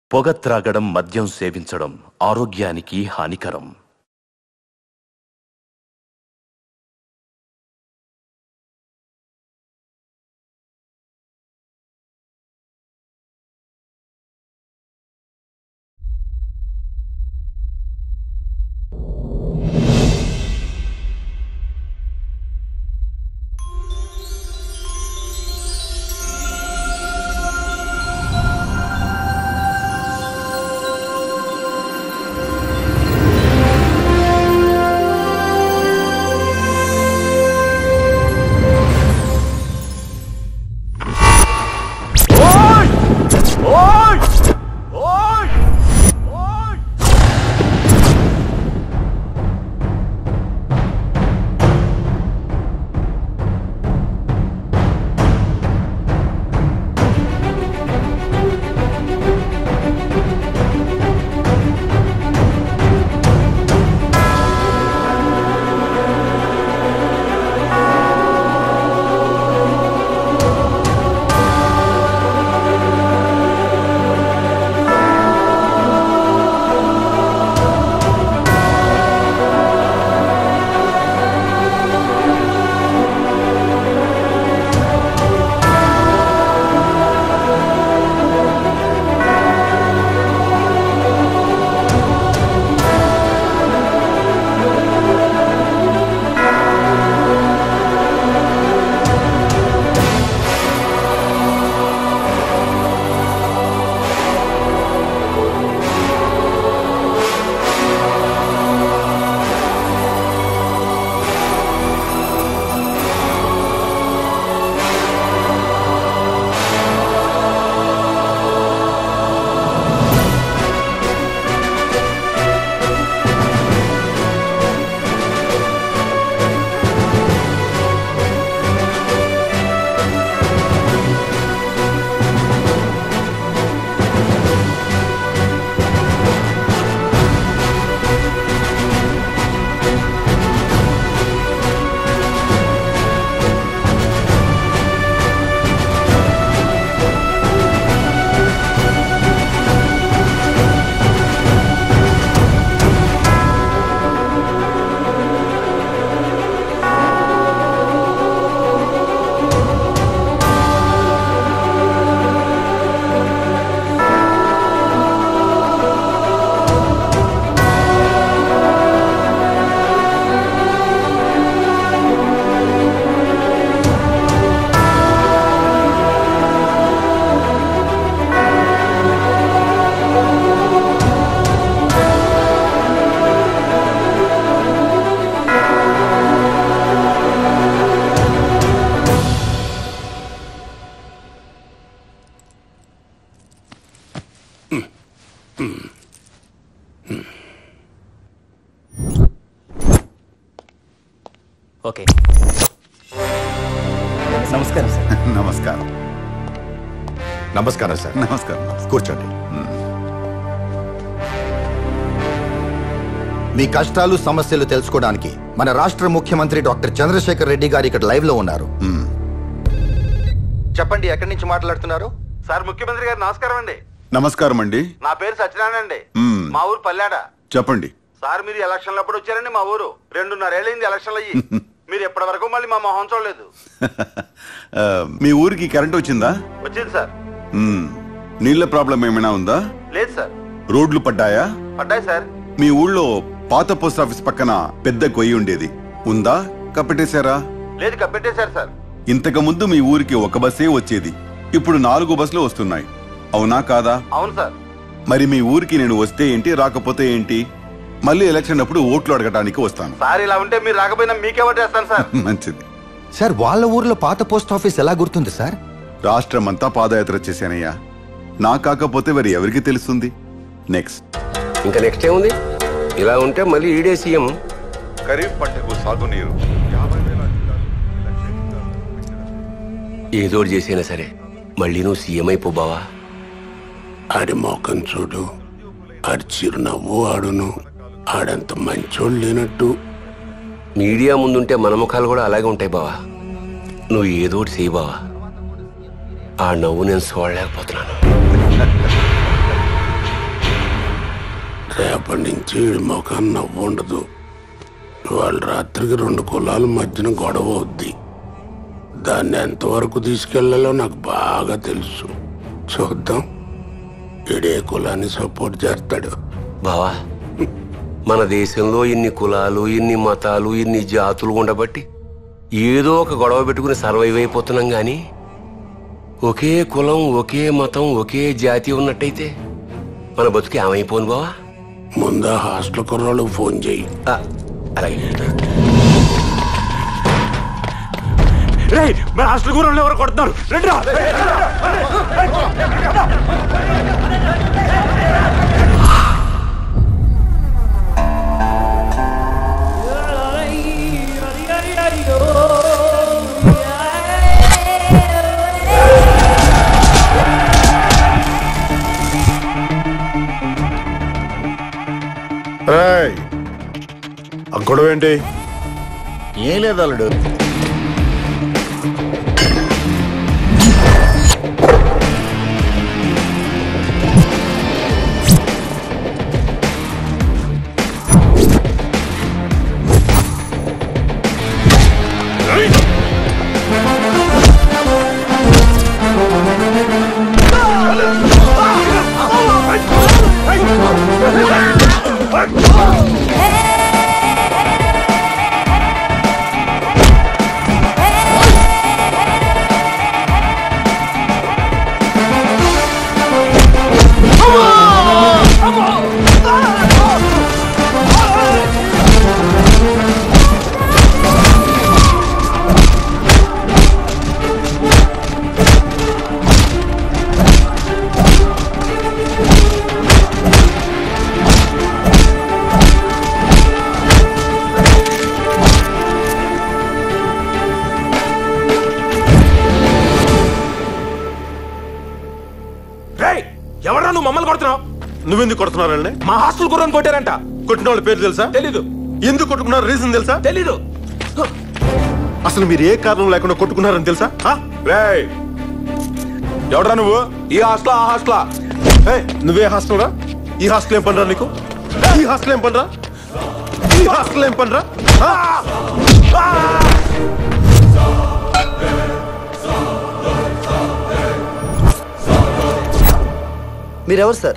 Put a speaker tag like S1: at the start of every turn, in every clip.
S1: పొగ త్రాగడం మద్యం సేవించడం ఆరోగ్యానికి హానికరం
S2: ఓకే నమస్కారం సార్
S3: నమస్కారం
S4: నమస్కారం సార్
S3: నమస్కారం
S4: కూర్చోండి మీ కష్టాలు సమస్యలు తెలుసుకోవడానికి మన రాష్ట్ర ముఖ్యమంత్రి డాక్టర్ చంద్రశేఖర్ రెడ్డి గారు ఇక్కడ లైవ్ లో ఉన్నారు చెప్పండి ఎక్కడి నుంచి మాట్లాడుతున్నారు
S5: సార్ ముఖ్యమంత్రి గారు నమస్కారం అండి
S3: నమస్కారం అండి
S5: నా పేరు సత్యనారాయణ అండి
S3: మ్మ్.
S5: మా ఊరు పల్లాడ
S3: చెప్పండి
S5: సార్ మీరు ఎలక్షన్లు అప్పుడు వచ్చారండి మా ఊరు రెండున్నరేళ్ళైంది ఎలక్షన్లు అయ్యి మీరు ఎప్పటి వరకు మళ్ళీ మా మొహం చూడలేదు
S3: ఆ, మీ ఊరికి కరెంట్ వచ్చిందా
S5: వచ్చింది సార్
S3: మ్మ్. నీళ్ళ ప్రాబ్లం ఏమైనా ఉందా
S5: లేదు సార్
S3: రోడ్లు పడ్డాయా
S5: పడ్డాయి సార్
S3: మీ ఊళ్ళో పాత పోస్ట్ ఆఫీస్ పక్కన పెద్ద కొయ్యి ఉండేది ఉందా కప్పటేశారా
S5: లేదు కప్పెట్టేశారు సార్
S3: ఇంతకు ముందు మీ ఊరికి ఒక బస్సే వచ్చేది ఇప్పుడు నాలుగు బస్సులు వస్తున్నాయి అవునా కాదా
S5: అవును సార్
S3: మరి మీ ఊరికి నేను వస్తే ఏంటి రాకపోతే ఏంటి మళ్ళీ ఎలక్షన్ అప్పుడు ఓట్లు అడగటానికి వస్తాను
S5: సార్ ఇలా ఉంటే మీరు రాకపోయినా మీకే ఓటేస్తాను సార్
S3: మంచిది
S4: సార్ వాళ్ళ ఊర్లో పాత పోస్ట్ ఆఫీస్ ఎలా గుర్తుంది సార్
S3: రాష్ట్రమంతా పాదయాత్ర చేశానయ్యా నా కాకపోతే మరి ఎవరికి తెలుస్తుంది నెక్స్ట్
S6: ఇంకా నెక్స్ట్ ఏముంది ఇలా ఉంటే మళ్ళీ ఈడే సీఎం
S3: ఖరీఫ్ పంటకు సాగునీరు
S6: ఏదోటి చేసైనా సరే మళ్ళీ నువ్వు సీఎం అయిపో బావా
S7: ఆడి మోకం చూడు ఆడి చిరునవ్వు ఆడును ఆడంత మంచోడు లేనట్టు
S6: మీడియా ముందుంటే మన ముఖాలు కూడా అలాగే ఉంటాయి బావా నువ్వు ఏదోటి చేయి బావా ఆ నవ్వు నేను చూడలేకపోతున్నాను
S7: చూస్తే ఈడి ముఖం నవ్వు ఉండదు వాళ్ళ రాత్రికి రెండు కులాల మధ్యన గొడవ అవుద్ది దాన్ని ఎంతవరకు తీసుకెళ్లాలో నాకు బాగా తెలుసు చూద్దాం ఈడే కులాన్ని సపోర్ట్ చేస్తాడు
S6: బావా మన దేశంలో ఇన్ని కులాలు ఇన్ని మతాలు ఇన్ని జాతులు ఉండబట్టి ఏదో ఒక గొడవ పెట్టుకుని సర్వైవ్ అయిపోతున్నాం గాని ఒకే కులం ఒకే మతం ఒకే జాతి ఉన్నట్టయితే మన బతుకు ఏమైపోను బావా
S7: ముందా హాస్టల్ కుర్రాళ్ళకి ఫోన్ చేయి
S6: ఆ, అలాగే
S2: రేయ్ మన హాస్టల్ కూరలు ఎవరు కొడుతున్నారు రండి రా.
S8: రాయ్ ఆ గొడవ ఏంటి
S4: ఏం లేదు అల్లుడు
S2: రేయ్ ఎవరా నువ్వు మమ్మల్ని కొడుతున్నావు
S8: నువ్వెందుకు కొడుతున్నారండి
S2: మా హాస్టల్ కూరని కొట్టారంట
S8: కొట్టిన వాళ్ళ పేరు తెలుసా
S2: తెలీదు
S8: ఎందుకు కొట్టుకున్నారు రీజన్ తెలుసా
S2: తెలీదు
S8: అసలు మీరు ఏ కారణం లేకుండా కొట్టుకున్నారని తెలుసా ఆ?
S2: రేయ్ ఎవడరా నువ్వు ఈ హాస్టల్ ఆ హాస్టల్
S8: ఏయ్, నువ్వే హాస్టల్ రా ఈ హాస్టల్ ఏం పనిరా నీకు ఈ హాస్టల్ ఏం పనిరా ఈ హాస్టల్ ఏం పనిరా ఆ?
S9: మీరెవరు సార్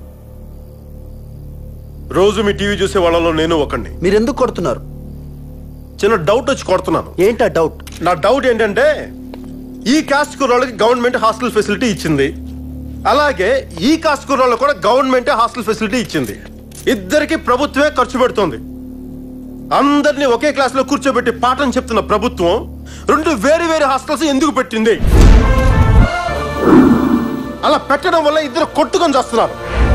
S8: రోజు మీ టీవీ చూసే వాళ్ళలో నేను ఒకండి
S9: మీరెందుకు కొడుతున్నారు
S8: చిన్న డౌట్ వచ్చి కొడుతున్నాను
S9: ఏంటా డౌట్
S8: నా డౌట్ ఏంటంటే ఈ కాస్ట్ కుర్రాళ్ళకి గవర్నమెంట్ హాస్టల్ ఫెసిలిటీ ఇచ్చింది అలాగే ఈ కాస్ట్ కుర్రాళ్ళకి కూడా గవర్నమెంట్ హాస్టల్ ఫెసిలిటీ ఇచ్చింది ఇద్దరికి ప్రభుత్వమే ఖర్చు పెడుతోంది అందరినీ ఒకే క్లాస్ లో కూర్చోబెట్టి పాఠం చెప్తున్న ప్రభుత్వం రెండు వేరు వేరు హాస్టల్స్ ఎందుకు పెట్టింది అలా పెట్టడం వల్ల ఇద్దరు కొట్టుకొని చేస్తున్నారు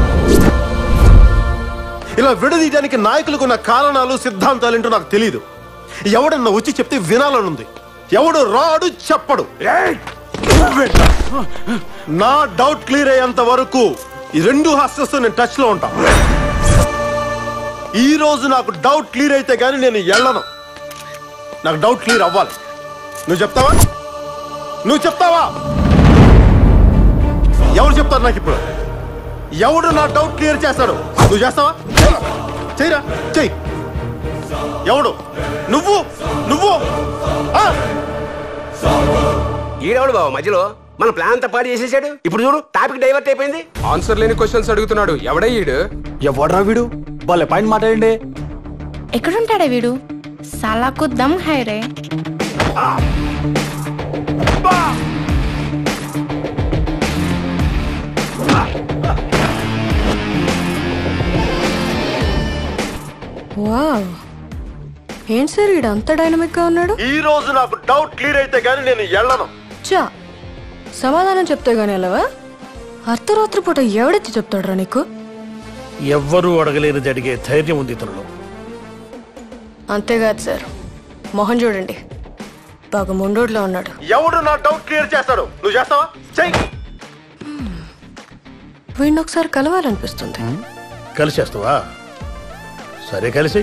S8: ఇలా విడదీయడానికి నాయకులకు ఉన్న కారణాలు సిద్ధాంతాలు ఏంటో నాకు తెలియదు ఎవడన్నా వచ్చి చెప్తే వినాలనుంది ఎవడు రాడు చెప్పడు నా డౌట్ క్లియర్ అయ్యేంత వరకు ఈ రెండు హాస్టల్స్ నేను టచ్ లో ఉంటా ఈ రోజు నాకు డౌట్ క్లియర్ అయితే గానీ నేను వెళ్ళను నాకు డౌట్ క్లియర్ అవ్వాలి నువ్వు చెప్తావా నువ్వు చెప్తావా ఎవరు చెప్తారు నాకు ఇప్పుడు ఎవడు నా డౌట్ క్లియర్ చేస్తాడు నువ్వు చేస్తావా చెయ్. చెయ్యరా చెయ్యి ఎవడు నువ్వు నువ్వు ఆ?
S6: ఈడెవడు బావ మధ్యలో మన ప్లాన్ అంతా పాడు చేసేసాడు ఇప్పుడు చూడు టాపిక్ డైవర్ట్ అయిపోయింది
S10: ఆన్సర్ లేని క్వశ్చన్స్ అడుగుతున్నాడు ఎవడయ్యాడు
S2: ఎవడరా వీడు వాళ్ళ పాయింట్ మాట్లాడండి
S11: ఎక్కడుంటాడే వీడు సాలాకు దమ్ హై రే
S12: వావ్ ఏంటి సార్ ఈడు అంత డైనమిక్ గా ఉన్నాడు
S8: ఈ రోజు నాకు డౌట్ క్లియర్ అయితే గానీ నేను వెళ్ళను
S12: చా సమాధానం చెప్తే గానీ వెళ్ళవా అర్ధరాత్రి పూట ఎవడెత్తి చెప్తాడురా నీకు
S13: ఎవ్వరూ అడగలేనిది అడిగే ధైర్యం ఉంది ఇతనిలో
S12: అంతేకాదు సార్ మొహం చూడండి బాగా ముండోడ్లో ఉన్నాడు
S8: ఎవడు నా డౌట్ క్లియర్ చేస్తాడు నువ్వు చేస్తావా చెయ్యి
S12: వీడిని ఒకసారి కలవాలనిపిస్తుంది
S13: కలిసేస్తావా సరే కలిసి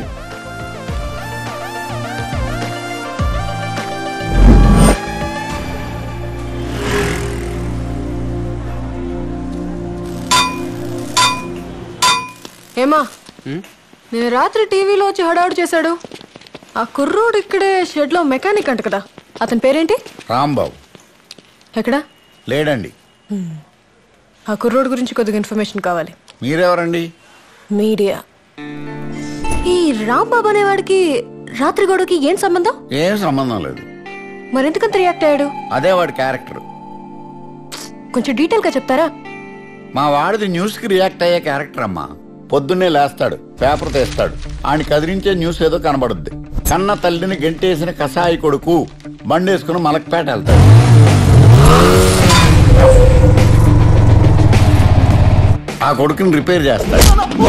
S12: ఏమా నేను రాత్రి టీవీలో వచ్చి హడావుడు చేశాడు ఆ కుర్రోడు ఇక్కడే షెడ్ లో మెకానిక్ అంట కదా అతని పేరేంటి
S14: రాంబాబు
S12: ఎక్కడా
S14: లేడండి
S12: ఆ కుర్రోడు గురించి కొద్దిగా ఇన్ఫర్మేషన్ కావాలి
S14: మీరెవరండి
S12: మీడియా ఈ రాంబాబు అనేవాడికి రాత్రి గొడవకి ఏం సంబంధం
S14: ఏం సంబంధం లేదు
S12: మరెందుకంత రియాక్ట్ అయ్యాడు
S14: అదే వాడి క్యారెక్టర్
S12: కొంచెం డీటెయిల్ గా చెప్తారా
S14: మా వాడిది న్యూస్ కి రియాక్ట్ అయ్యే క్యారెక్టర్ అమ్మా పొద్దున్నే లేస్తాడు పేపర్ తెస్తాడు ఆయన కదిలించే న్యూస్ ఏదో కనబడుద్ది కన్న తల్లిని గెంటేసిన కసాయి కొడుకు బండేసుకుని మలక్పేట వెళ్తాడు ఆ కొడుకుని రిపేర్ చేస్తాడు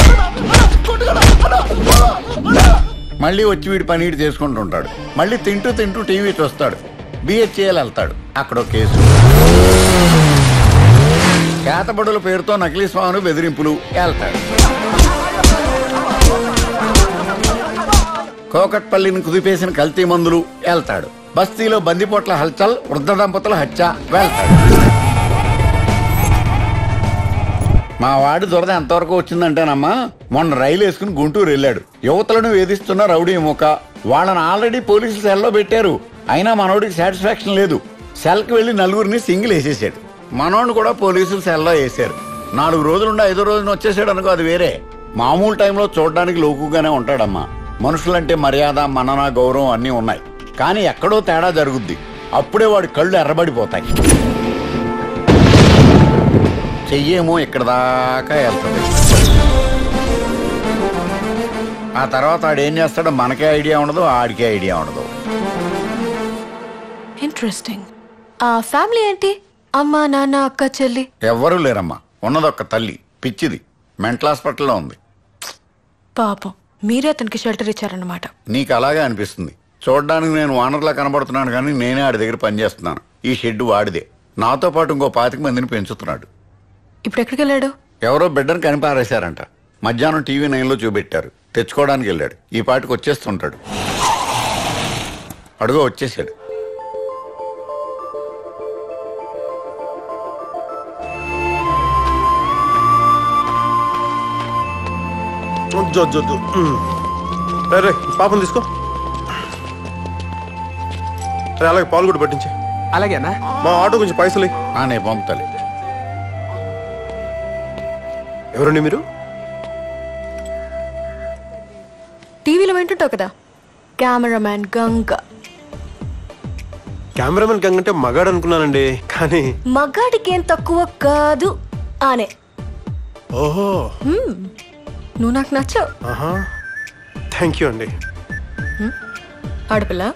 S14: మళ్ళీ వచ్చి వీడి పని వీడు చేసుకుంటుంటాడు మళ్ళీ తింటూ తింటూ టీవీ చూస్తాడు బిహెచ్ఏఎల్ వెళ్తాడు అక్కడ ఒక కేసు కేతబడుల పేరుతో నకిలీ స్వాములు బెదిరింపులు వెళ్తాడు కోకట్పల్లిని కుదిపేసిన కల్తీ మందులు వెళ్తాడు బస్తీలో బందిపోట్ల హల్చల్ వృద్ధ దంపతుల హత్య వెళ్తాడు మా వాడి దురద ఎంతవరకు వచ్చిందంటేనమ్మా మొన్న రైలు వేసుకుని గుంటూరు వెళ్ళాడు యువతలను వేధిస్తున్న రౌడీ ముఖ వాళ్ళని ఆల్రెడీ పోలీసులు సెల్లో పెట్టారు అయినా మనోడికి సాటిస్ఫాక్షన్ లేదు సెల్కి వెళ్లి నలుగురిని సింగిల్ వేసేసాడు మనోడిని కూడా పోలీసులు సెల్లో వేశారు నాలుగు రోజులుండి ఐదో రోజున వచ్చేసాడు అనుకో అది వేరే మామూలు టైంలో చూడడానికి లోకుగానే ఉంటాడమ్మా మనుషులంటే మర్యాద మనన గౌరవం అన్నీ ఉన్నాయి కానీ ఎక్కడో తేడా జరుగుద్ది అప్పుడే వాడి కళ్ళు ఎర్రబడిపోతాయి చెయ్యేమో ఇక్కడ దాకా వెళ్తుంది ఆ తర్వాత ఆడు ఏం చేస్తాడో మనకే ఐడియా ఉండదు ఆడికే ఐడియా ఉండదు
S12: ఇంట్రెస్టింగ్ ఆ ఫ్యామిలీ ఏంటి అమ్మ నాన్న అక్క చెల్లి
S14: ఎవ్వరూ లేరమ్మా ఉన్నదొక్క తల్లి పిచ్చిది మెంటల్ హాస్పిటల్లో ఉంది
S12: పాపం మీరే అతనికి షెల్టర్ ఇచ్చారన్నమాట
S14: నీకు అలాగే అనిపిస్తుంది చూడడానికి నేను వానర్లా కనబడుతున్నాను కానీ నేనే ఆడి దగ్గర పనిచేస్తున్నాను ఈ షెడ్ వాడిదే నాతో పాటు ఇంకో పాతిక మందిని పెంచుతున్నాడు
S12: ఇప్పుడు ఎక్కడికి వెళ్ళాడు
S14: ఎవరో బిడ్డను కనిపారేశారంట మధ్యాహ్నం టీవీ నైన్లో చూపెట్టారు తెచ్చుకోవడానికి వెళ్ళాడు ఈ పాటికి వచ్చేస్తుంటాడు అడుగో వచ్చేసాడు
S8: వద్దు, వద్దు, వద్దు. ఉమ్. రే, రే పాపం తీసుకో రే, అలాగే పాలు కూడా పట్టించే
S10: అలాగే అన్నా
S8: మా ఆటో కొంచెం పైసలు ఇయ్యి.
S14: నేను పంపుతాలి
S8: ఎవరండి మీరు
S12: టీవీలో వింటుంటావు కదా కెమెరామ్యాన్ గంగ
S8: కెమెరామెన్ గంగ అంటే మగాడు అనుకున్నానండి కానీ
S12: మగాడికి ఏం తక్కువ కాదు ఆనే
S8: ఓహో
S12: హ్మ్. నువ్వు నాకు నచ్చావు
S8: ఆహా థ్యాంక్ యూ అండి
S12: ఆడపిల్ల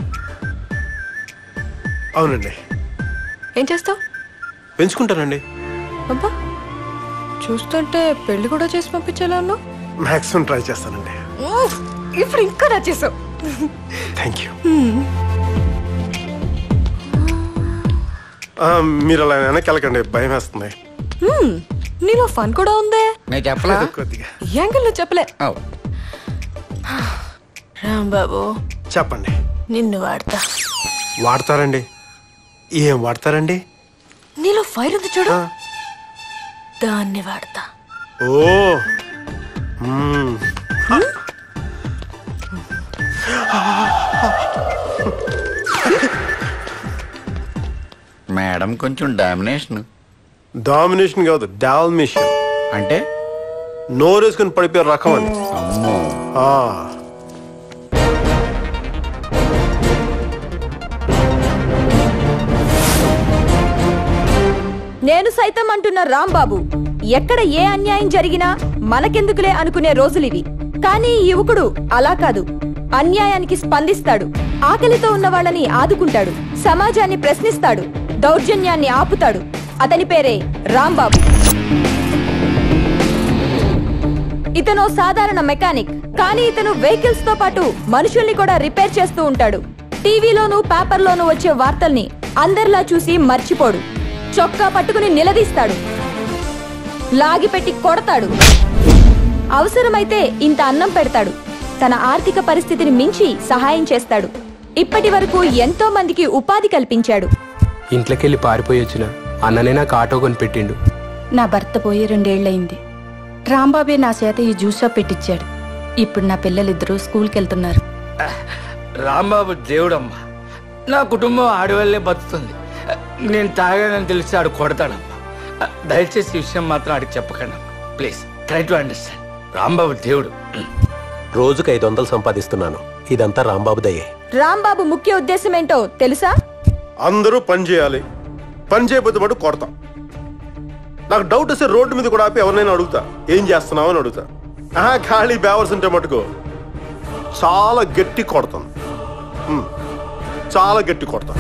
S8: అవునండి
S12: ఏం చేస్తావు
S8: పెంచుకుంటానండి
S12: అబ్బా చూస్తుంటే పెళ్లి కూడా చేసి పంపించేలా ఉన్నావు
S8: మాక్సిమం ట్రై చేస్తానండి
S12: ఉఫ్, ఇప్పుడు ఇంకా నచ్చేసావు
S8: థ్యాంక్ యూ మీరు అలా వెనక్కి వెళ్ళకండి భయం వేస్తుంది
S12: హ్మ్, నీలో ఫన్ కూడా ఉందే
S14: నేను చెప్పలా
S8: కొద్దిగా
S12: ఈ యాంగిల్లో చెప్పలే
S14: అవ్.
S12: రాంబాబు
S8: చెప్పండి
S12: నిన్ను వాడతా
S8: వాడతారండి ఏం వాడతారండి
S12: నీలో ఫైర్ ఉంది చూడు దాన్ని వాడతా
S8: ఓ మ్మ్.
S14: మేడం కొంచెం డామినేషన్
S8: డామినేషన్ కాదు డాల్మిషన్
S14: అంటే
S8: నోరేసుకుని పడిపోయే రకం అని
S14: అమ్మో
S8: ఆ.
S15: నేను సైతం అంటున్న రాంబాబు ఎక్కడ ఏ అన్యాయం జరిగినా మనకెందుకులే అనుకునే రోజులివి కానీ ఈ యువకుడు అలా కాదు అన్యాయానికి స్పందిస్తాడు ఆకలితో ఉన్న వాళ్ళని ఆదుకుంటాడు సమాజాన్ని ప్రశ్నిస్తాడు దౌర్జన్యాన్ని ఆపుతాడు అతని పేరే రాంబాబు ఇతను సాధారణ మెకానిక్ కానీ ఇతను వెహికల్స్ తో పాటు మనుషుల్ని కూడా రిపేర్ చేస్తూ ఉంటాడు టీవీలోనూ పేపర్లోనూ వచ్చే వార్తల్ని అందరిలా చూసి మర్చిపోడు చొక్కా పట్టుకుని నిలదీస్తాడు లాగిపెట్టి కొడతాడు అవసరమైతే ఇంత అన్నం పెడతాడు తన ఆర్థిక పరిస్థితిని మించి సహాయం చేస్తాడు ఇప్పటి వరకు ఎంతో మందికి ఉపాధి కల్పించాడు
S10: ఇంట్లోకెళ్ళి పారిపోయి వచ్చిన అన్ననే నాకు ఆటో కొని పెట్టిండు
S16: నా భర్త పోయి రెండేళ్లయింది రాంబాబే నా చేత ఈ జ్యూస్ షాప్ పెట్టించాడు
S11: ఇప్పుడు నా పిల్లలిద్దరూ స్కూల్కి వెళ్తున్నారు
S16: రాంబాబు దేవుడమ్మా నా కుటుంబం ఆడవాళ్ళే బతుకుతుంది నేను తాగానని తెలిసి ఆడు కొడతాడమ్మా దయచేసి ఈ విషయం మాత్రం ఆడికి చెప్పకండి please try to understand Rambabu దేవుడు
S17: రోజుకు ఐదు వందలు సంపాదిస్తున్నాను ఇదంతా రాంబాబు దయ్యే
S15: రాంబాబు ముఖ్య ఉద్దేశం ఏంటో తెలుసా
S8: అందరూ పని చేయాలి పని చేయబోతే మటు కొడతాం నాకు డౌట్ వస్తే రోడ్డు మీద కూడా ఆపి ఎవరినైనా అడుగుతా ఏం చేస్తున్నావు అని అడుగుతా ఆహా ఖాళీ బ్యావర్స్ ఉంటే మటుకు చాలా గట్టి కొడతాను ఉమ్, చాలా గట్టి కొడతాను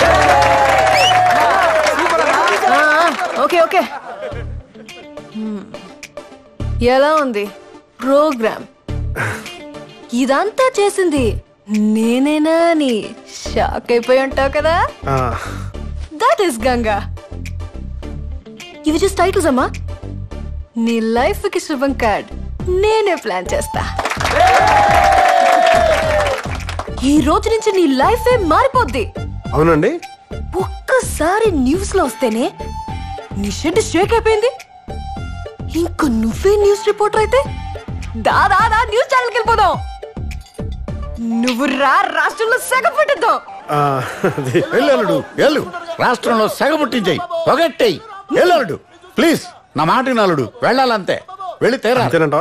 S12: ఓకే ఓకే హ్మ్. ఎలా ఉంది ప్రోగ్రామ్ ఇదంతా చేసింది నేనేనా అని షాక్ అయిపోయి ఉంటావు కదా దట్ ఈస్ గంగా ఇవి జస్ట్ టైటిల్స్ అమ్మా నీ లైఫ్ కి శుభం కార్డ్ నేనే ప్లాన్ చేస్తా ఈ రోజు నుంచి నీ లైఫ్ మారిపోద్ది
S8: అవునండి
S12: ఒక్కసారి న్యూస్ లో వస్తేనే నీ షెడ్ షేక్ అయిపోయింది ఇంక నువ్వే న్యూస్ రిపోర్టర్ అయితే దా దా దా న్యూస్ ఛానల్కి వెళ్ళిపోదాం నువ్వు రా రాష్ట్రంలో సగం పెట్టిద్దాం
S14: ఆ, అది వెళ్ళలుడు వెళ్ళు రాష్ట్రంలో సగబుట్టించాయి పొగట్టేయి వెళ్ళలుడు ప్లీజ్ నా మాట నలుడు వెళ్ళాలంతే వెళ్ళి తేరా
S8: అంతేనంట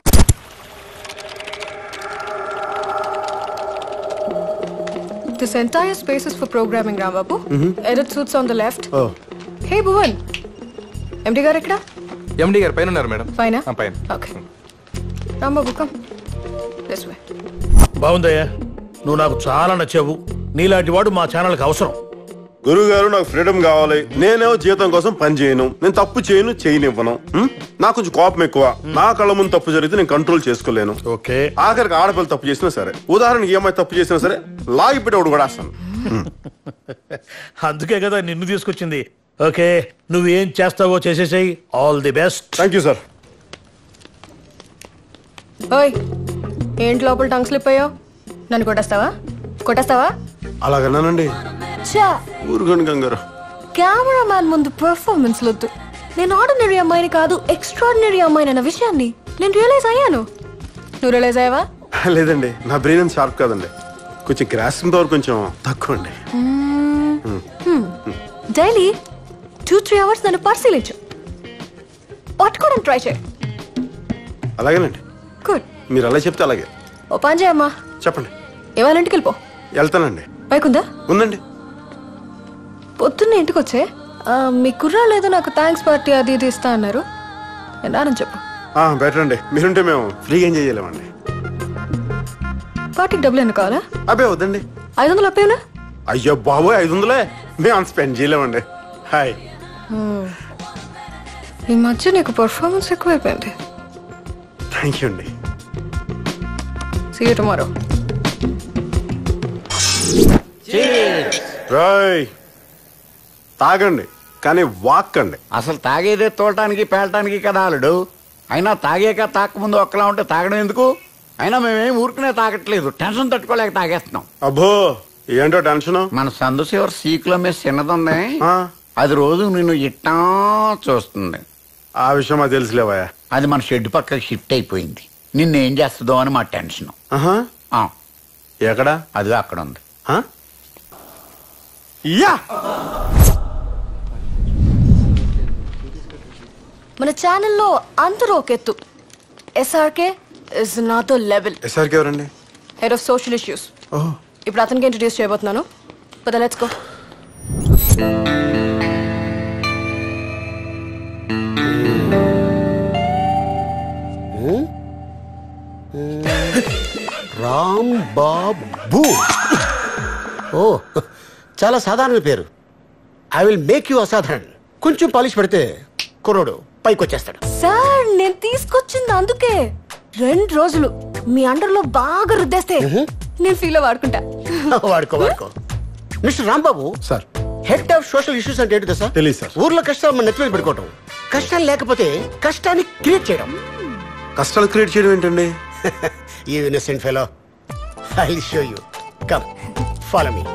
S12: This entire space is for programming, Rambabu.
S1: Mhm.
S12: Edit suits on the left.
S1: Oh.
S12: Hey, Bhuvan. MD గారు ఎక్కడ
S2: ఎండి గారు పైన ఉన్నారు మేడం
S12: పైన
S2: ఆ, పైన
S12: okay Rambabu come this way
S13: బాగుందయ్యా నువ్వు నాకు చాలా నచ్చావు నీలాంటి వాడు మా ఛానల్కి అవసరం
S8: గురువు గారు నాకు ఫ్రీడమ్ కావాలి నేనేమో జీతం కోసం పని చేయను నేను తప్పు చేయను చేయనివ్వను ఉం? నాకు కొంచెం కోపం ఎక్కువ నా కళ్ళ ముందు తప్పు జరిగితే నేను కంట్రోల్ చేసుకోలేను
S13: ఓకే
S8: ఆఖరికి ఆడపిల్ల తప్పు చేసినా సరే ఉదాహరణకి ఈ అమ్మాయి తప్పు చేసినా సరే లాగి పెట్టి ఒకటి కూడా వేస్తాను
S13: అందుకే కదా నిన్ను తీసుకొచ్చింది ఓకే నువ్వు ఏం చేస్తావో చేసేసాయి all the best
S8: thank you sir
S12: ఓయ్ ఏంటి లోపల టంగ్ స్లిప్ అయ్యావు నన్ను కొట్టేస్తావా కొట్టేస్తావా
S8: అలాగన్నానండి
S12: చా
S8: ఊరుగండి గంగారు
S12: కెమెరా మ్యాన్ ముందు పర్ఫార్మెన్స్ లొద్దు నేను ఆర్డినరీ అమ్మాయిని కాదు ఎక్స్ట్రాడినరీ అమ్మాయిని అన్న విషయాన్ని నేను రియలైజ్ అయ్యాను నువ్వు రియలైజ్ అయ్యావా
S8: లేదండి నా బ్రెయిన్ అంత షార్ప్ కాదండి కొంచెం గ్రాస్పింగ్ పవర్ కొంచెం తక్కువ అండి
S12: డైలీ టూ త్రీ అవర్స్ నన్ను పరిశీలించు పట్టుకోవడానికి ట్రై చేయి
S8: అలాగేనండి
S12: గుడ్
S8: మీరు అలా చెప్తే అలాగే
S12: ఓ పని చేయమ్మా
S8: చెప్పండి
S12: ఏమైనా ఇంటికి వెళ్ళిపో
S8: వెళ్తానండి
S12: బైక్ ఉందా
S8: ఉందండి
S12: పొద్దున్నే ఇంటికి వచ్చే ఆ, మీ కుర్రాళ్ళు ఏదో నాకు థ్యాంక్స్ పార్టీ అది ఇది ఇస్తా అన్నారు ఎన్నారని చెప్పు
S8: బెటర్ అండి మీరుంటే మేము ఫ్రీగా ఏం చేయలేమండి
S12: పార్టీకి డబ్బులు ఎందుకు కావాలా
S8: అబ్బే వద్దండి
S12: ఐదు వందలు అప్పేనా
S8: అయ్యో బాబోయ్ ఐదు వందలే మేము అంత స్పెండ్ చేయలేమండి హాయ్
S12: ఈ మధ్య నీకు పర్ఫార్మెన్స్ ఎక్కువైపోయింది
S8: థ్యాంక్ యూ అండి
S12: సీ యూ టుమారో
S8: రాయ్ తాగండి కానీ వాక్కండి
S14: అసలు తాగేదే తోలటానికి పేలటానికి కదా అల్లుడు అయినా తాగాక తాకముందు ఒక్కలా ఉంటే తాగడం ఎందుకు అయినా మేమేం ఊరుకునే తాగట్లేదు టెన్షన్ తట్టుకోలేక తాగేస్తున్నాం
S8: అబ్బో ఏంటో టెన్షన్
S14: మన సందు శివర్ సీకుల మీద చిన్నదుంది అది రోజు నిన్ను ఇట్టా చూస్తుంది
S8: ఆ విషయం మాకు తెలుసులేవయ్యా
S14: అది మన షెడ్ పక్కకి షిఫ్ట్ అయిపోయింది నిన్ను ఏం చేస్తుందో అని మా టెన్షన్
S8: ఎక్కడ
S14: అది అక్కడ ఉంది
S8: యా
S12: మన ఛానల్లో అందరూ ఒక ఎత్తు ఎస్ఆర్కే ఇస్ నాతో లెవెల్
S8: ఎస్ఆర్కి ఎవరండి
S12: head of social issues
S8: oh
S12: ఇప్పుడు అతనికి ఇంట్రడ్యూస్ చేయబోతున్నాను పద లెట్స్ గో
S18: రామ్ బాబు ఓ చాలా సాధారణ పేరు ఐ విల్ మేక్ యూ అసాధారణ కొంచెం పాలిష్ పెడితే కుర్రోడు పైకి వచ్చేస్తాడు
S12: సార్ నేను తీసుకొచ్చింది అందుకే రెండు రోజులు మీ అండర్లో బాగా రుద్దేస్తే నేను ఫీల్ వాడుకుంటా
S18: వాడుకో వాడుకో mister Rambabu
S8: sir
S18: head of social issues అంటే ఏంటి సార్
S8: తెలియదు సార్
S18: ఊర్లో కష్టాలు మన నెత్తిమీద పెట్టుకోవటం కష్టాలు లేకపోతే కష్టాన్ని క్రియేట్ చేయడం
S8: కష్టాలు క్రియేట్ చేయడం ఏంటండి
S18: ఈ innocent fellow I show you come follow me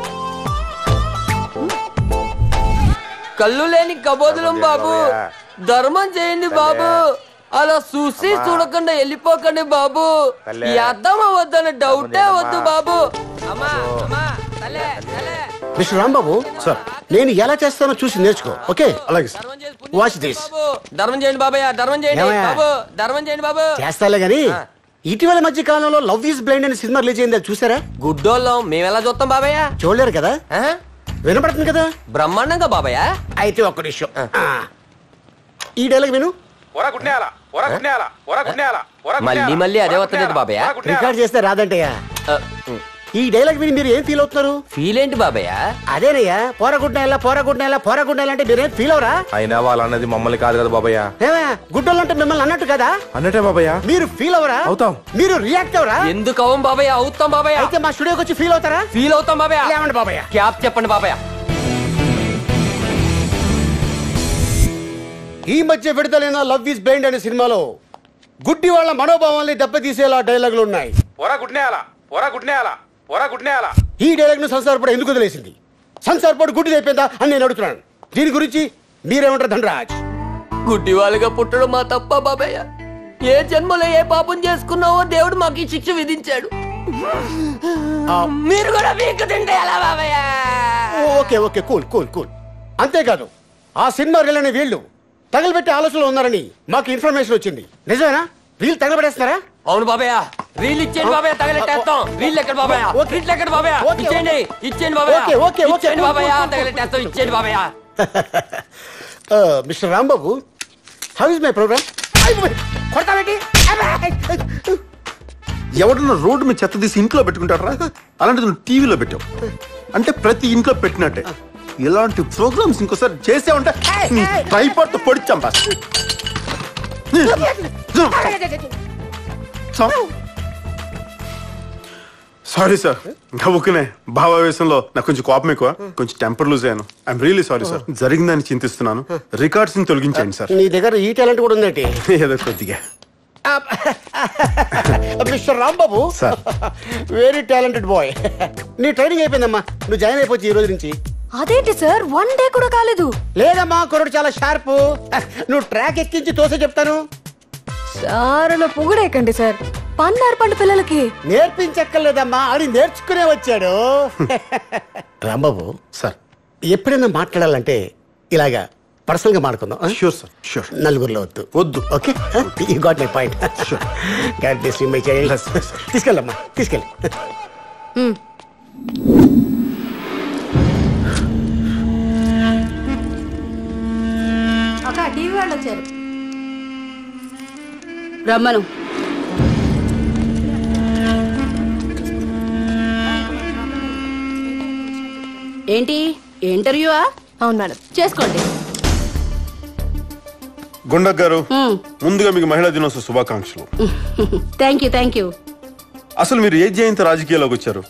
S19: కళ్ళు లేని కబోదులం బాబు ధర్మం చేయండి బాబు అలా చూసి చూడకుండా వెళ్ళిపోకండి బాబు
S2: తల్లే.
S19: ఈ అర్థం అవ్వద్దని డౌటే వద్దు బాబు అమ్మా అమ్మా తల్లే తల్లే
S18: మిస్టర్ రాంబాబు సార్ నేను ఎలా చేస్తానో చూసి నేర్చుకో ఓకే
S8: అలాగే
S18: వాచ్ దిస్
S19: బాబు ధర్మం చేయండి బాబయ్య ధర్మం చేయండి
S18: ఏమయ్య?
S19: బాబు ధర్మం చేయండి బాబు
S18: చేస్తాలే గాని ఇటీవల మధ్య కాలంలో లవ్ ఈస్ బ్లైండ్ అనే సినిమా రిలీజ్ అయింది అది చూసారా
S19: గుడ్డోళ్ళం మేము ఎలా చూస్తాం బాబయ్య
S18: చూడలేరు కదా వినపడుతుంది కదా
S19: బ్రహ్మాండంగా బాబయ్య
S18: అయితే ఒక్క నిమిషం ఆ. ఈ డైలాగ్ విను
S19: మళ్ళీ మళ్ళీ అదే వస్తుంది బాబయ్య
S18: రికార్డ్ చేస్తే రాదంటయ్యా ఈ డైలాగ్ విని మీరు ఏం ఫీల్ అవుతున్నారు
S19: ఫీల్ ఏంటి బాబయ్య
S18: అదేనయ్యా పోరగుడ్డ పోరగుడ్డ పోరగుడ్డ అంటే మీరేం ఫీల్ అవరా
S2: అయినా వాళ్ళు అన్నది మమ్మల్ని కాదు కదా బాబయ్య
S18: ఏమయ్య గుడ్డోళ్ళు అంటే మిమ్మల్ని అన్నట్టు కదా
S2: అన్నట్టే బాబయ్య
S18: మీరు ఫీల్ అవరా
S2: అవుతాం
S18: మీరు రియాక్ట్ అవరా
S19: ఎందుకు అవం బాబయ్య అవుతాం బాబయ్య
S18: అయితే మా స్టూడియోకి వచ్చి ఫీల్ అవుతారా
S19: ఫీల్ అవుతాం బాబయ్య
S18: లేవండి బాబయ్య
S19: క్యాప్ చెప్పండి బాబయ్య
S18: ఈ మధ్య విడుదలైన లవ్ ఈస్ బ్లైండ్ అనే సినిమాలో గుడ్డి వాళ్ళ మనోభావాల్ని దెబ్బతీసేలా డైలాగులు ఉన్నాయి ఈ డైలాగ్ ను సంసారపడ ఎందుకు వదిలేసింది సంసారపడు గుడ్డి అయిపోయిందా అని నేను అడుగుతున్నాను దీని గురించి మీరేమంటారు ధనరాజ్
S19: గుడ్డి వాళ్ళుగా పుట్టడం మా తప్ప బాబయ్య ఏ జన్మలో ఏ పాపం చేసుకున్నావో దేవుడు మాకు ఈ శిక్ష విధించాడు మీరు కూడా వీక్ తింటే ఎలా బాబయ్య
S18: okay okay cool cool cool అంతేకాదు ఆ సినిమా రిలైన వీళ్ళు తగలబెట్టే ఆలోచనలో ఉన్నారని మాకు ఇన్ఫర్మేషన్ వచ్చింది నిజమేనా వీళ్ళు తగలబెడేస్తారా
S19: అవును బాబయ్య రీల్ ఇచ్చేయండి బాబయ్య తగలెట్టేస్తాం రీల్ ఎక్కడ బాబయ్య
S18: ఓకే.
S19: రీల్ ఎక్కడ బాబయ్య
S18: ఓకే,
S19: ఇచ్చేయండి
S18: ఓకే.
S19: ఇచ్చేయండి బాబయ్య
S18: ఓకే, ఓకే, ఓకే.
S19: ఇచ్చేయండి బాబయ్య తగలెట్టేస్తాం ఇచ్చేయండి బాబయ్య
S18: mister Rambabu how is my programme కొడతావేంటి
S8: ఎవడన్నా రోడ్డు మీద చెత్త తీసి ఇంట్లో పెట్టుకుంటారా అలాంటిది నువ్వు టీవీలో పెట్టావు అంటే ప్రతి ఇంట్లో పెట్టినట్టే ఇలాంటి ప్రోగ్రామ్స్ ఇంకోసారి చేసే ఉంటే ట్రైపాట్ పొడి చంపా సారీ సార్ నవ్వుకునే భావావేశంలో నాకు కొంచెం కోపం ఎక్కువ కొంచెం టెంపర్ లూజ్ అయ్యాను ఐఎమ్ రియలీ సారీ సార్ జరిగిందని చింతిస్తున్నాను రికార్డ్స్ ని తొలగించండి సార్
S18: నీ దగ్గర ఈ టాలెంట్ కూడా ఉందేంటి
S8: ఏదో కొద్దిగా
S18: mister Rambabu
S8: sir.
S18: Very talented boy నీ ట్రైనింగ్ అయిపోయిందమ్మా నువ్వు జాయిన్ అయిపోవచ్చు ఈ రోజు నుంచి
S12: అదేంటి సార్ వన్ డే కూడా కాలేదు
S18: లేదమ్మా కుర్రోడు చాలా షార్ప్ నువ్వు ట్రాక్ ఎక్కించి తోసే చెప్తాను
S12: సార్ అలా పొగడేకండి సార్ పని నేర్పండి పిల్లలకి
S18: నేర్పించక్కర్లేదమ్మా అది నేర్చుకునే వచ్చాడు రాంబాబు
S8: సార్
S18: ఎప్పుడైనా మాట్లాడాలంటే ఇలాగా పర్సనల్ గా మాట్లాడుకుందాం
S8: షూర్ సార్ షూర్
S18: నలుగురిలో వద్దు
S8: వద్దు
S18: okay you got my point God bless you my child తీసుకెళ్ళమ్మా తీసుకెళ్ళి
S15: ఒక టీవీ వాళ్ళు వచ్చారు రమ్మను ఏంటి ఇంటర్వ్యూవా
S12: అవును మేడం
S15: చేసుకోండి
S8: గుండ గారు
S15: మ్మ్.
S8: ముందుగా మీకు మహిళా దినోత్సవ శుభాకాంక్షలు
S15: థ్యాంక్ యూ థ్యాంక్ యూ
S8: అసలు మీరు ఏ జయంతి రాజకీయాల్లోకి వచ్చారు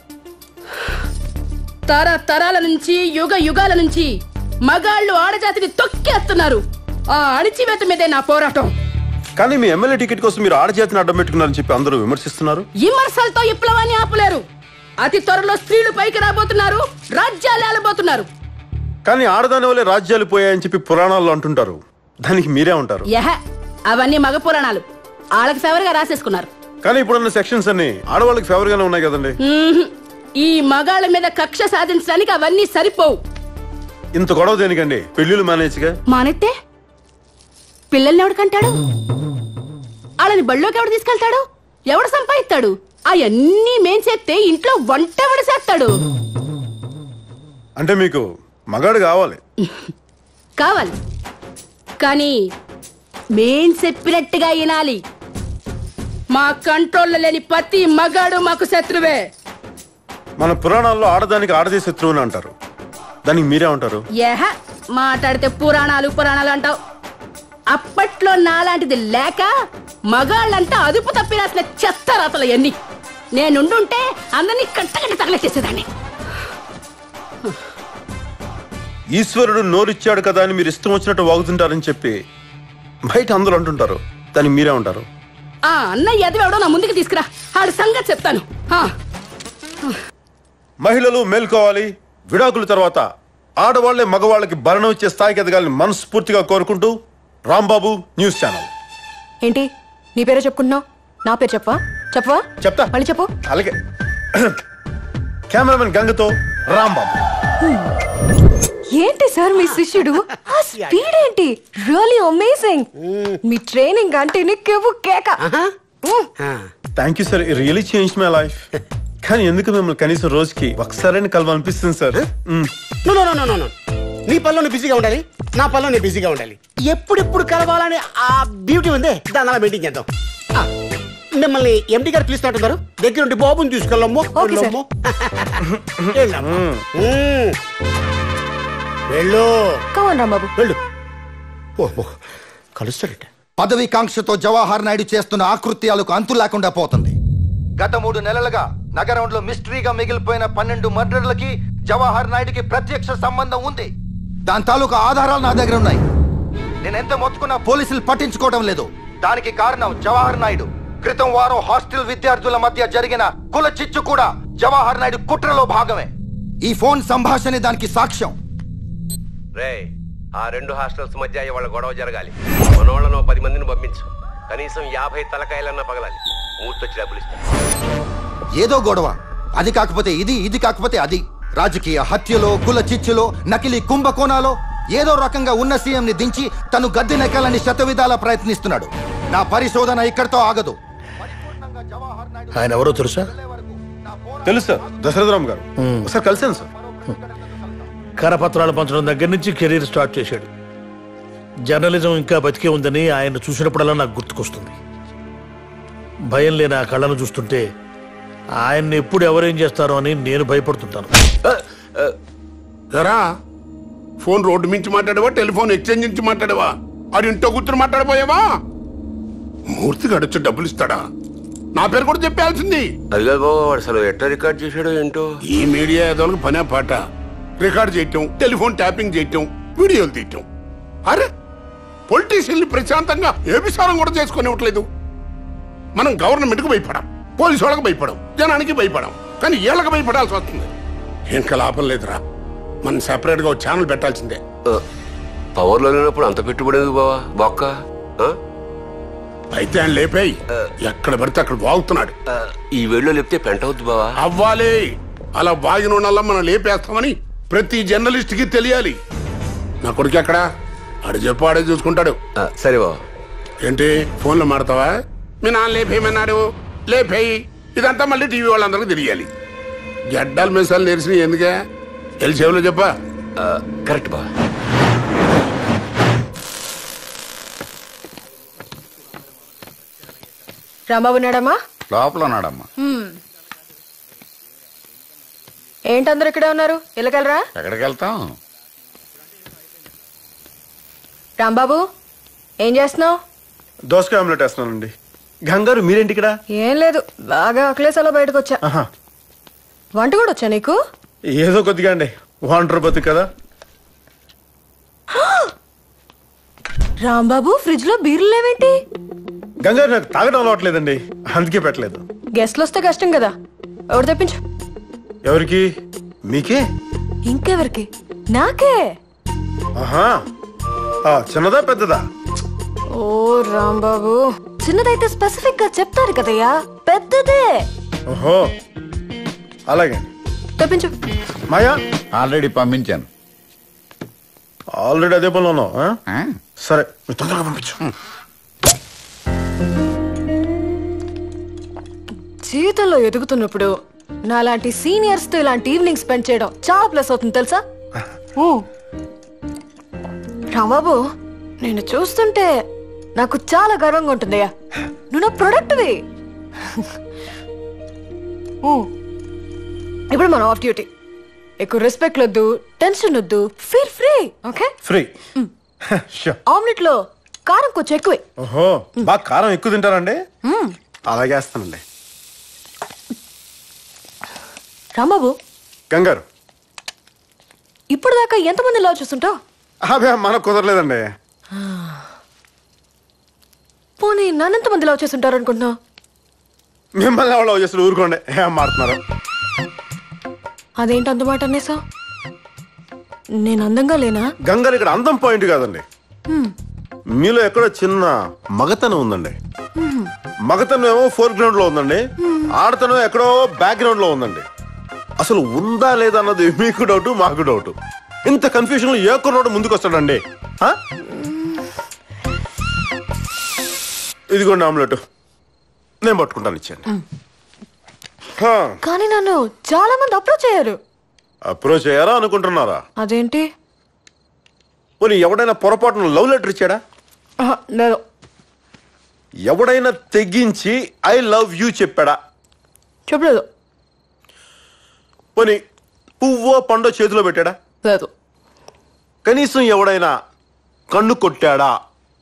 S20: తరతరాల నుంచి యుగ యుగాల నుంచి మగాళ్ళు ఆడజాతిని తొక్కేస్తున్నారు ఆ అణిచివేత మీదే నా పోరాటం
S8: కానీ మీ ఎమ్మెల్యే టికెట్ కోసం మీరు ఆడజాతిని అడ్డం పెట్టుకున్నారని చెప్పి అందరూ విమర్శిస్తున్నారు
S20: విమర్శలతో విప్లవాన్ని ఆపలేరు అతి త్వరలో స్త్రీలు పైకి రాబోతున్నారు రాజ్యాలు ఏలబోతున్నారు
S8: కానీ ఆడదాని వల్లే రాజ్యాలు పోయాయని చెప్పి పురాణాల్లో అంటుంటారు దానికి మీరే ఉంటారు
S20: యహ అవన్నీ మగ పురాణాలు వాళ్ళకి ఫేవర్ గా రాసేసుకున్నారు
S8: కానీ ఇప్పుడున్న సెక్షన్స్ అన్ని ఆడవాళ్ళకి ఫేవర్ గానే ఉన్నాయి కదండి
S20: మ్మ్హ్. ఈ మగాళ్ళ మీద కక్ష సాధించడానికి అవన్నీ సరిపోవు
S8: ఇంత గొడవ దేనికండి పెళ్లిళ్ళు మేనేజ్గా
S20: మానెత్తే పిల్లల్ని ఎవడు కంటాడు వాళ్ళని బళ్ళోకి ఎవడు తీసుకెళ్తాడు ఎవడు సంపాదిస్తాడు అవన్నీ మేం చేస్తే ఇంట్లో వంట ఎవడు చేస్తాడు
S8: అంటే మీకు మగాడు కావాలి
S20: కావాలి కానీ మేం చెప్పినట్టుగా వినాలి మా కంట్రోల్లో లేని ప్రతి మగాడు మాకు శత్రువే
S8: మన పురాణాల్లో ఆడదానికి ఆడదే శత్రువు అని అంటారు దానికి మీరే ఉంటారు
S20: ఏహ మాట్లాడితే పురాణాలు పురాణాలు అంటావు అప్పట్లో నాలాంటిది లేక మగాళ్ళంతా అదుపు తప్పిరాసిన చెత్త రాతలు ఎన్ని నేనుండుంటే అందరినీ కట్టకట్ట తగలెట్టేసేదాన్ని
S8: ఈశ్వరుడు నోరిచ్చాడు కదా అని మీరు ఇష్టం వచ్చినట్టు వాగుతుంటారని చెప్పి బయట అందరూ అంటుంటారు దానికి మీరే ఉంటారు
S20: ఆ అన్న ఎదవెవడో నా ముందుకు తీసుకురా ఆడి సంగతి చెప్తాను ఆ,
S8: మహిళలు మేల్కోవాలి విడాకుల తర్వాత ఆడవాళ్లే మగవాళ్ళకి భరణం ఇచ్చే స్థాయికి ఎదగాలని మనస్ఫూర్తిగా కోరుకుంటూ రాంబాబు న్యూస్ ఛానల్
S12: ఏంటి నీ పేరే చెప్పుకుంటున్నావు నా పేరు చెప్పవా చెప్పవా
S8: చెప్తా
S12: మళ్ళీ చెప్పు
S8: అలాగే కెమెరామెన్ గంగతో రాంబాబు
S12: ఏంటి సార్ మీ శిష్యుడు ఆ స్పీడ్ ఏంటి రియలీ అమేజింగ్ మీ ట్రైనింగ్ అంటే నీకేవు కేక
S8: thank you sir really change my life కానీ ఎందుకు మిమ్మల్ని కనీసం రోజుకి ఒకసారైనా కలవనిపిస్తుంది సార్ మ్మ్.
S18: No no no no no నీ పనిలో నువ్వు బిజీగా ఉండాలి నా పనిలో నేను బిజీగా ఉండాలి ఎప్పుడెప్పుడు కలవాలని ఆ బ్యూటీ ఉంది దాని అలా మెయింటైన్ చేద్దాం ఆ, మిమ్మల్ని ఎండి గారు పిలుస్తున్నారు దగ్గర ఉండి బాబుని తీసుకెళ్ళమ్మో
S12: ఓకే, సార్.
S18: వెళ్ళమ్మో. వెళ్ళమ్మా. మ్మ్. వెళ్ళు
S12: కమన్ రాంబాబు
S18: వెళ్ళు ఓహో కలుస్తాడట
S4: పదవి కాంక్షతో జవహర్ నాయుడు చేస్తున్న ఆకృత్యాలకు అంతు లేకుండా పోతుంది గత మూడు నెలలుగా నగరంలో మిస్టరీగా మిగిలిపోయిన పన్నెండు మర్డర్లకి జవహర్ నాయుడుకి ప్రత్యక్ష సంబంధం ఉంది దాని తాలూకా ఆధారాలు నా దగ్గర ఉన్నాయి నేను ఎంత మొత్తుకున్నా పోలీసులు పట్టించుకోవడం లేదు దానికి కారణం జవహర్ నాయుడు క్రితం వారం హాస్టల్ విద్యార్థుల మధ్య జరిగిన కుల చిచ్చు కూడా జవహర్ నాయుడు కుట్రలో భాగమే ఈ ఫోన్ సంభాషణ దానికి సాక్ష్యం
S6: రే ఆ రెండు హాస్టల్స్ మధ్య ఇవాళ గొడవ జరగాలి మనోళ్ళను పది మందిని పంపించు కనీసం యాభై తలకాయలన్నా పగలాలి మూర్తొచ్చి డబ్బులు ఇస్తా
S4: ఏదో గొడవ అది కాకపోతే ఇది ఇది కాకపోతే అది రాజకీయ హత్యలో కుల చిచ్చులో నకిలీ కుంభకోణాలో ఏదో రకంగా ఉన్న సీఎం ని దించి తను గద్దె నెక్కాలని శతవిధాలా ప్రయత్నిస్తున్నాడు నా పరిశోధన ఇక్కడితో ఆగదు
S13: ఆయన ఎవరో తెలుసా
S8: తెలుసు సార్ దశరథరామ్ గారు ఒకసారి కలిసాను సార్
S13: కరపత్రాలు పంచడం దగ్గర నుంచి కెరీర్ స్టార్ట్ చేశాడు జర్నలిజం ఇంకా బతికే ఉందని ఆయన చూసినప్పుడల్లా నాకు గుర్తుకొస్తుంది భయం లేని ఆ కళ్ళను చూస్తుంటే ఆయన్ని ఎప్పుడు ఎవరేం చేస్తారో అని నేను భయపడుతుంటాను
S7: ఎరా ఫోన్ రోడ్డు మించి మాట్లాడవా టెలిఫోన్ ఎక్స్చేంజ్ నుంచి మాట్లాడవా అది ఇంట్లో కూర్చుని మాట్లాడబోయావా మూర్తి గడొచ్చి డబ్బులు ఇస్తాడా నా పేరు కూడా చెప్పాల్సింది
S6: అది కాదు బాబు వాడు అసలు ఎట్లా రికార్డ్ చేశాడో ఏంటో
S7: ఈ మీడియా ఏదోలకు పనే పాట రికార్డ్ చేయటం టెలిఫోన్ ట్యాపింగ్ చేయటం వీడియోలు తీయటం అరే పొలిటీషియన్ని ప్రశాంతంగా ఏ విచారం కూడా చేసుకునివ్వట్లేదు మనం గవర్నమెంట్ కు భయపడం పోలీసు వాళ్ళకి భయపడం జనానికి భయపడం కానీ వీళ్ళకి భయపడాల్సి వస్తుంది ఇంకా లాభం లేదురా మనం సెపరేట్ గా ఛానల్ పెట్టాల్సిందే
S6: పవర్ లో లేనప్పుడు అంత పెట్టుబడి ఎందుకు బావా బొక్క ఆ?
S7: అయితే ఆయన లేపేయి ఎక్కడ పడితే అక్కడ వాగుతున్నాడు
S6: ఈ వేడిలో లేపితే పెంట అవుద్ది బావా
S7: అవ్వాలి అలా వాగినోళ్ళ మనం లేపేస్తామని ప్రతి జర్నలిస్ట్ కి తెలియాలి నా కొడుకు ఎక్కడ ఆడు చెప్పు ఆడే చూసుకుంటాడు
S6: సరే బావ
S7: ఏంటి ఫోన్లో మాడతావా మీ నాన్న లేపేయమన్నాడు లేపేయి ఇదంతా మళ్ళీ టీవీ వాళ్ళందరికీ తెలియాలి గడ్డాలు మిసాలు నేర్చిన ఎందుకే వెళ్ళి చెవులో చెప్పా
S6: కరెక్ట్ బా
S12: రాంబాబు ఉన్నాడమ్మా
S14: లోపల ఉన్నాడమ్మా
S12: హ్మ్. ఏంటందరూ ఇక్కడే ఉన్నారు వెళ్ళగలరా
S14: ఎక్కడికి వెళ్తాం
S12: రాంబాబు ఏం చేస్తున్నావు
S8: దోసకాయ ఆమ్లెట్ వేస్తున్నానండి గంగారు మీరేంటి ఇక్కడ
S12: ఏం లేదు బాగా అఖిలేసాలో బయటకు వచ్చా
S8: ఆహా.
S12: వంట కూడా వచ్చా నీకు
S8: ఏదో కొద్దిగా అండి వాంటర్ బతుకు కదా
S12: రాంబాబు ఫ్రిడ్జ్ లో బీర్లు లేవేంటి
S8: గంగారు నాకు తాగడం అలవాట్లేదండి అందుకే పెట్టలేదు
S12: గెస్ట్లు వస్తే కష్టం కదా ఎవరు తెప్పించు
S8: ఎవరికి మీకే
S12: ఇంకెవరికి నాకే
S8: ఆహా ఆ, చిన్నదా పెద్దదా
S12: ఓ రాంబాబు చిన్నదైతే స్పెసిఫిక్ గా చెప్తారు కదయ్యా పెద్దదే
S8: ఓహో అలాగే
S12: తెప్పించు
S8: మాయా
S14: ఆల్రెడీ పంపించాను
S8: ఆల్రెడీ అదే పనిలో ఉన్నావు ఆ? సరే మీరు తొందరగా పంపించు
S12: జీవితంలో ఎదుగుతున్నప్పుడు నాలాంటి సీనియర్స్ తో ఇలాంటి ఈవినింగ్ స్పెండ్ చేయడం చాలా ప్లస్ అవుతుంది తెలుసా ఊ. రాంబాబు నేను చూస్తుంటే నాకు చాలా గర్వంగా ఉంటుందయ్యా నువ్వు నా ప్రొడక్ట్వి ఊ. ఇప్పుడు మనం ఆఫ్ డ్యూటీ ఎక్కువ రెస్పెక్ట్ వద్దు టెన్షన్ వద్దు feel free okay
S8: free sure.
S12: Omelette లో కారం కొంచెం ఎక్కువే
S8: ఓహో బాగా కారం ఎక్కువ తింటారండి
S12: మ్మ్.
S8: అలాగే వేస్తానండి
S12: రాంబాబు
S8: గంగారు
S12: ఇప్పుడు దాకా ఎంతమంది లవ్ చూస్తుంటావు
S8: అదే మనకు కుదరలేదండి
S12: పోనీ నన్నెంతమంది లవ్ చేస్తుంటారు అనుకుంటున్నావు
S8: మిమ్మల్ని ఎవరో చేస్తారు ఊరుకోండి ఏం మారుతున్నారు
S12: అదేంటి అంత మాట అనేసా నేను అందంగా లేనా
S8: గంగారు ఇక్కడ అందం పాయింట్ కాదండి
S12: హ్మ్.
S8: మీలో ఎక్కడో చిన్న మగతనం ఉందండి మగతనం ఏమో ఫోర్ గ్రౌండ్ లో ఉందండి ఆడతనం ఎక్కడో బ్యాక్ గ్రౌండ్ లో ఉందండి అసలు ఉందా లేదా అన్నది మీకు డౌట్ మాకు డౌట్ ఇంత కన్ఫ్యూజన్ లో ఏ కుర్రోడు ముందుకు వస్తాడండి ఆ? ఇదిగోండి ఆమ్లెట్ నేను పట్టుకుంటాను ఇచ్చేయండి హా,
S12: కానీ నన్ను చాలా మంది అప్రోచ్ అయ్యారు
S8: అప్రోచ్ అయ్యారా అనుకుంటున్నారా
S12: అదేంటి
S8: పోనీ ఎవడైనా పొరపాటున లవ్ లెటర్ ఇచ్చాడా
S12: ఆహా, లేదు
S8: ఎవడైనా తెగించి ఐ లవ్ యూ చెప్పాడా
S12: చెప్పలేదు
S8: పోనీ పువ్వో పండో చేతిలో పెట్టాడా
S12: లేదు
S8: కనీసం ఎవడైనా కన్ను కొట్టాడా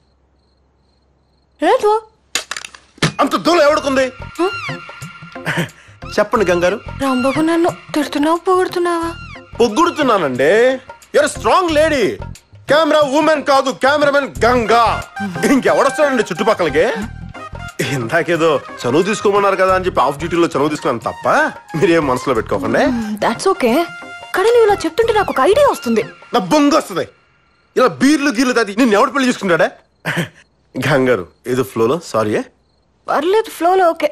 S12: లేదు
S8: అంత దూరం ఎవడుకుంది చెప్పండి గంగారు
S12: రాంబాబు నన్ను తిడుతున్నావు పొగుడుతున్నావా
S8: పొగ్గుడుతున్నానండి your strong lady camera women కాదు కెమెరామెన్ గంగా ఇంకెవడొస్తాడండి చుట్టుపక్కలకి ఇందాకేదో చనువు తీసుకోమన్నారు కదా అని చెప్పి ఆఫ్ డ్యూటీలో చనువు తీసుకున్నాను తప్ప మీరేం మనసులో పెట్టుకోకండి
S12: దాట్స్ ఓకే కానీ నువ్వు ఇలా చెప్తుంటే నాకు ఒక ఐడియా వస్తుంది
S8: నా బొంగు వస్తుంది ఇలా బీర్లు గీర్లు తాది నిన్ను ఎవడు పెళ్లి చేసుకుంటాడా గంగారు ఏదో ఫ్లోలో సారీ
S12: పర్లేదు ఫ్లోలో ఓకే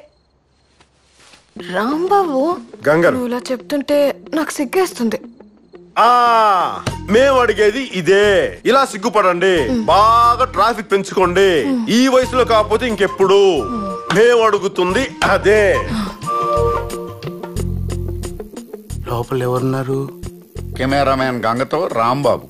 S12: రాంబాబు
S8: గంగారు
S12: నువ్వు ఇలా చెప్తుంటే నాకు సిగ్గేస్తుంది
S8: ఆ మేము అడిగేది ఇదే ఇలా సిగ్గుపడండి బాగా ట్రాఫిక్ పెంచుకోండి ఈ వయసులో కాకపోతే ఇంకెప్పుడు మేము అడుగుతుంది అదే
S14: లోపల ఎవరున్నారు కెమెరామ్యాన్ గంగతో రాంబాబు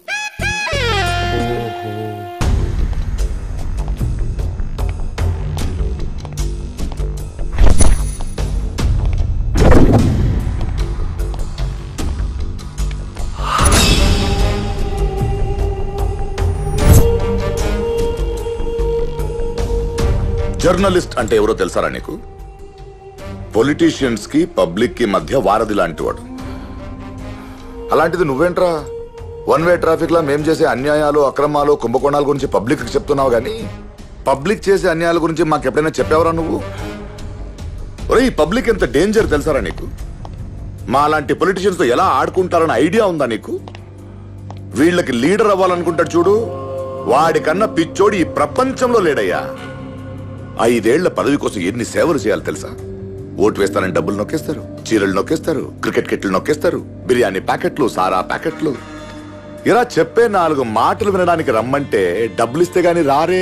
S2: జర్నలిస్ట్ అంటే ఎవరో తెలుసారా నీకు పొలిటీషియన్స్ కి పబ్లిక్ కి మధ్య వారధి లాంటివాడు అలాంటిది నువ్వేంట్రా వన్ వే ట్రాఫిక్ లా మేం చేసే అన్యాయాలు అక్రమాలు కుంభకోణాల గురించి పబ్లిక్ కి చెప్తున్నావు గానీ పబ్లిక్ చేసే అన్యాయాల గురించి మాకు ఎప్పుడైనా చెప్పావరా నువ్వు ఒరే ఈ పబ్లిక్ ఎంత డేంజర్ తెలుసారా నీకు మా లాంటి పొలిటీషియన్స్ తో ఎలా ఆడుకుంటారన్న ఐడియా ఉందా నీకు వీళ్ళకి లీడర్ అవ్వాలనుకుంటాడు చూడు వాడికన్నా పిచ్చోడి ఈ ప్రపంచంలో లేడయ్యా ఐదేళ్ల పదవి కోసం ఎన్ని సేవలు చేయాలి తెలుసా ఓటు వేస్తానని డబ్బులు నొక్కేస్తారు చీరలు నొక్కేస్తారు క్రికెట్ కిట్లు నొక్కేస్తారు బిర్యానీ ప్యాకెట్లు సారా ప్యాకెట్లు ఇలా చెప్పే నాలుగు మాటలు వినడానికి రమ్మంటే డబ్బులు ఇస్తే గాని రారే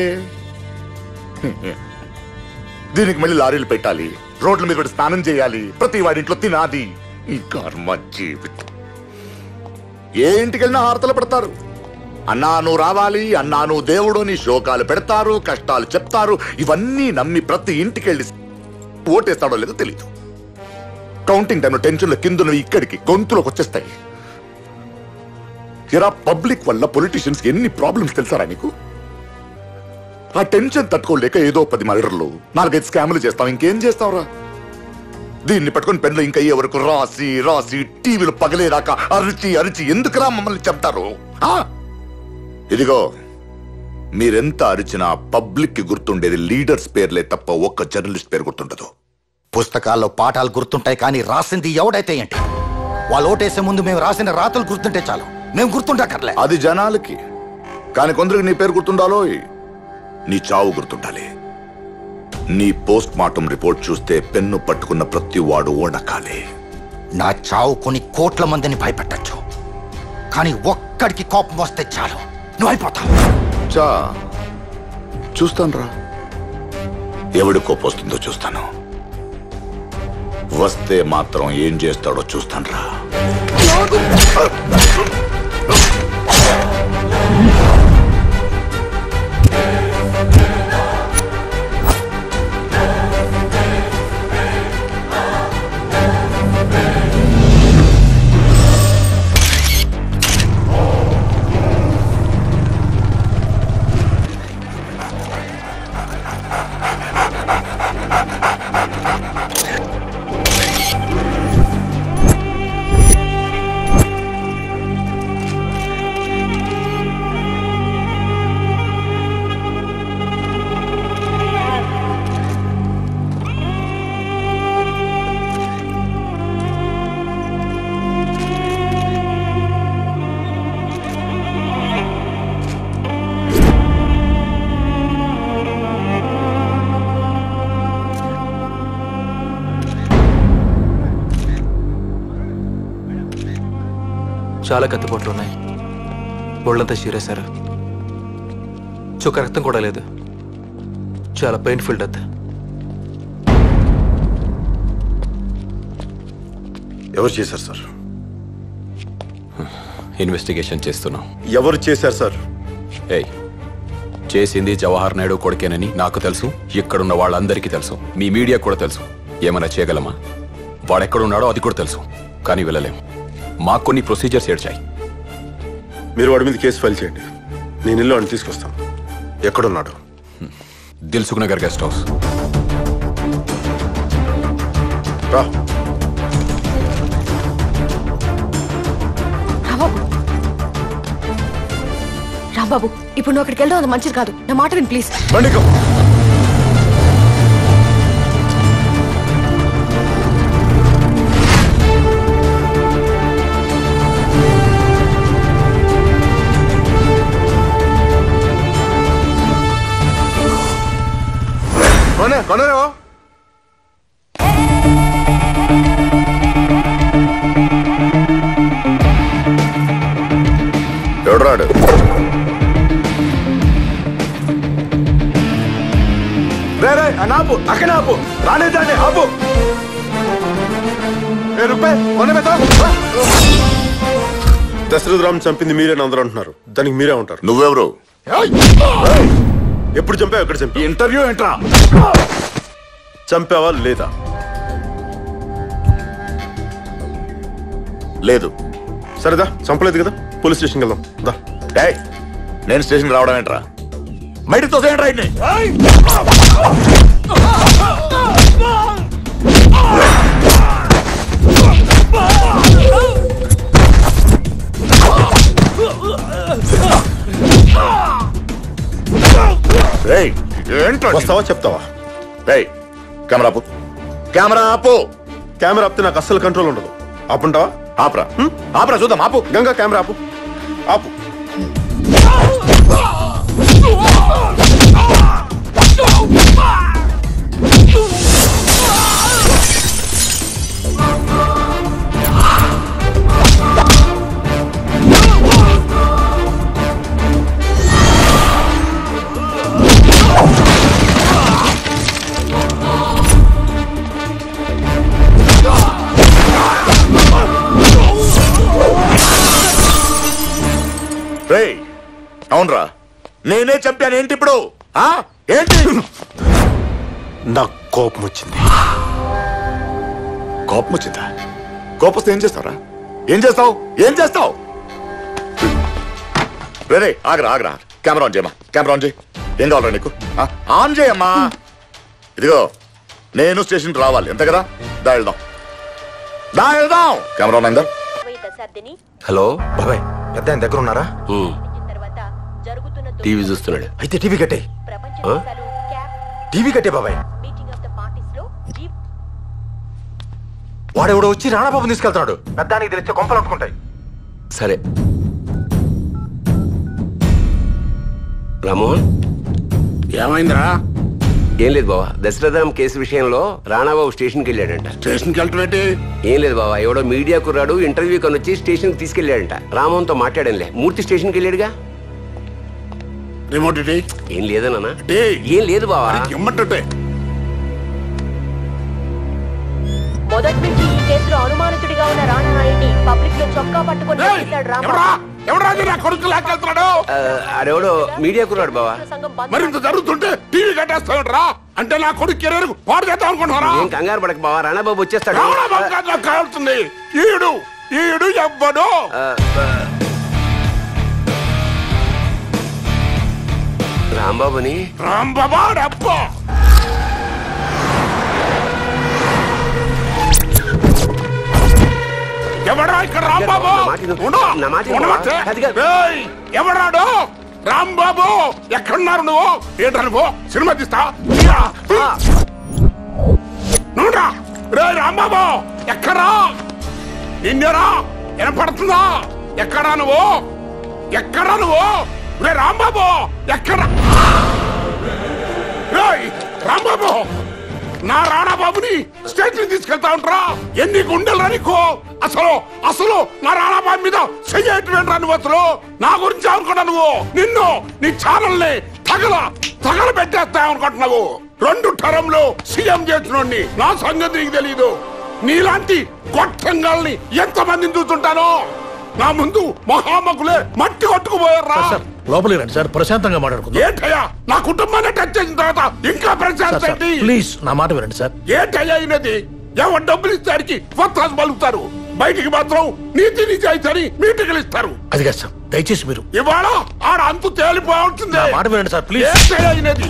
S2: దీనికి మళ్ళీ లారీలు పెట్టాలి రోడ్ల మీద పడి స్నానం చేయాలి ప్రతి వాడింట్లో తినాది ఈ కర్మ జీవితం ఏ ఇంటికెళ్ళినా హారతలు పెడతారు అన్నా నువ్వు రావాలి అన్నా నువ్వు దేవుడు నీ శోకాలు పెడతారు కష్టాలు చెప్తారు ఇవన్నీ నమ్మి ప్రతి ఇంటికెళ్ళి ఓటేస్తాడో లేదో తెలియదు కౌంటింగ్ టైంలో టెన్షన్లో కింద ఇక్కడికి గొంతులోకి వచ్చేస్తాయి ఇలా పబ్లిక్ వల్ల పొలిటీషియన్స్ ఎన్ని ప్రాబ్లమ్స్ తెలుసారా నీకు ఆ టెన్షన్ తట్టుకోలేక ఏదో పది మర్డర్లు నాలుగైదు స్కాములు చేస్తాం ఇంకేం చేస్తావురా దీన్ని పట్టుకొని పెన్లో ఇంకా అయ్యే వరకు రాసి రాసి టీవీలు పగలేదాకా అరిచి అరిచి ఎందుకురా మమ్మల్ని చెప్తారు ఆ? ఇదిగో మీరెంత అరిచినా పబ్లిక్ కి గుర్తుండేది లీడర్స్ పేర్లే తప్ప ఒక్క జర్నలిస్ట్ పేరు గుర్తుండదు
S4: పుస్తకాల్లో పాఠాలు గుర్తుంటాయి కానీ రాసింది ఎవడైతే ఏంటి వాళ్ళు ఓటేసే ముందు మేము రాసిన రాతలు గుర్తుంటే చాలు మేము గుర్తుండక్కర్లే
S2: అది జనాలకి కానీ కొందరికి నీ పేరు గుర్తుండాలో నీ చావు గుర్తుండాలి నీ పోస్ట్ మార్టం రిపోర్ట్ చూస్తే పెన్ను పట్టుకున్న ప్రతి వాడు ఓడకాలి
S4: నా చావు కొన్ని కోట్ల మందిని భయపెట్టచ్చు కానీ ఒక్కడికి కోపం వస్తే చాలు నువ్వు అయిపోతావు
S2: చా చూస్తాను రా ఎవడి కోపొస్తుందో చూస్తాను వస్తే మాత్రం ఏం చేస్తాడో చూస్తాను రా
S21: చాలా కత్తిపోట్లు ఉన్నాయి ఒళ్ళంతా చీరేశారు చుక్క రక్తం కూడా లేదు చాలా పెయిన్ఫుల్ డెత్
S8: ఎవరు చేశారు సార్
S22: ఇన్వెస్టిగేషన్ చేస్తున్నాం
S8: ఎవరు చేశారు సార్
S22: ఏయ్ చేసింది జవహర్ నాయుడు కొడుకేనని నాకు తెలుసు ఇక్కడున్న వాళ్ళందరికీ తెలుసు మీ మీడియా కూడా తెలుసు ఏమైనా చేయగలమా వాడెక్కడున్నాడో అది కూడా తెలుసు కానీ వెళ్ళలేం మాకు కొన్ని ప్రొసీజర్స్ ఏడ్చాయి
S8: మీరు వాడి మీద కేసు ఫైల్ చేయండి నేను ఇల్లు అని తీసుకొస్తాను ఎక్కడున్నాడు
S22: దిల్సుఖ్ నగర్ గెస్ట్ హౌస్
S8: రా
S12: రాబాబు రాంబాబు ఇప్పుడు నువ్వు అక్కడికి వెళ్ళడం అది మంచిది కాదు నా మాట విని ప్లీజ్
S8: కొనే కొనరే
S2: ఎవడరాడు
S8: రే రే అని ఆపు అక్కడ ఆపు రాలేదాన్ని ఆపు ఏ రూపాయి కొనమేతో దశరథ రామ్ చంపింది మీరేనా అందరూ అంటున్నారు దానికి మీరే ఉంటారు
S2: నువ్వెవరు
S8: ఎప్పుడు చంపావు ఎక్కడ చంపావు
S2: ఇంటర్వ్యూ ఏంట్రా
S8: చంపావా లేదా
S2: లేదు
S8: సరేదా చంపలేదు కదా పోలీస్ స్టేషన్కి వెళ్దాం దా
S2: డేయ్ నేను స్టేషన్కి రావడం ఏంట్రా బయటకు తోసేయండి రైట్ని రేయ్ ఏంట్రా
S8: వస్తావా చెప్తావా
S2: రేయ్ కెమెరా ఆపు కెమెరా ఆపు
S8: కెమెరా ఆపితే నాకు అస్సలు కంట్రోల్ ఉండదు ఆపుంటావా
S2: ఆపరా ఆపరా చూద్దాం ఆపు
S8: గంగా కెమెరా ఆపు ఆపు
S2: రేయ్ అవునరా నేనే చంపాను ఏంటి ఇప్పుడు ఆ? ఏంటి
S8: నాకు కోపం వచ్చింది
S2: కోపం వచ్చిందా కోపం వస్తే ఏం చేస్తావురా ఏం చేస్తావు ఏం చేస్తావు రే రే ఆగరా ఆగరా కెమెరా ఆన్ చేయమ్మా కెమెరా ఆన్ చేయి ఏం కావాలరా నీకు ఆ? ఆన్ చేయమ్మా ఇదిగో నేను స్టేషన్కి రావాలి ఎంత కదా దా వెళ్దాం దా వెళ్దాం కెమెరా ఆన్ అయిందా
S6: హలో
S4: బాబాయ్ పెద్ద ఆయన దగ్గర ఉన్నారా
S6: టీవీ చూస్తున్నాడు
S4: అయితే టీవీ కట్టే
S6: ఆ?
S4: టీవీ కట్టే బాబాయ్ వాడెవడో వచ్చి రాణాబాబు తీసుకెళ్తున్నాడు పెద్దానికి తెలిస్తే కొంపలు అంటుకుంటాయి
S6: సరే రామోహన్
S7: ఏమైందిరా
S6: ఏం లేదు బావా దశరథం కేసు విషయంలో రాణాబాబు స్టేషన్కి వెళ్ళాడంట
S7: స్టేషన్కి వెళ్ళటం
S6: ఏం లేదు బావా ఎవడో మీడియా కుర్రాడు ఇంటర్వ్యూ కని వచ్చి స్టేషన్కి తీసుకెళ్ళాడంట రామోహన్తో మాట్లాడంలే మూర్తి స్టేషన్కి వెళ్ళాడుగా
S7: రిమోట్ ఇటీ
S6: ఏం లేదన్నా ఏం లేదు బావా
S7: ఇమ్మంటుంటే
S15: మొదటి నుంచి ఈ కేసులో అనుమానితుడిగా ఉన్న రాణానాయుడిని పబ్లిక్ లో చొక్కా పట్టుకొని వచ్చేశాడు రాంబాబు
S7: ఎవరా నా కొడుకు లాక్కెళ్తున్నాడు
S6: ఆ, ఆడెవడో మీడియా కుర్రాడు బావా
S7: మరి ఇంత జరుగుతుంటే టీవీ కట్టేస్తాడు అంటే నా కొడుకు కెరీర్ పాడు చేద్దాం అనుకుంటున్నారా
S6: ఏం కంగారు పడక బావా రాణాబాబు వచ్చేస్తాడు
S7: రావణ బంగారు నాకు కావాల్సింది ఈడు ఈడు ఎవ్వడు
S6: ఆ, ఆ, రాంబాబుని
S7: రాంబాబాడప్ప ఎవడా ఇక్కడ రాంబాబు
S6: నా మాట విను.
S7: ఉండు.
S6: నా మాట విను.
S7: ఉండమంటే?
S6: అది కాదు.
S7: ఏయ్, ఎవడాడు రాంబాబు ఎక్కడున్నారు నువ్వు ఏంట్రా నువ్వు సినిమా తీస్తా నువ్వురా రే రాంబాబు ఎక్కరా నిన్నేరా వినపడుతుందా ఎక్కడా నువ్వు ఎక్కడా నువ్వు రే రాంబాబు ఎక్కడా రేయ్, రాంబాబు నా రాణాబాబుని స్టేషన్ తీసుకెళ్తా ఉంటారా ఎన్ని గుండెలు నీకు అసలు అసలు నా రాణాబాయి మీద చెయ్యేటువంటి నువ్వు అసలు నా గురించి అనుకున్నా నువ్వు నిన్ను నీ ఛానల్ ని తగల తగల పెట్టేస్తాయనుకుంటున్నావు రెండు టరంలో సీఎం చేసినోడిని నా సంగతి నీకు తెలీదు నీలాంటి గొట్టంగాల్ని ఎంత మందిని చూస్తుంటానో నా ముందు మహామకులే మట్టి కొట్టుకుపోయారా
S13: సార్ లోపలికి రండి సార్ ప్రశాంతంగా మాట్లాడుకుందాం
S7: ఏంటయ్యా నా కుటుంబాన్ని టచ్ చేసిన తర్వాత ఇంకా
S13: సార్,
S7: ప్రశాంత్
S13: సార్,
S7: ఏంటి
S13: ప్లీజ్ నా మాట వినండి సార్
S7: ఏంటయ్యా అయినది ఎవరు డబ్బులు ఇస్తానికి వత్తాసు పలుకుతారు బయటికి మాత్రం నీతి నిజాయితీ మీటింగ్లు ఇస్తారు
S13: అది కాదు సార్ దయచేసి మీరు
S7: ఇవాళ ఆడ అంతు తేలిపోతుంది
S13: నా మాట వినండి సార్ ప్లీజ్
S7: ఏంటయ్యా అయినది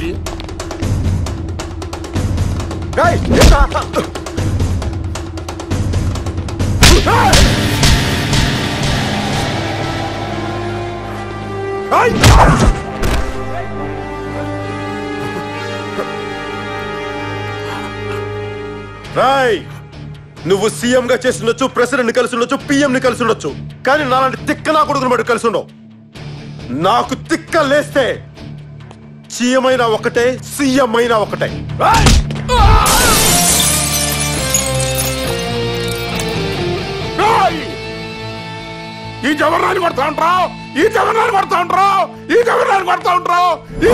S8: రాయ్ నువ్వు సీఎం గా చేసి ఉండొచ్చు ప్రెసిడెంట్ ని కలిసి ఉండొచ్చు పిఎం ని కలిసి ఉండొచ్చు కానీ నాలాంటి తిక్క నా కొడుకుని మటు కలిసి ఉండవు నాకు తిక్క లేస్తే సీఎం అయినా ఒకటే సీఎం అయినా ఒకటే
S7: ఏయ్! ఈ జవహర్లాల్ కొడతా ఉంటావు ఈ జవహర్లాల్ కొడతా ఉంటావు ఈ జవహర్లాల్ కొడతా ఉంటావు ఈ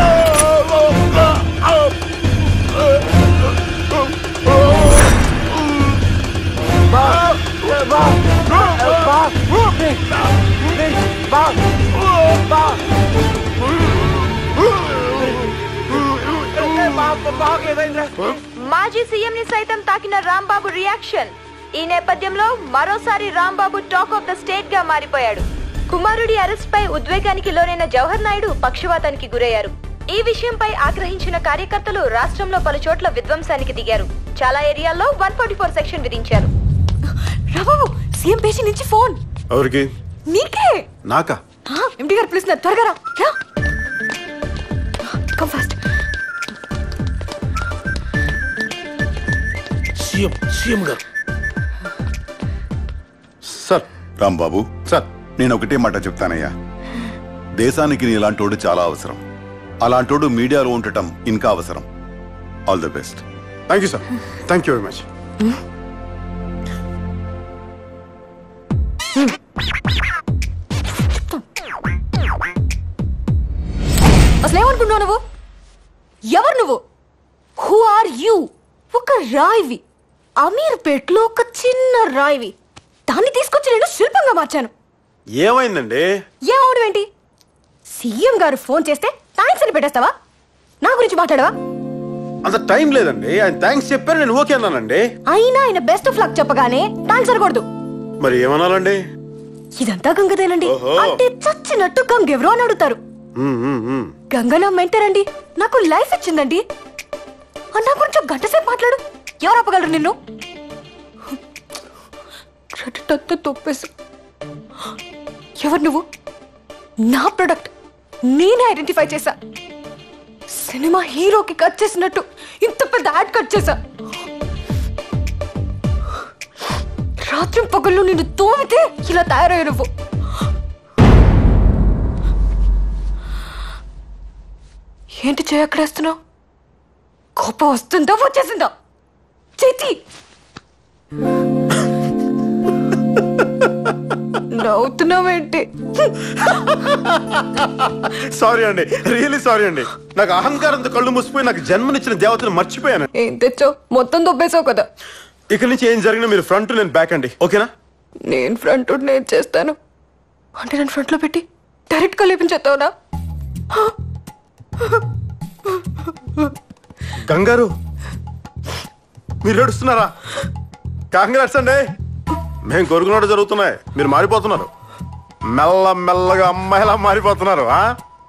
S15: మాజీ సీఎం ని సైతం తాకిన రాంబాబు రియాక్షన్ ఈ నేపథ్యంలో మరోసారి Rambabu talk of the state గా మారిపోయాడు కుమారుడి అరెస్ట్ పై ఉద్వేగానికి లోనైన జవహర్ నాయుడు పక్షవాతానికి గురయ్యారు ఈ విషయంపై ఆగ్రహించిన కార్యకర్తలు రాష్ట్రంలో పలు చోట్ల విధ్వంసానికి దిగారు చాలా ఏరియాల్లో వన్ ఫార్టీ ఫోర్ సెక్షన్ విధించారు
S12: రాబాబు సీఎం పేషి నుంచి ఫోన్
S8: ఎవరికి
S12: నీకే
S8: నాకా
S12: ఎండి గారు పిలుస్తున్నారు త్వరగా రా రా కమ్ ఫాస్ట్
S13: సీఎం సీఎం గారు
S8: సార్
S3: రాంబాబు
S8: సార్
S3: నేను ఒకటే మాట చెప్తానయ్యా దేశానికి నీ ఇలాంటోడు చాలా అవసరం అలాంటోడు మీడియాలో ఉండటం ఇంకా అవసరం all the best
S8: thank you sir thank you very much
S12: అసలు ఏమనుకుంటున్నావు నువ్వు ఎవరు నువ్వు హూ ఆర్ యూ ఒక రాయివి అమీర్పేట్లో ఒక చిన్న రాయివి దాన్ని తీసుకొచ్చి నేను శిల్పంగా మార్చాను
S8: ఏమైందండి
S12: ఏమవడం ఏంటి సీఎం గారు ఫోన్ చేస్తే థ్యాంక్స్ అని పెట్టేస్తావా నా గురించి మాట్లాడవా
S8: అంత టైం లేదండి ఆయన థ్యాంక్స్ చెప్పారు నేను ఓకే అన్నానండి
S12: అయినా ఆయన బెస్ట్ ఆఫ్ లక్ చెప్పగానే థ్యాంక్స్ అనకూడదు
S8: మరి ఏమనాలండి
S12: ఇదంతా గంగదేనండి
S8: ఓహో.
S12: అంటే చచ్చినట్టు గంగెవరో అని అడుగుతారు
S8: మ్మ్, మ్మ్, మ్మ్.
S12: గంగ నా మెంటరండి నాకు లైఫ్ ఇచ్చిందండి అన్న గురించి ఒక గంట సేపు మాట్లాడు ఎవరు ఆపగలరు నిన్ను క్రెడిట్ అంతా తొప్పేసి ఎవరు నువ్వు నా ప్రొడక్ట్ నేనే ఐడెంటిఫై చేశా సినిమా హీరోకి కట్ చేసినట్టు ఇంత పెద్ద యాడ్ కట్ చేశా రాత్రి పగళ్ళు నిన్ను తోమితే ఇలా తయారయ్యా నువ్వు ఏంటి చేయక్కడేస్తున్నావు కోపం వస్తుందా వచ్చేసిందా చేతి నవ్వుతున్నావేంటి
S8: సారీ అండి రియలీ సారీ అండి నాకు అహంకారంతో కళ్ళు మూసిపోయి నాకు జన్మనిచ్చిన దేవతను మర్చిపోయాను
S12: ఏం తెచ్చావు మొత్తం దొబ్బేసావు కదా
S8: ఇక్కడి నుంచి ఏం జరిగినా మీరు ఫ్రంట్ నేను బ్యాక్ అండి ఓకేనా
S12: నేను ఫ్రంట్ ఉండి నేను చేస్తాను అంటే నేను ఫ్రంట్ లో పెట్టి డైరెక్ట్ గా లేపించేస్తావునా
S8: కంగారు మీరు ఏడుస్తున్నారా కాంగ్రెస్ అండి మేము కొరుకున్నట్టు జరుగుతున్నాయి మీరు మారిపోతున్నారు మెల్ల మెల్లగా అమ్మాయిలా మారిపోతున్నారు ఆ?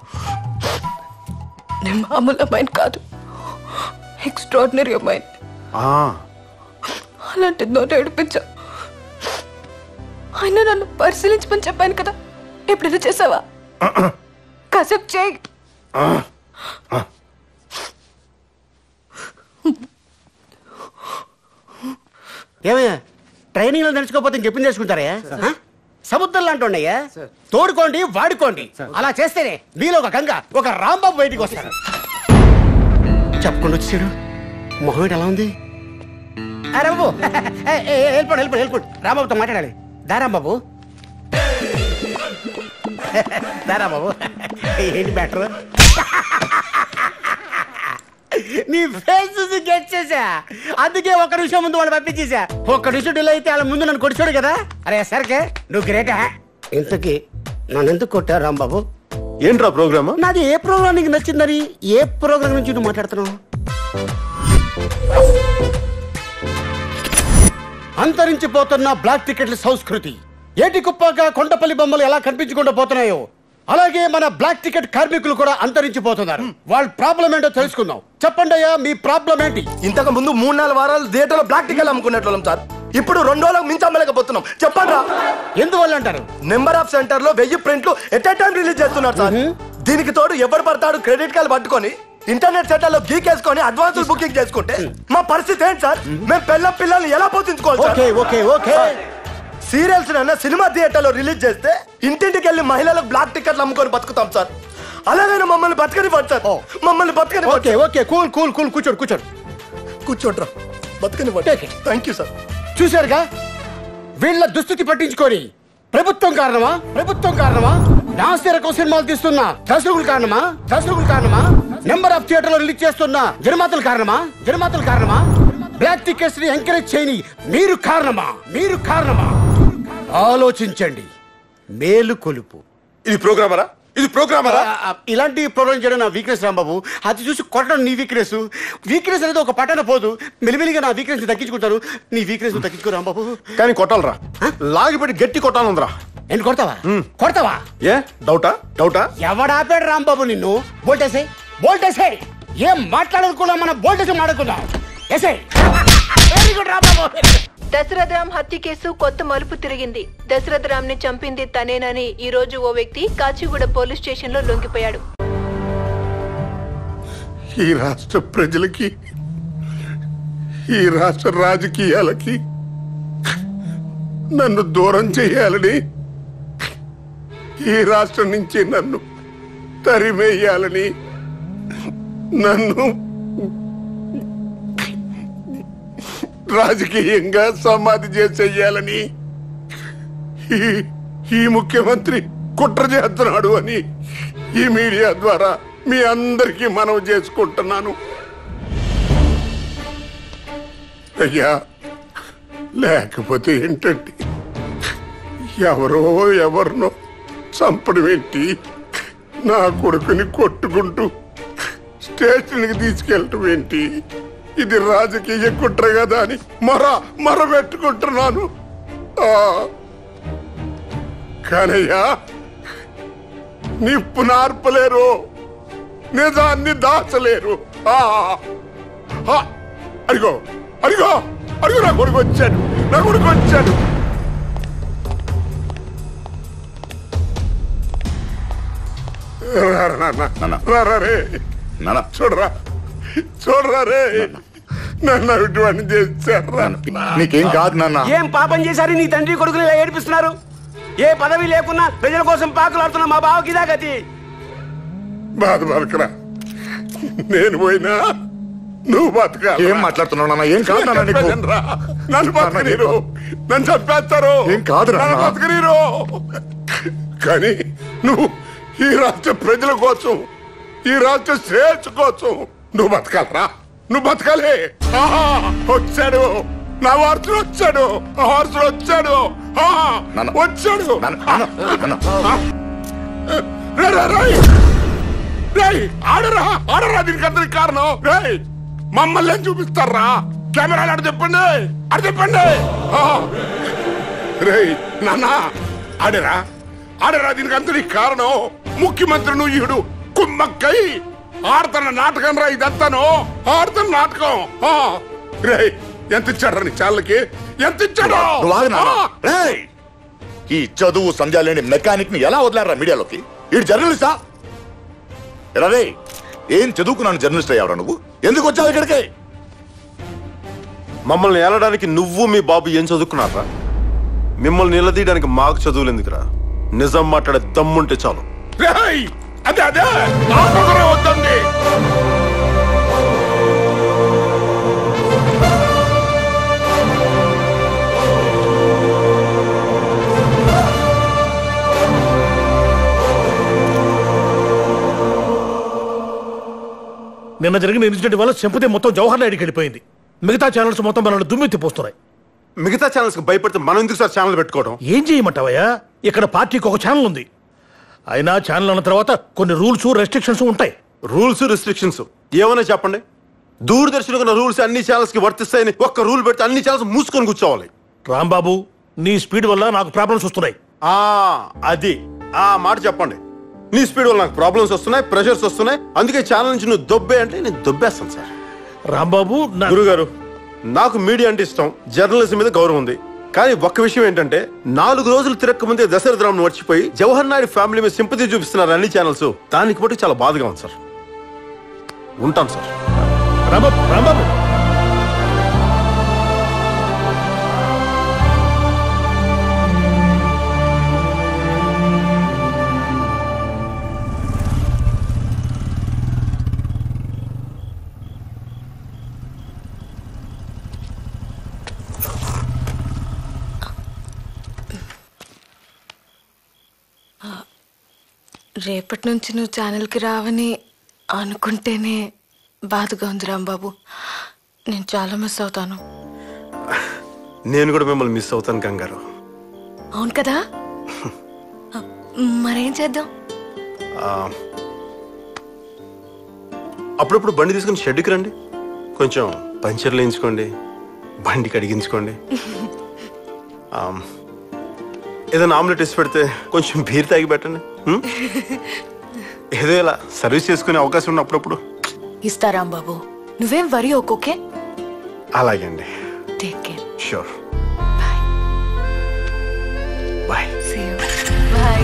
S12: నేను మామూలు అమ్మాయిని కాదు ఎక్స్ట్రాడినరీ అమ్మాయిని
S8: ఆ,
S12: అలాంటి నోట ఏడిపించా ఆయన నన్ను పరిశీలించమని చెప్పాను కదా ఎప్పుడైనా చేసావా కాసేపు చేయి
S8: ఆ, ఆ.
S18: ఏమయ్యా ట్రైనింగ్ లో నడుచుకోపోతే చెప్పింది చేసుకుంటారా ఆ? సముద్రం లాంటి ఉన్నాయా తోడుకోండి వాడుకోండి అలా చేస్తేనే మీలో ఒక గంగ ఒక రాంబాబు బయటికి వస్తారు చెప్పకుండా వచ్చాడు మొహం ఏంటి ఎలా ఉంది ఆ, రాంబాబు ఏ, ఏ, ఏ, వెళ్ళిపోండి వెళ్ళిపోండి వెళ్ళిపోండి రాంబాబుతో మాట్లాడాలి దా రాంబాబు దా రాంబాబు ఏంటి బెటర్ నీ ఫేస్ చూసి గెట్ చేసా అందుకే ఒక నిమిషం ముందు వాళ్ళు పంపించేసా ఒక్క నిమిషం డిలే అయితే వాళ్ళ ముందు నన్ను కొడిచాడు కదా అరే సరికే నువ్వు గ్రేటా ఇంతకీ నన్ను ఎందుకు కొట్టా రాంబాబు
S8: ఏంట్రా ప్రోగ్రామ్
S18: నాది ఏ ప్రోగ్రామ్ నీకు నచ్చిందని ఏ ప్రోగ్రామ్ నుంచి నువ్వు మాట్లాడుతున్నావు అంతరించిపోతున్న బ్లాక్ టికెట్ల సంస్కృతి ఏటి కుప్పాక కొండపల్లి బొమ్మలు ఎలా కనిపించకుండా పోతున్నాయో అలాగే మన బ్లాక్ టికెట్ కార్మికులు కూడా అంతరించిపోతున్నారు వాళ్ళ ప్రాబ్లం ఏంటో తెలుసుకుందాం చెప్పండి అయ్యా మీ ప్రాబ్లం ఏంటి
S5: ఇంతకు ముందు మూడు నాలుగు వారాలు థియేటర్లో బ్లాక్ టికెట్ అమ్ముకునేటోళ్ళం సార్ ఇప్పుడు రెండు రోజులకు మించి అమ్మలేకపోతున్నాం చెప్పండి
S18: ఎందువల్ల అంటారు
S5: నెంబర్ ఆఫ్ సెంటర్ లో వెయ్యి ప్రింట్లు ఎట్ టైం రిలీజ్ చేస్తున్నారు సార్ దీనికి తోడు ఎవరు పడతాడు క్రెడిట్ కార్డు పట్టుకొని ఇంటర్నెట్ సెంటర్ లో గీకేసుకొని అడ్వాన్స్ బుకింగ్ చేసుకుంటే మా పరిస్థితి ఏంటి సార్ మేము పిల్ల పిల్లల్ని ఎలా పోషించుకోవాలి
S18: ఓకే ఓకే ఓకే
S5: సీరియల్స్ అన్న సినిమా థియేటర్ లో రిలీజ్ చేస్తే ఇంటింటికి వెళ్ళి మహిళలకు బ్లాక్ టికెట్లు అమ్ముకొని బతుకుతాం సార్ అలాగైనా మమ్మల్ని బతకని సార్ మమ్మల్ని బతకని
S18: okay okay cool cool cool కూర్చోడు కూర్చోడు
S5: కూర్చోండ్రా బతకని థ్యాంక్ యూ సార్
S18: చూశారుగా వీళ్ళ దుస్థితి పట్టించుకొని ప్రభుత్వం కారణమా ప్రభుత్వం కారణమా నాసి రకం సినిమాలు తీస్తున్నా దర్శకులు కారణమా దర్శకులు కారణమా నెంబర్ ఆఫ్ థియేటర్ లో రిలీజ్ చేస్తున్న నిర్మాతలు కారణమా నిర్మాతలు కారణమా బ్లాక్ టికెట్స్ ని ఎంకరేజ్ చేయని మీరు కారణమా మీరు కారణమా ఆలోచించండి మేలు కొలుపు
S8: ఇది ప్రోగ్రామరా ఇది ప్రోగ్రామరా
S18: ఆ, ఆ, ఇలాంటి ప్రోగ్రామ్ చేయడం నా వీక్నెస్ రాంబాబు అది చూసి కొట్టడం నీ వీక్నెస్ వీక్నెస్ అనేది ఒక పట్టణ పోదు మెలిమెలిగా నా వీక్నెస్ తగ్గించుకుంటాను నీ వీక్నెస్ తగ్గించుకో రాంబాబు
S8: కానీ కొట్టాలరా లాగిపెట్టి గట్టి కొట్టాలందరా
S18: ఏంటి కొడతావా కొడతావా
S8: ఏ డౌటా డౌటా
S18: ఎవడాపాడు రాంబాబు నిన్ను బోల్టేసే బోల్టేసే ఏం మాట్లాడదుకున్నా మనం బోల్టేసే మాడుకుందాం ఎసే వెరీ గుడ్ రాంబాబు
S9: దశరథరామ్ హత్య కేసు కొత్త మలుపు తిరిగింది దశరథరామ్ ని చంపింది తనేనని ఈ రోజు ఓ వ్యక్తి కాచిగూడ పోలీస్ స్టేషన్ లో లొంగిపోయాడు
S7: ఈ రాష్ట్ర ప్రజలకి ఈ రాష్ట్ర రాజకీయాలకి నన్ను దూరం చేయాలని ఈ రాష్ట్రం నుంచి నన్ను తరిమేయాలని నన్ను రాజకీయంగా సమాధి చేసేయాలని ఈ ఈ ముఖ్యమంత్రి కుట్ర చేస్తున్నాడు అని ఈ మీడియా ద్వారా మీ అందరికీ మనవి చేసుకుంటున్నాను అయ్యా లేకపోతే ఏంటంటే ఎవరో ఎవరినో చంపడం ఏంటి నా కొడుకుని కొట్టుకుంటూ స్టేషన్కి తీసుకెళ్ళటం ఏంటి ఇది రాజకీయ కుట్ర కదా అని మర మర పెట్టుకుంటున్నాను ఆ. కానయ్యా నిప్పు నార్పలేరు నిజాన్ని దాచలేరు ఆ. ఆ. అడిగో అడిగో అడిగో నా కొడుకు వచ్చాడు నా కొడుకు వచ్చాడు రా, రా, నాన్న. రా, రా, రే. చూడరా చూడరా రే నన్ను ఇటువంటి చేశారా
S2: నీకేం కాదు నాన్న
S18: ఏం పాపం చేశారు నీ తండ్రి కొడుకులు ఇలా ఏడిపిస్తున్నారు ఏ పదవి లేకున్నా ప్రజల కోసం పాకులాడుతున్న మా బావకి ఇదా గతి
S7: బాధ బతకరా నేను పోయినా నువ్వు బతక
S2: ఏం మాట్లాడుతున్నావు నాన్న ఏం కాదు నాన్న నీకు
S7: నన్ను బతకనీరు నన్ను చంపేస్తారు
S2: ఏం కాదు నాన్న.
S7: నన్ను బతకనీరు కానీ నువ్వు ఈ రాష్ట్ర ప్రజల కోసం ఈ రాష్ట్ర శ్రేయస్ కోసం నువ్వు బతకాలరా నువ్వు బతకాలి ఆహా, వచ్చాడు నా వారసుడు వచ్చాడు నా వారసుడు వచ్చాడు ఆహా, వచ్చాడు ఆ. రే, రే, రేయ్. రేయ్, ఆడరా ఆడరా దీనికి అందరికి కారణం రేయ్ మమ్మల్ని ఏం చూపిస్తారా కెమెరాలు ఆడ చెప్పండి ఆడ చెప్పండి ఆ. రేయ్ నాన్న ఆడరా ఆడరా దీనికి అందరికి కారణం ముఖ్యమంత్రి నువ్వు ఈడు కుమ్మక్కై ఆడుతున్న నాటకం రా ఇదంతాను ఆడుతున్న నాటకం ఆ. రేయ్ ఎంత ఇచ్చాడు నీ చాలకి ఎంత ఇచ్చాడు
S2: నువ్వు ఆగు నాన్న.
S7: ఆ.
S2: రేయ్! ఈ చదువు సంధ్య లేని మెకానిక్ ని ఎలా వదిలారా మీడియాలోకి ఈ జర్నలిస్టా ఎలా రే ఏం చదువుకున్నాను జర్నలిస్ట్ అయ్యావరా నువ్వు ఎందుకు వచ్చావు ఇక్కడికి
S8: మమ్మల్ని ఏలడానికి నువ్వు మీ బాబు ఏం చదువుకున్నారా మిమ్మల్ని నిలదీయడానికి మాకు చదువులు ఎందుకురా నిజం మాట్లాడే దమ్ముంటే చాలు
S7: రేయ్ అదే అదే ఆ పొగరే వద్దండి
S13: నిన్న జరిగిన ఇన్సిడెంట్ వల్ల సింపతి మొత్తం జవహర్ నాయుడుకి వెళ్ళిపోయింది మిగతా ఛానల్స్ మొత్తం మనల్ని దుమ్మెత్తి పోస్తున్నాయి
S8: మిగతా ఛానల్స్ కి భయపడితే మనం ఎందుకు సార్ ఛానల్ పెట్టుకోవడం
S13: ఏం చేయమంటావయ్యా ఇక్కడ పార్టీకి ఒక ఛానల్ ఉంది అయినా ఛానల్ అన్న తర్వాత కొన్ని రూల్స్ రెస్ట్రిక్షన్స్ ఉంటాయి
S8: రూల్స్ రిస్ట్రిక్షన్స్ ఏమైనా చెప్పండి దూరదర్శన్ ఉన్న రూల్స్ అన్ని ఛానల్స్ కి వర్తిస్తాయని ఒక్క రూల్ పెడితే అన్ని ఛానల్స్ మూసుకొని కూర్చోవాలి
S13: రాంబాబు నీ స్పీడ్ వల్ల నాకు ప్రాబ్లమ్స్ వస్తున్నాయి
S8: ఆ అది ఆ మాట చెప్పండి నీ స్పీడ్ వల్ల నాకు ప్రాబ్లమ్స్ వస్తున్నాయి ప్రెషర్స్ వస్తున్నాయి అందుకే ఛానల్ నుంచి నువ్వు దొబ్బే అంటే నేను దొబ్బేస్తాను సార్
S13: రాంబాబు
S8: గురుగారు నాకు మీడియా అంటే ఇష్టం జర్నలిజం మీద గౌరవం ఉంది కానీ ఒక్క విషయం ఏంటంటే నాలుగు రోజులు తిరక్క ముందే దశరథ రామ్ను మర్చిపోయి జవహర్ నాయుడు ఫ్యామిలీ మీద సింపతి చూపిస్తున్నారు అన్ని ఛానల్స్ దానికి బట్టి చాలా బాధగా ఉంది సార్ ఉంటాను సార్
S13: రాంబాబు రాంబాబు
S12: రేపటి నుంచి నువ్వు ఛానల్కి రావని అనుకుంటేనే బాధగా ఉంది రాంబాబు నేను చాలా మిస్ అవుతాను
S8: నేను కూడా మిమ్మల్ని మిస్ అవుతాను కంగారు
S12: అవును కదా మరేం చేద్దాం
S8: ఆ, అప్పుడప్పుడు బండి తీసుకుని షెడ్కి రండి కొంచెం పంచర్లు వేయించుకోండి బండి కడిగించుకోండి ఆ, ఏదైనా ఆమ్లెట్ వేసి పెడితే కొంచెం బీర్ తాగి పెట్టండి ఉం? ఏదో ఇలా సర్వీస్ చేసుకునే అవకాశం ఉన్న అప్పుడప్పుడు
S12: ఇస్తా రాంబాబు నువ్వేం వరి ఓకే
S8: అలాగే అండి
S12: take care
S8: sure
S12: bye bye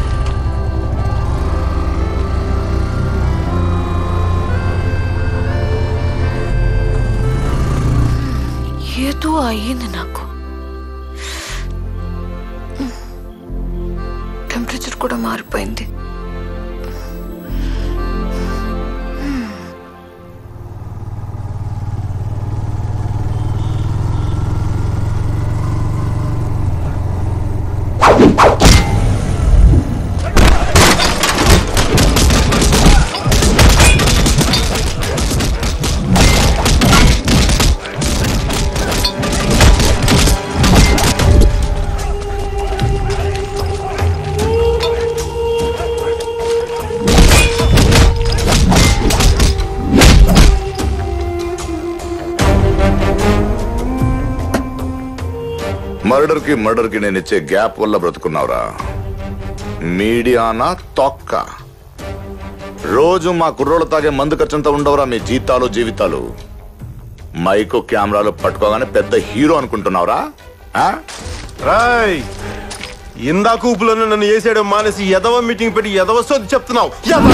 S12: ఏదో అయ్యింది నాకు టెంపరేచర్ కూడా మారిపోయింది
S2: మర్డర్ కి మర్డర్ కి నేను ఇచ్చే గ్యాప్ వల్ల బ్రతుకున్నావురా మీడియానా తొక్క రోజు మా కుర్రోళ్ళు తాగే మందు ఖర్చంతా ఉండవురా మీ జీతాలు జీవితాలు మైకు కెమెరాలు పట్టుకోగానే పెద్ద హీరో అనుకుంటున్నావురా ఆ?
S8: రాయ్ ఇందాక ఊపులోనే నన్ను వేసేయడం మానేసి ఎదవ మీటింగ్ పెట్టి ఎదవ సొద్దు చెప్తున్నావు ఎదవ.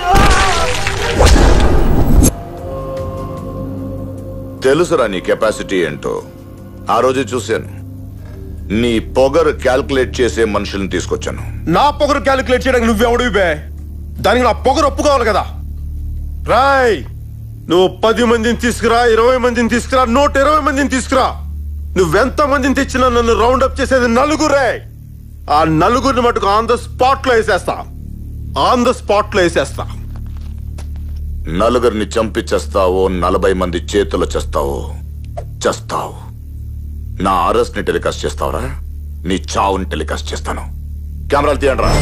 S2: తెలుసురా నీ కెపాసిటీ ఏంటో ఆ రోజు చూశాను నీ పొగరు క్యాల్కులేట్ చేసే మనుషుల్ని తీసుకొచ్చాను
S8: నా పొగరు క్యాలిక్యులేట్ చేయడానికి నువ్వెవడివి బే దానికి నా పొగరు ఒప్పుకోవాలి కదా రాయ్ నువ్వు పది మందిని తీసుకురా ఇరవై మందిని తీసుకురా నూట ఇరవై మందిని తీసుకురా నువ్వెంత మందిని తెచ్చినా నన్ను రౌండ్ అప్ చేసేది నలుగురే ఆ నలుగురిని మటుకు ఆన్ ద స్పాట్ లో వేసేస్తా ఆన్ ద స్పాట్ లో వేసేస్తా
S2: నలుగురిని చంపి చేస్తావో నలభై మంది చేతులు చేస్తావో చేస్తావు నా అరెస్ట్ ని టెలికాస్ట్ చేస్తావురా నీ చావుని టెలికాస్ట్ చేస్తాను కెమెరాలు తీయండి రా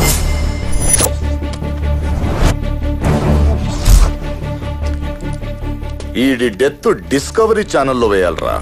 S2: ఈడి డెత్ డిస్కవరీ ఛానల్లో వేయాలరా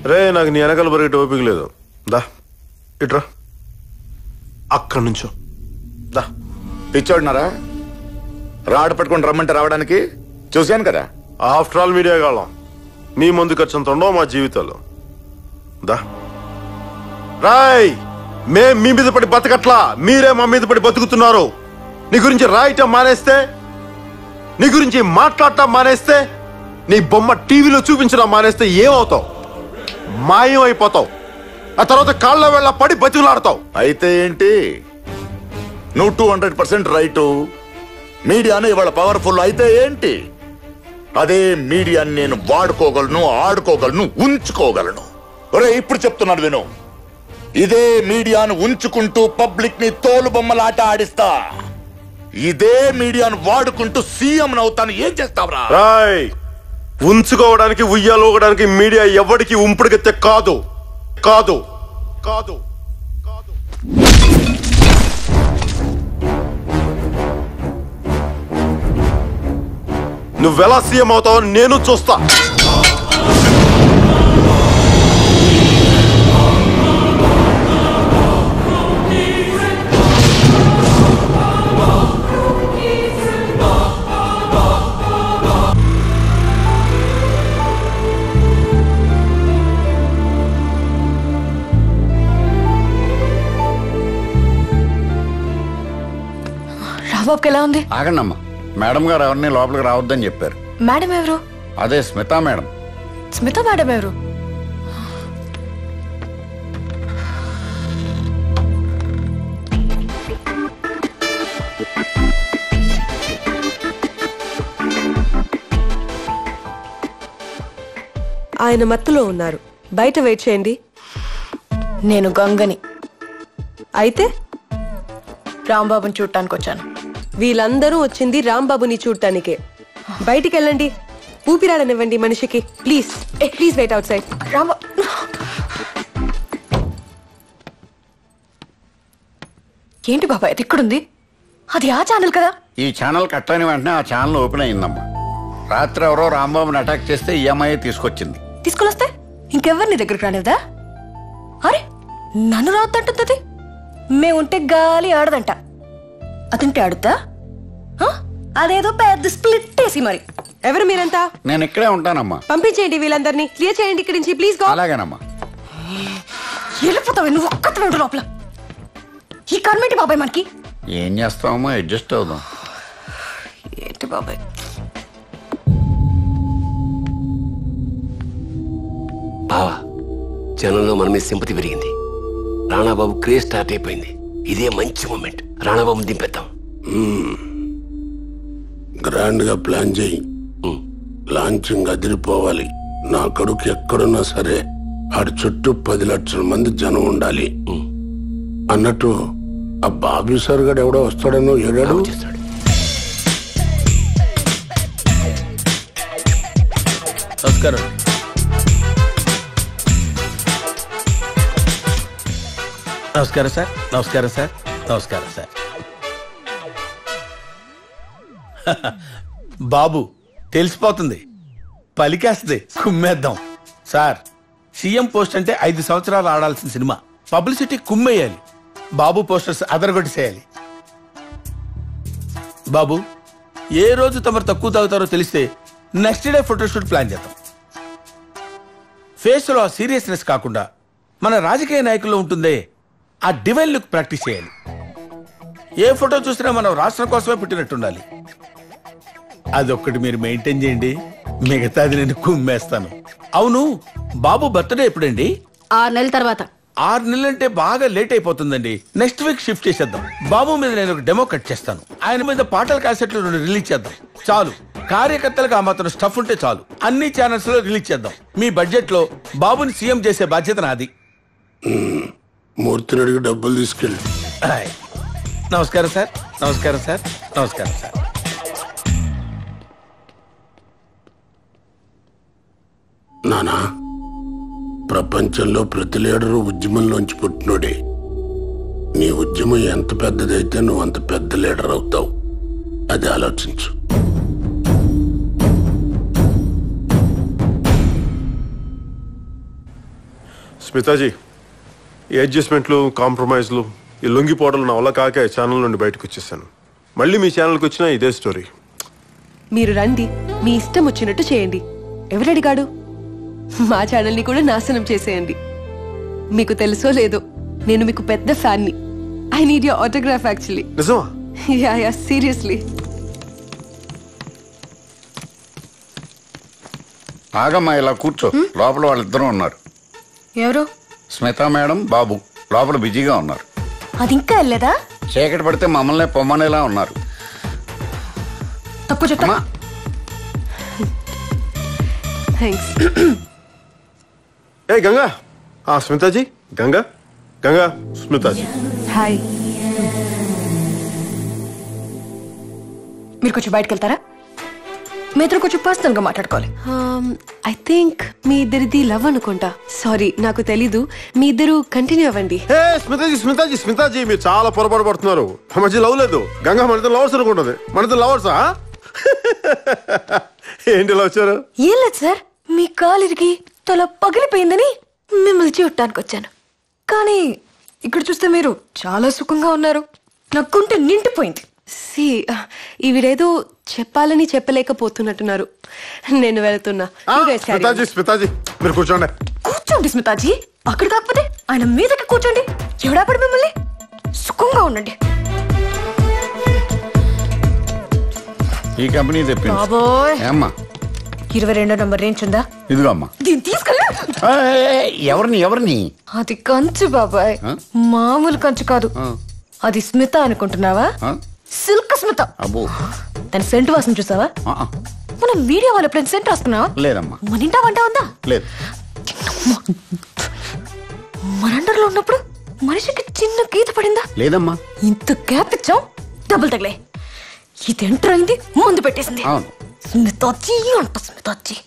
S8: రే నాకు నీ వెనకాల పరిగెట్టి ఓపిక లేదు దా ఇట్రా అక్కడి నుంచో దా
S2: పిచ్చోడినారా రాడ్ పట్టుకొని రమ్మంటే రావడానికి చూశాను కదా
S8: ఆఫ్టర్ ఆల్ మీడియా కాలం మీ ముందు ఖర్చు అంత ఉండవు మా జీవితాలు దా రాయ్ మేం మీ మీద పడి బతకట్లా మీరే మా మీద పడి బతుకుతున్నారు నీ గురించి రాయటం మానేస్తే నీ గురించి మాట్లాడటం మానేస్తే నీ బొమ్మ టీవీలో చూపించడం మానేస్తే ఏమవుతావు మాయం అయిపోతావు ఆ తర్వాత కాళ్ళ వేళ పడి బతుకులాడతావు
S2: అయితే ఏంటి నువ్వు టూ హండ్రెడ్ పర్సెంట్ రైటు మీడియాను ఇవాళ పవర్ఫుల్ అయితే ఏంటి అదే మీడియాని నేను వాడుకోగలను ఆడుకోగలను ఉంచుకోగలను ఒరే ఇప్పుడు చెప్తున్నాను విను ఇదే మీడియాను ఉంచుకుంటూ పబ్లిక్ ని తోలు బొమ్మలాట ఆడిస్తా ఇదే మీడియాను వాడుకుంటూ సీఎం అవుతాను ఏం చేస్తావురా
S8: రాయ్ ఉంచుకోవడానికి ఉయ్యాలోగడానికి మీడియా ఎవరికి ఉంపుడుగెత్తే కాదు కాదు కాదు నువ్వెలా సీఎం అవుతావో నేను చూస్తా
S12: రాబాబుకి ఎలా ఉంది
S14: ఆగండమ్మా మేడం గారు ఎవరిని లోపలికి రావద్దని చెప్పారు
S12: మేడం ఎవరు
S14: అదే స్మితా మేడం
S12: స్మిత మేడం ఎవరు
S10: ఆయన మత్తులో ఉన్నారు బయట వెయిట్ చేయండి
S12: నేను గంగని
S10: అయితే
S12: రాంబాబుని చూడటానికి వచ్చాను
S10: వీళ్ళందరూ వచ్చింది రాంబాబుని చూడటానికే బయటికి వెళ్ళండి ఊపిరాడనివ్వండి మనిషికి ప్లీజ్ ఏ ప్లీజ్ వెయిట్ అవుట్ సైడ్
S12: రాంబా ఏంటి బాబాయ్ అది ఇక్కడుంది అది ఆ ఛానల్ కదా
S14: ఈ ఛానల్ కట్ అయిన వెంటనే ఆ ఛానల్ ఓపెన్ అయిందమ్మా రాత్రి ఎవరో రాంబాబుని అటాక్ చేస్తే ఈఎంఐ తీసుకొచ్చింది
S12: తీసుకొని వస్తే ఇంకెవరు నీ దగ్గరికి రాలేదా అరే నన్ను రావద్దంటుంది మేముంటే గాలి ఆడదంట అదంటే ఆడుతా ఆ? అదేదో పెద్ద స్ప్లిట్ వేసి మరి
S10: ఎవరు మీరంతా
S14: నేను ఇక్కడే ఉంటానమ్మా
S10: పంపించేయండి వీళ్ళందరినీ క్లియర్ చేయండి ఇక్కడి నుంచి ప్లీజ్ గో
S14: అలాగేనమ్మా
S12: వెళ్ళిపోతావు నువ్వు ఒక్కత వెంట లోపల ఈ కర్మేంటి బాబాయ్ మనకి
S14: ఏం చేస్తామో అడ్జస్ట్ అవుదాం
S12: ఏంటి బాబాయ్
S6: బావా జనంలో మన మీద సింపతి పెరిగింది రాణాబాబు క్రేజ్ స్టార్ట్ అయిపోయింది ఇదే మంచి మూమెంట్ రాణాబాబు దింపేద్దాం
S7: గ్రాండ్ గా ప్లాన్ చేయి లాంచింగ్ అదిరిపోవాలి నా కడుకు ఎక్కడున్నా సరే ఆడి చుట్టూ పది లక్షల మంది జనం ఉండాలి అన్నట్టు ఆ బాబీ సార్ గడు ఎవడో వస్తాడనో ఏడాడు
S13: నమస్కారం నమస్కారం సార్ నమస్కారం సార్ నమస్కారం సార్ బాబు తెలిసిపోతుంది పలికేస్తుంది కుమ్మేద్దాం సార్ సీఎం పోస్ట్ అంటే ఐదు సంవత్సరాలు ఆడాల్సిన సినిమా పబ్లిసిటీ కుమ్మేయాలి బాబు పోస్టర్స్ అదరగొట్టేసేయాలి బాబు ఏ రోజు తమరు తక్కువ తాగుతారో తెలిస్తే నెక్స్ట్ డే ఫోటోషూట్ ప్లాన్ చేద్దాం ఫేస్ లో సీరియస్నెస్ కాకుండా మన రాజకీయ నాయకుల్లో ఉంటుందే ఆ డివైన్ లుక్ ప్రాక్టీస్ చేయాలి ఏ ఫోటో చూసినా మనం రాష్ట్రం కోసమే పుట్టినట్టుండాలి అదొక్కటి మీరు మెయింటైన్ చేయండి మిగతాది నేను కుమ్మేస్తాను అవును బాబు బర్త్డే ఎప్పుడండి
S20: ఆరు నెలల తర్వాత
S13: ఆరు నెలలంటే బాగా లేట్ అయిపోతుందండి నెక్స్ట్ వీక్ షిఫ్ట్ చేసేద్దాం బాబు మీద నేను ఒక డెమో కట్ చేస్తాను ఆయన మీద పాటల క్యాసెట్లు రెండు రిలీజ్ చేద్దాం చాలు కార్యకర్తలకు ఆ మాత్రం స్టఫ్ ఉంటే చాలు అన్ని ఛానల్స్ లో రిలీజ్ చేద్దాం మీ బడ్జెట్ లో బాబుని సీఎం చేసే బాధ్యత నాది
S7: మూర్తిని అడిగి డబ్బులు తీసుకెళ్ళి
S13: హాయ్. నమస్కారం సార్ నమస్కారం సార్ నమస్కారం సార్
S7: నానా ప్రపంచంలో ప్రతి లీడరు ఉద్యమంలోంచి పుట్టినోడే నీ ఉద్యమం ఎంత పెద్దదైతే నువ్వు అంత పెద్ద లీడర్ అవుతావు అది ఆలోచించు
S8: స్మితాజీ ఈ అడ్జస్ట్మెంట్లు కాంప్రమైజ్లు ఈ లొంగిపోవడం నా వల్ల కాక ఈ ఛానల్ నుండి బయటకు వచ్చేసాను మళ్ళీ మీ ఛానల్కి వచ్చినా ఇదే స్టోరీ
S10: మీరు రండి మీ ఇష్టం వచ్చినట్టు చేయండి ఎవరడిగాడు మా ఛానల్ని కూడా నాశనం చేసేయండి మీకు తెలుసో లేదో నేను మీకు పెద్ద ఫ్యాన్ని I need your autograph actually
S8: నిజమా
S10: యా యా సీరియస్లీ
S14: ఆగమ్మా ఇలా కూర్చో లోపల వాళ్ళిద్దరూ ఉన్నారు
S12: ఎవరు
S14: స్మిత మేడం బాబు లోపల బిజీగా ఉన్నారు
S12: అది ఇంకా వెళ్ళలేదా
S14: చీకటి పడితే మమ్మల్ని పొమ్మనేలా ఉన్నారు
S12: తక్కువ చెప్తా
S10: థ్యాంక్స్
S8: ఏ గంగా ఆ స్మితాజీ గంగా గంగా స్మితాజీ
S10: హాయ్
S12: మీరు కొంచెం బయటకు వెళ్తారా మీ ఇద్దరు కొంచెం పర్సనల్ గా మాట్లాడుకోవాలి
S10: ఐ థింక్ మీ ఇద్దరిది లవ్ అనుకుంటా సారీ నాకు తెలీదు మీ ఇద్దరు కంటిన్యూ అవ్వండి
S8: ఏ స్మితాజీ స్మితాజీ స్మితాజీ మీరు చాలా పొరపాటు పడుతున్నారు మా మధ్య లవ్ లేదు గంగా మనతో లవర్స్ అనుకుంటుంది మనతో లవర్సా ఏంటి ఇలా వచ్చారు
S12: ఏం లేదు సార్ మీ కాలిరిగి తల పగిలిపోయిందని మిమ్మల్ని చూడటానికి వచ్చాను కానీ ఇక్కడ చూస్తే మీరు చాలా సుఖంగా ఉన్నారు నాకు గుండె నిండిపోయింది
S10: సి ఈవిడేదో చెప్పాలని చెప్పలేకపోతున్నట్టున్నారు నేను వెళ్తున్నా You guys carry on.
S8: స్మితాజీ స్మితాజీ మీరు కూర్చోండి
S12: కూర్చోండి స్మితాజీ అక్కడ కాకపోతే ఆయన మీదకి కూర్చోండి ఎవడాపడి మిమ్మల్ని సుఖంగా ఉండండి
S14: ఈ కంపెనీ తెప్పించు
S12: బాబోయ్
S14: ఏమ్మా
S12: ఇరవై రెండో నంబర్ రేంజ్ ఉందా
S14: ఇదిగో అమ్మా
S12: దీన్ని తీసుకెళ్ళి
S14: ఏయ్, ఎవరిని ఎవరిని
S12: అది కంచు బాబాయ్
S14: ఆ?
S12: మామూలు కంచు కాదు అది స్మిత అనుకుంటున్నావా
S14: ఆ?
S12: సిల్క్ స్మిత
S14: అబ్బో
S12: దాని సెంటు వాసన చూసావా
S14: ఆ, ఆ,
S12: మనం వీడియో వాళ్ళు ఎప్పుడైనా సెంట్ రాసుకున్నావా
S14: లేదమ్మా
S12: మన ఇంటా వంట ఉందా
S14: లేదు
S12: మన అండర్లో ఉన్నప్పుడు మనిషికి చిన్న గీత పడిందా
S14: లేదమ్మా
S12: ఇంత గ్యాప్ ఇచ్చాం డబుల్ తగిలే ఇది ఎంటర్ అయింది ముందు పెట్టేసింది
S14: అవును
S12: స్మితాచి అంట స్మితాచి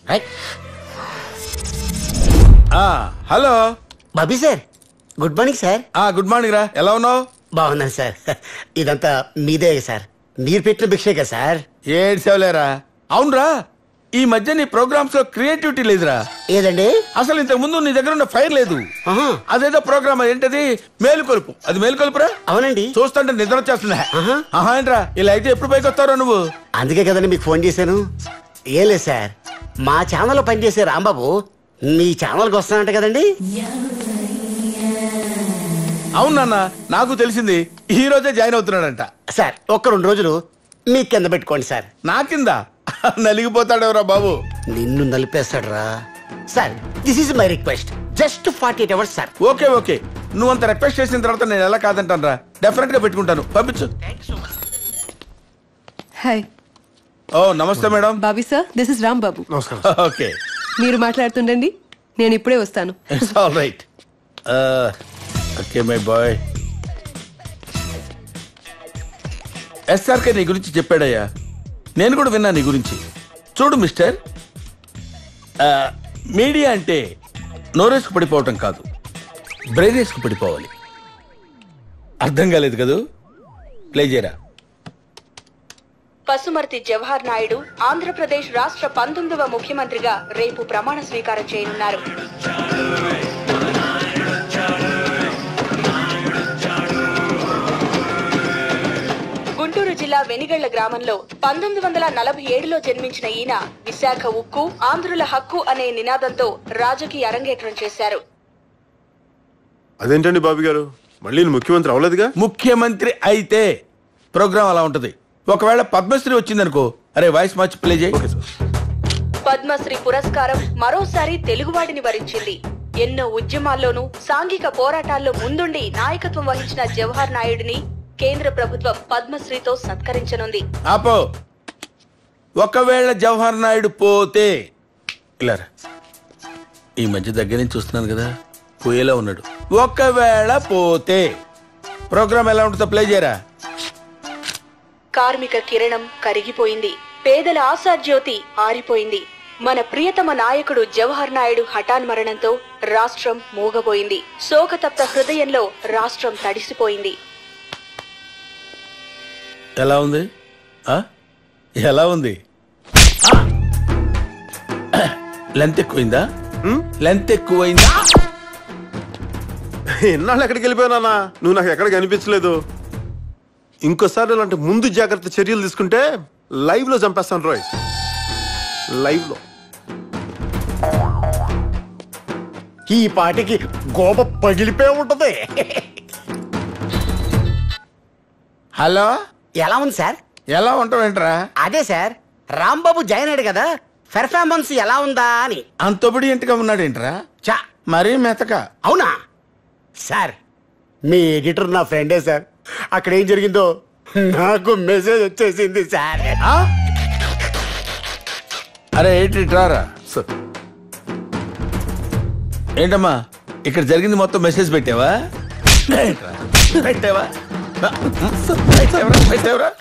S18: hello Bobby sir good morning sir good morning రా ఎలా ఉన్నావు బాగున్నాను సార్ ఇదంతా మీదే సార్ మీరు పెట్టిన భిక్షే కదా సార్
S11: ఏడ్సేవలేరా అవునరా ఈ మధ్య నీ ప్రోగ్రామ్స్ లో క్రియేటివిటీ లేదురా
S18: ఏదండి
S11: అసలు ఇంతకు ముందు నీ దగ్గర ఉన్న ఫైర్ లేదు అదేదో ప్రోగ్రామ్ ఏంటది మేలుకొలుపు అది మేలుకొలుపురా
S18: అవునండి
S11: చూస్తుంటే నిద్ర వచ్చేస్తుందా ఆహా ఏంట్రా ఇలా అయితే ఎప్పుడు పైకి వస్తారో నువ్వు
S18: అందుకే కదండి మీకు ఫోన్ చేశాను ఏం లేదు సార్ మా ఛానల్లో పనిచేసే రాంబాబు మీ ఛానల్కి వస్తానంట కదండి
S11: అవునన్న నాకు తెలిసింది ఈ రోజే జాయిన్ అవుతున్నాడంట
S18: సార్ ఒక్క రెండు రోజులు మీ కింద పెట్టుకోండి సార్
S11: నా కింద నలిగిపోతాడెవరా బాబు
S18: నిన్ను నలిపేస్తాడు రా sir this is my request just forty eight hours sir
S11: okay okay నువ్వు అంత రిక్వెస్ట్ చేసిన తర్వాత నేను ఎలా కాదంటాను రా డెఫినెట్ గా పెట్టుకుంటాను పంపించు
S10: హాయ్
S11: ఓ నమస్తే madam
S10: Bobby sir this is Ram Babu
S11: నమస్కారం ఓకే
S10: మీరు మాట్లాడుతుండండి నేను ఇప్పుడే వస్తాను
S11: it's all right okay my boy SRK నీ గురించి చెప్పాడయ్యా నేను కూడా విన్నా నీ గురించి చూడు మిస్టర్ ఆ, మీడియా అంటే నోరేసుకు పడిపోవటం కాదు బ్రెయినేసుకు పడిపోవాలి అర్థం కాలేదు కదూ ప్లే చేయరా
S16: పసుమర్తి జవహర్ నాయుడు ఆంధ్రప్రదేశ్ రాష్ట్ర పంతొమ్మిదవ ముఖ్యమంత్రిగా రేపు ప్రమాణ స్వీకారం చేయనున్నారు గుంటూరు జిల్లా వెనిగళ్ల గ్రామంలో పంతొమ్మిది వందల నలభై ఏడులో జన్మించిన ఈయన విశాఖ ఉక్కు ఆంధ్రుల హక్కు అనే నినాదంతో రాజకీయ అరంగేట్రం చేశారు
S8: అదేంటండి బాబు గారు మళ్ళీ ఈయన ముఖ్యమంత్రి అవ్వలేదుగా
S11: ముఖ్యమంత్రి అయితే ప్రోగ్రామ్ అలా ఉంటది ఒకవేళ పద్మశ్రీ వచ్చిందనుకో అరే వాయిస్ మార్చి ప్లే చేయి
S16: పద్మశ్రీ పురస్కారం మరోసారి తెలుగువాడిని వరించింది ఎన్నో ఉద్యమాల్లోనూ సాంఘిక పోరాటాల్లో ముందుండి నాయకత్వం వహించిన జవహర్ నాయుడిని కేంద్ర ప్రభుత్వం పద్మశ్రీతో సత్కరించనుంది
S11: ఆపో ఒకవేళ జవహర్ నాయుడు పోతే ఇలా రా. ఈ మధ్య దగ్గర నుంచి చూస్తున్నాను కదా పోయేలా ఉన్నాడు ఒకవేళ పోతే ప్రోగ్రామ్ ఎలా ఉంటుందో ప్లే చేయరా
S16: కార్మిక కిరణం కరిగిపోయింది పేదల ఆశాజ్యోతి ఆరిపోయింది మన ప్రియతమ నాయకుడు జవహర్ నాయుడు హఠాన్ మరణంతో రాష్ట్రం మూగబోయింది శోకతప్త హృదయంలో రాష్ట్రం తడిసిపోయింది
S11: ఎలా ఉంది ఆ? ఎలా ఉంది లెంత్ ఎక్కువైందా లెంత్ ఎక్కువైందా
S8: ఎన్నాళ్ళు ఎక్కడికి వెళ్ళిపోయానా నువ్వు నాకు ఎక్కడికి అనిపించలేదు ఇంకోసారి ఇలాంటి ముందు జాగ్రత్త చర్యలు తీసుకుంటే లైవ్ లో చంపేస్తాను రోయ్ లైవ్ లో
S18: ఈ పాటికి గోప పగిలిపోయి ఉంటది
S14: హలో
S18: ఎలా ఉంది సార్
S14: ఎలా ఉంటావేంట్రా
S18: అదే సార్ రాంబాబు జాయిన్ అయ్యాడు కదా పెర్ఫార్మెన్స్ ఎలా ఉందా అని
S14: అంతొబడి ఇంటిగా ఉన్నాడేంట్రా
S18: చా
S14: మరీ మెతక
S18: అవునా సార్ మీ ఎడిటర్ నా ఫ్రెండే సార్ అక్కడ ఏం జరిగిందో నాకు మెసేజ్ వచ్చేసింది సార్
S11: అరే ఏంటి రారా ఏంటమ్మా ఇక్కడ జరిగింది మొత్తం మెసేజ్ పెట్టావా ఏంట్రా? పెట్టావా పెట్టావరా? పెట్టావరా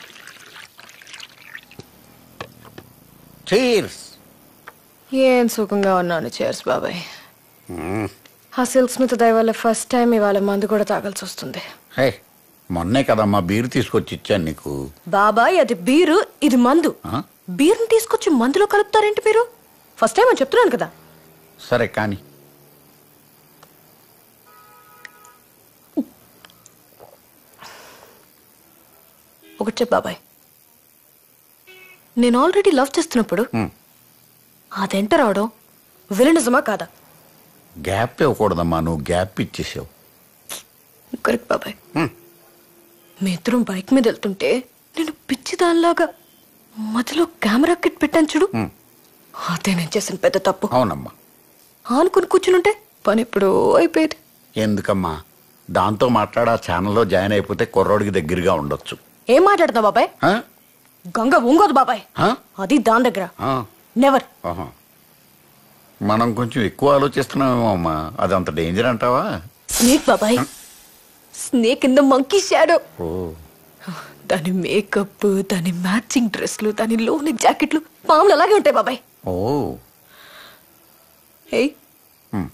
S18: చీర్స్
S12: ఏం సుఖంగా ఉన్నాను చేర్స్ బాబాయ్ ఆ సిల్క్ స్మిత్ దయ వల్ల ఫస్ట్ టైం ఇవాళ మందు కూడా తాగాల్సి వస్తుంది
S14: హే మొన్నే కదమ్మా బీరు తీసుకొచ్చి ఇచ్చాను నీకు
S12: బాబాయ్ అది బీరు ఇది మందు
S14: ఆ?
S12: బీరుని తీసుకొచ్చి మందులో కలుపుతారేంటి మీరు ఫస్ట్ టైం అని చెప్తున్నాను కదా
S14: సరే కానీ
S12: ఒకటి చెప్పు బాబాయ్ నేను ఆల్రెడీ లవ్ చేస్తున్నప్పుడు
S14: హ్మ్.
S12: అదెంట రావడం విలనిజమా కాదా
S14: గ్యాప్ ఇవ్వకూడదమ్మా నువ్వు గ్యాప్ ఇచ్చేసావు
S12: కరెక్ట్ బాబాయ్ మీ ఇద్దరం బైక్ మీద వెళ్తుంటే నేను పిచ్చి దానిలాగా మధ్యలో కెమెరా కిట్ పెట్టాను చూడు
S14: హ్మ్.
S12: అదే నేను చేసిన పెద్ద తప్పు
S14: అవునమ్మా
S12: ఆనుకుని కూర్చునుంటే పని ఎప్పుడో అయిపోయేది
S14: ఎందుకమ్మా దాంతో మాట్లాడ ఆ ఛానల్లో జాయిన్ అయిపోతే కుర్రోడికి దగ్గరగా ఉండొచ్చు
S12: ఏం మాట్లాడుతున్నావు బాబాయ్
S14: ఆ?
S12: గంగ ఉంగోదు బాబాయ్
S14: ఆ?
S12: అది దాని దగ్గర
S14: ఆ.
S12: నెవర్
S14: ఆహా. మనం కొంచెం ఎక్కువ ఆలోచిస్తున్నామేమో అమ్మా అది అంత డేంజర్ అంటావా
S12: స్నేక్ బాబాయ్ snake in the monkey shadow
S14: oh
S12: దాని మేకప్ దాని మ్యాచింగ్ డ్రెస్లు దాని లోని జాకెట్లు పాములు అలాగే ఉంటాయి బాబాయ్
S14: ఓ
S12: ఏయ్
S14: హ్మ్.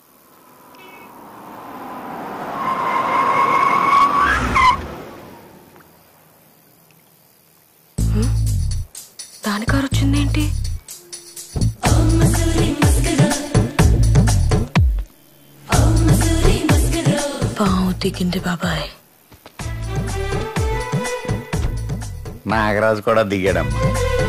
S12: దాని కారు వచ్చిందేంటి పాము దిగింది బాబాయ్
S14: నాగరాజు కూడా దిగాడమ్మా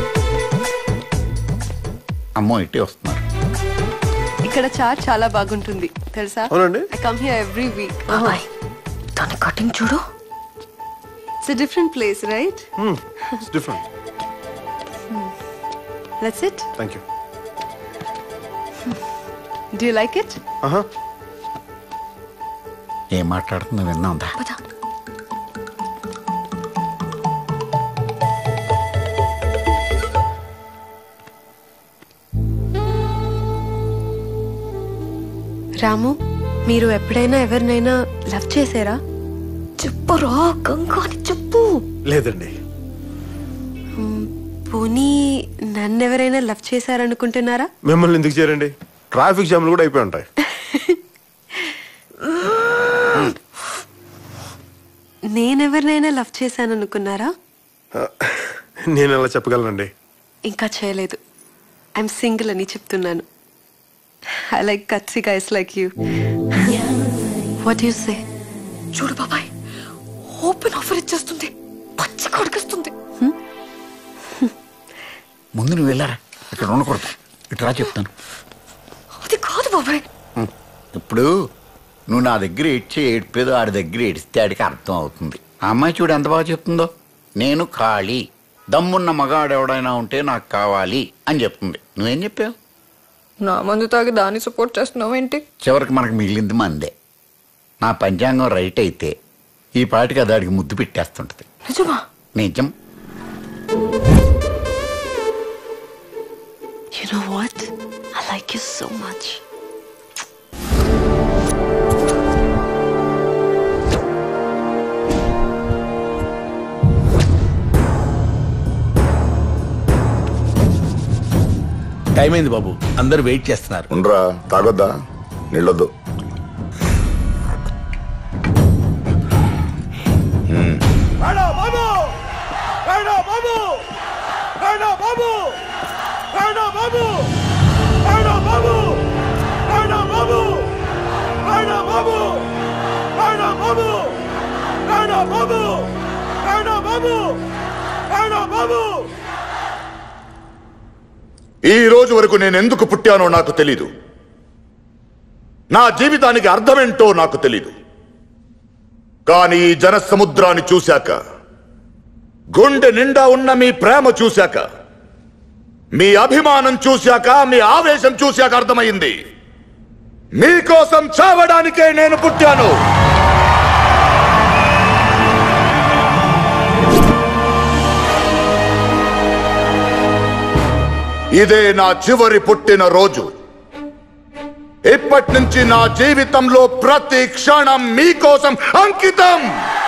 S14: అమ్మో ఇట్టి వస్తున్నారు
S10: ఇక్కడ చాట్ చాలా బాగుంటుంది తెలుసా
S8: అవునండి.
S10: I come here every week
S12: బాబాయ్ దాని కటింగ్ చూడు
S10: it's different place right
S8: different
S10: let's it
S8: thank you
S10: do you like it
S8: ఆహా
S14: ఏం మాట్లాడుతుందో విన్నాందా
S10: రాము మీరు ఎప్పుడైనా ఎవరినైనా లవ్ చేశారా
S12: చెప్పరా గంగా అని చెప్పు
S8: లేదండి
S10: పోనీ నన్నెవరైనా లవ్ చేశారనుకుంటున్నారా
S8: మిమ్మల్ని ఎందుకు చేరండి ట్రాఫిక్ జామ్లు కూడా అయిపోయి ఉంటాయి
S10: నేనెవరినైనా లవ్ చేశాననుకున్నారా
S8: నేను ఎలా చెప్పగలనండి
S10: ఇంకా చేయలేదు ఐఎమ్ సింగిల్ అని చెప్తున్నాను ఐ లైక్ కత్సి guys like you what you say
S12: చూడు బాబాయ్ ఓపెన్ ఆఫర్ ఇచ్చేస్తుంది పచ్చి కొడుకొస్తుంది
S14: ముందు నువ్వు వెళ్ళారా ఇక్కడ ఉండకూడదు ఇటు రా చెప్తాను
S12: అది కాదు బాబాయ్
S14: ఇప్పుడు నువ్వు నా దగ్గర ఏడ్చే ఏడ్పేదో ఆడి దగ్గర ఏడిస్తే ఆడికి అర్థం అవుతుంది ఆ అమ్మాయి చూడు ఎంత బాగా చెప్తుందో నేను ఖాళీ దమ్మున్న మగాడు ఎవడైనా ఉంటే నాకు కావాలి అని చెప్తుంది నువ్వేం చెప్పావు
S12: నా మందు తాగి దాన్ని సపోర్ట్ చేస్తున్నావు ఏంటి
S14: చివరికి మనకు మిగిలింది మందే నా పంచాంగం రైట్ అయితే ఈ పాటికి అది ఆడికి ముద్దు పెట్టేస్తుంటది
S12: నిజమా
S14: నిజం
S10: you know what I like you so much
S11: time అయింది బాబు అందరు వెయిట్ చేస్తున్నారు
S2: ఉండరా తాగొద్దా నీళ్ళొద్దు మ్మ్.
S5: బాబు బాబు బాబు బాబు బాబు బాబు బాబు బాబు బాబు బాబు రాణా బాబు రాణా బాబు
S2: ఈ రోజు వరకు నేను ఎందుకు పుట్టానో నాకు తెలీదు నా జీవితానికి అర్థమేంటో నాకు తెలీదు కానీ ఈ జన సముద్రాన్ని చూశాక గుండె నిండా ఉన్న మీ ప్రేమ చూశాక మీ అభిమానం చూశాక మీ ఆవేశం చూశాక అర్థమైంది మీకోసం చావడానికే నేను పుట్టాను ఇదే నా చివరి పుట్టిన రోజు ఇప్పటి నుంచి నా జీవితంలో ప్రతి క్షణం మీకోసం అంకితం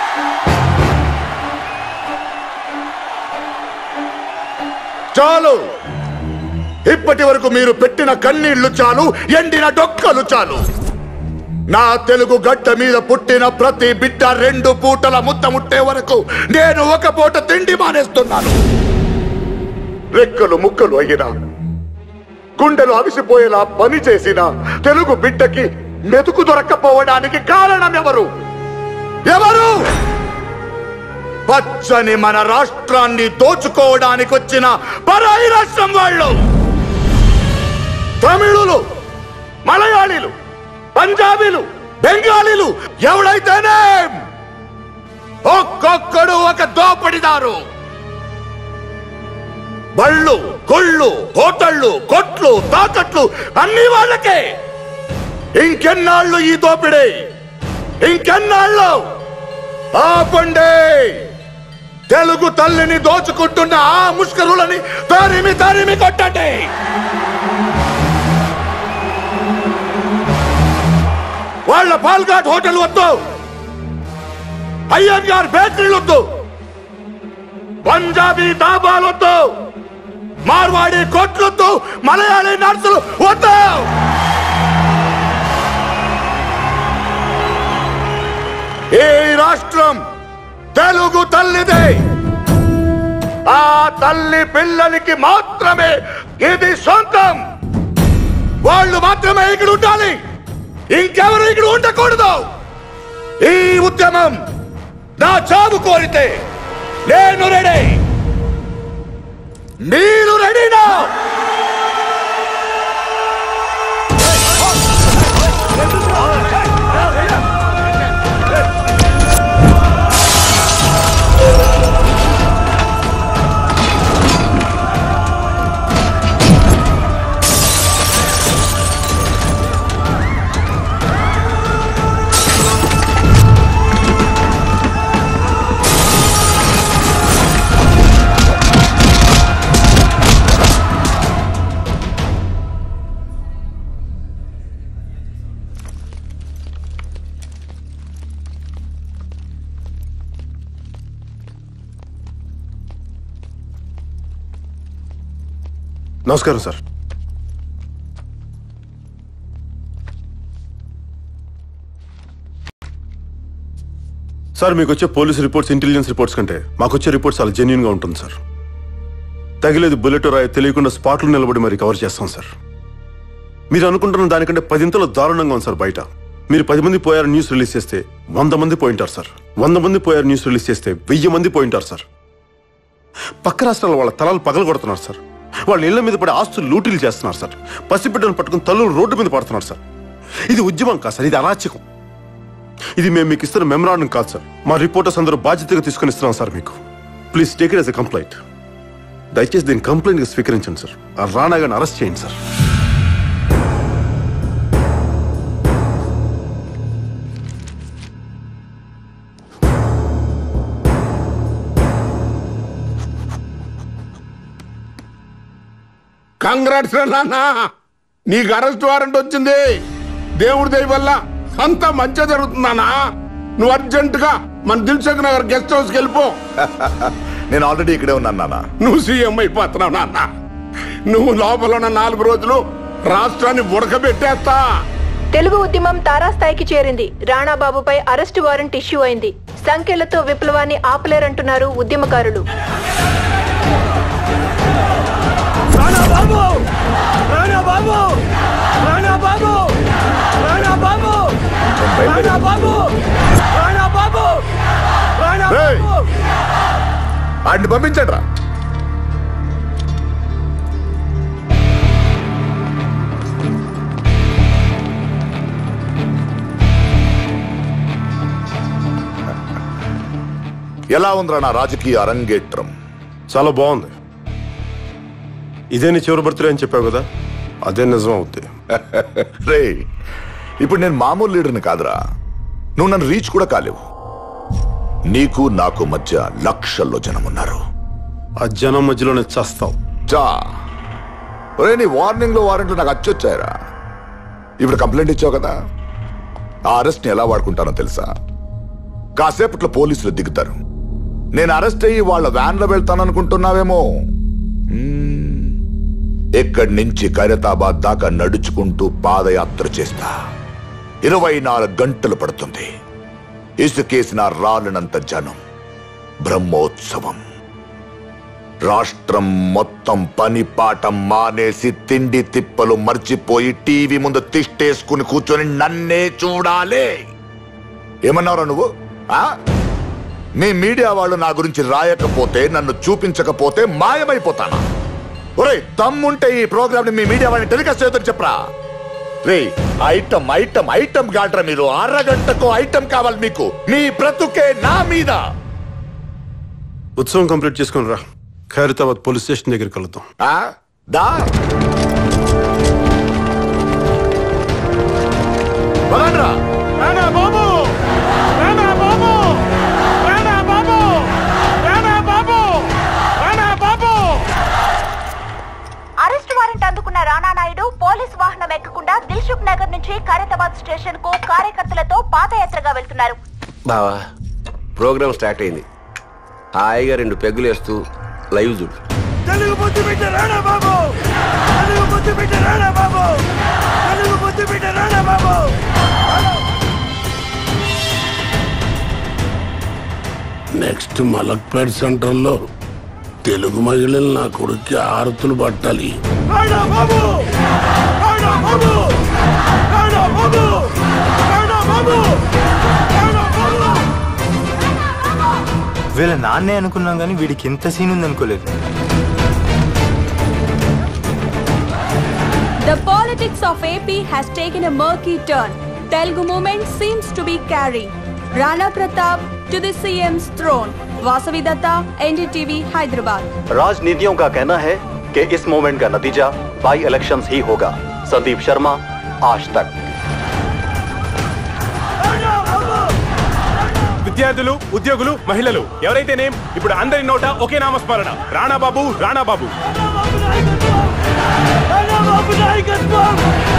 S2: చాలు ఇప్పటి వరకు మీరు పెట్టిన కన్నీళ్లు చాలు ఎండిన డొక్కలు చాలు నా తెలుగు గడ్డ మీద పుట్టిన ప్రతి బిడ్డ రెండు పూటల ముద్ద ముట్టే వరకు నేను ఒక పూట తిండి మానేస్తున్నాను రెక్కలు ముక్కలు అయినా గుండెలు అవిసిపోయేలా పని చేసిన తెలుగు బిడ్డకి మెతుకు దొరక్కపోవడానికి కారణం ఎవరు ఎవరు పచ్చని మన రాష్ట్రాన్ని దోచుకోవడానికి వచ్చిన పరాయి రాష్ట్రం వాళ్ళు తమిళులు మలయాళీలు పంజాబీలు బెంగాలీలు ఎవడైతేనే ఒక్కొక్కడు ఒక దోపడిదారు బళ్ళు కొళ్ళు హోటళ్ళు కొట్లు తాకట్లు అన్ని వాళ్ళకే ఇంకెన్నాళ్ళు ఈ దోపిడీ ఇంకెన్నాళ్ళు ఆపండి తెలుగు తల్లిని దోచుకుంటున్న ఆ ముష్కరులని తరిమి తరిమి కొట్టండి వాళ్ళ పాల్ఘాట్ హోటల్ వద్దు అయ్యన్ బేకరీలు వద్దు పంజాబీ డాబాలు వద్దు మార్వాడి కొట్లొద్దు మలయాళీ నర్సులు వద్దు ఈ రాష్ట్రం తెలుగు తల్లిదే ఆ తల్లి పిల్లలకి మాత్రమే ఇది సొంతం వాళ్ళు మాత్రమే ఇక్కడ ఉండాలి ఇంకెవరు ఇక్కడ ఉండకూడదు ఈ ఉద్యమం నా చావు కోరితే నేను రెడీ మీరు రెడీనా
S8: నమస్కారం సార్ సార్ మీకు వచ్చే పోలీస్ రిపోర్ట్స్ ఇంటెలిజెన్స్ రిపోర్ట్స్ కంటే మాకు వచ్చే రిపోర్ట్స్ చాలా జెన్యున్ గా ఉంటుంది సార్ తగిలేదు బుల్లెట్ రాయి తెలియకుండా స్పాట్లు నిలబడి మరి కవర్ చేస్తాం సార్ మీరు అనుకుంటున్న దానికంటే పదింతలు దారుణంగా ఉంది సార్ బయట మీరు పది మంది పోయారు న్యూస్ రిలీజ్ చేస్తే వంద మంది పోయింటారు సార్ వంద మంది పోయారు న్యూస్ రిలీజ్ చేస్తే వెయ్యి మంది పోయింటారు సార్ పక్క రాష్ట్రాల వాళ్ళ తలలు పగలు కొడుతున్నారు సార్ వాళ్ళ ఇళ్ల మీద పడి ఆస్తులు లూటీలు చేస్తున్నారు సార్ పసిబిడ్డను పట్టుకుని తల్లులు రోడ్డు మీద పడుతున్నారు సార్ ఇది ఉద్యమం కాదు సార్ ఇది అరాచకం ఇది మేము మీకు ఇస్తున్న మెమరాండం కాదు సార్ మా రిపోర్టర్స్ అందరూ బాధ్యతగా తీసుకొని ఇస్తున్నాం సార్ మీకు please take it as a complaint దయచేసి దీన్ని కంప్లైంట్గా స్వీకరించండి సార్ ఆ రాణా గారిని అరెస్ట్ చేయండి సార్
S7: కంగ్రాట్స్ నాన్న నీకు అరెస్ట్ వారెంట్ వచ్చింది దేవుడి దయ వల్ల అంతా మంచిగా జరుగుతుందానా నువ్వు అర్జెంట్ గా మన దిల్సుఖ్ నగర్ గెస్ట్ హౌస్ కి వెళ్ళిపో
S2: నేను ఆల్రెడీ ఇక్కడే ఉన్నాను నాన్న
S7: నువ్వు సీఎం అయిపోతున్నావు నాన్న నువ్వు లోపల ఉన్న నాలుగు రోజులు రాష్ట్రాన్ని ఉడకబెట్టేస్తా
S9: తెలుగు ఉద్యమం తారాస్థాయికి చేరింది రాణాబాబుపై అరెస్టు వారెంట్ ఇష్యూ అయింది సంఖ్యలతో విప్లవాన్ని ఆపలేరంటున్నారు ఉద్యమకారులు
S5: రాణా బాబు రాణా బాబు రాణా బాబు రాణా బాబు రాణా బాబు రాణా బాబు
S2: ఆడిని పంపించండి రా ఎలా ఉందిరా నా రాజకీయ అరంగేట్రం
S8: చాలా బాగుంది ఇదే నీ చివరి బర్త్డే అని చెప్పావు కదా అదే నిజం అవుద్ది
S2: రే ఇప్పుడు నేను మామూలు లీడర్ని కాదురా నువ్వు నన్ను రీచ్ కూడా కాలేవు నీకు నాకు మధ్య లక్షల్లో జనం ఉన్నారు
S8: ఆ జనం మధ్యలోనే చస్తావు
S2: చా ఒరే నీ వార్నింగ్ లో వారెంట్లు నాకు అచ్చొచ్చాయరా ఇప్పుడు కంప్లైంట్ ఇచ్చావు కదా ఆ అరెస్ట్ ని ఎలా వాడుకుంటానో తెలుసా కాసేపట్లో పోలీసులు దిగుతారు నేను అరెస్ట్ అయ్యి వాళ్ళ వ్యాన్ లో వెళ్తాను అనుకుంటున్నావేమో మ్మ్. ఇక్కడి నుంచి ఖైరతాబాద్ దాకా నడుచుకుంటూ పాదయాత్ర చేస్తా ఇరవై నాలుగు గంటలు పడుతుంది ఇసుకేసిన రాలినంత జనం బ్రహ్మోత్సవం రాష్ట్రం మొత్తం పని పాట మానేసి తిండి తిప్పలు మర్చిపోయి టీవీ ముందు తిష్టేసుకుని కూర్చొని నన్నే చూడాలి ఏమన్నావురా నువ్వు ఆ మీ మీడియా వాళ్ళు నా గురించి రాయకపోతే నన్ను చూపించకపోతే మాయమైపోతానా ఒరే దమ్ముంటే ఈ ప్రోగ్రామ్ ని మీ మీడియా వాళ్ళని టెలికాస్ట్ చేయొద్దని చెప్పరా రే ఐటమ్ ఐటమ్ ఐటమ్ గాడ్రా మీరు అరగంటకు ఐటమ్ కావాలి మీకు మీ బ్రతుకే నా మీద
S8: ఉత్సవం కంప్లీట్ చేసుకుని రా ఖైరతాబాద్ పోలీస్ స్టేషన్ దగ్గరికి వెళ్తాం
S2: ఆ? దా పదండ్రా.
S1: బాబు రానా బాబు రానా బాబు రానా బాబు రానా బాబు
S17: అరెస్ట్ వారెంట్ అందుకున్న రానా నాయుడు పోలీస్ వాహనం ఎక్కకుండా దిల్సుఖ్ నగర్ నుంచి ఖైరతాబాద్ స్టేషన్ కు కార్యకర్తలతో పాదయాత్రగా వెళ్తున్నారు
S6: బావా ప్రోగ్రామ్ స్టార్ట్ అయింది హాయిగా రెండు పెగ్గులు వేస్తూ లైవ్ చూడు
S1: తెలుగు బుద్ధి బిడ్డ రానా బాబు తెలుగు బుద్ధి బిడ్డ రానా బాబు తెలుగు బుద్ధి బిడ్డ రానా బాబు
S7: నెక్స్ట్ మలక్పేట్ సెంటర్లో తెలుగు మహిళలు నా కొడుక్కి ఆరతులు పట్టాలి
S1: రానా బాబు రానా బాబు రానా బాబు రానా బాబు రానా బాబు
S23: వీళ్ళ నాన్నే అనుకున్నాం కానీ వీడికి ఇంత సీన్ ఉంది అనుకోలేదు
S15: The politics of AP has taken a murky turn. Telugu movement seems to be carrying Rana Pratap to the CM's throne. Vasavi Datta, NDTV, Hyderabad.
S24: राजनीतियों का कहना है कि इस मूवमेंट का नतीजा बाई इलेक्शंस ही होगा संदीप शर्मा आज तक
S25: విద్యార్థులు ఉద్యోగులు మహిళలు ఎవరైతేనేం ఇప్పుడు అందరి నోట ఒకే నామస్మరణ రాణా బాబు రాణా బాబు
S1: రానా బాబు నాయకత్వం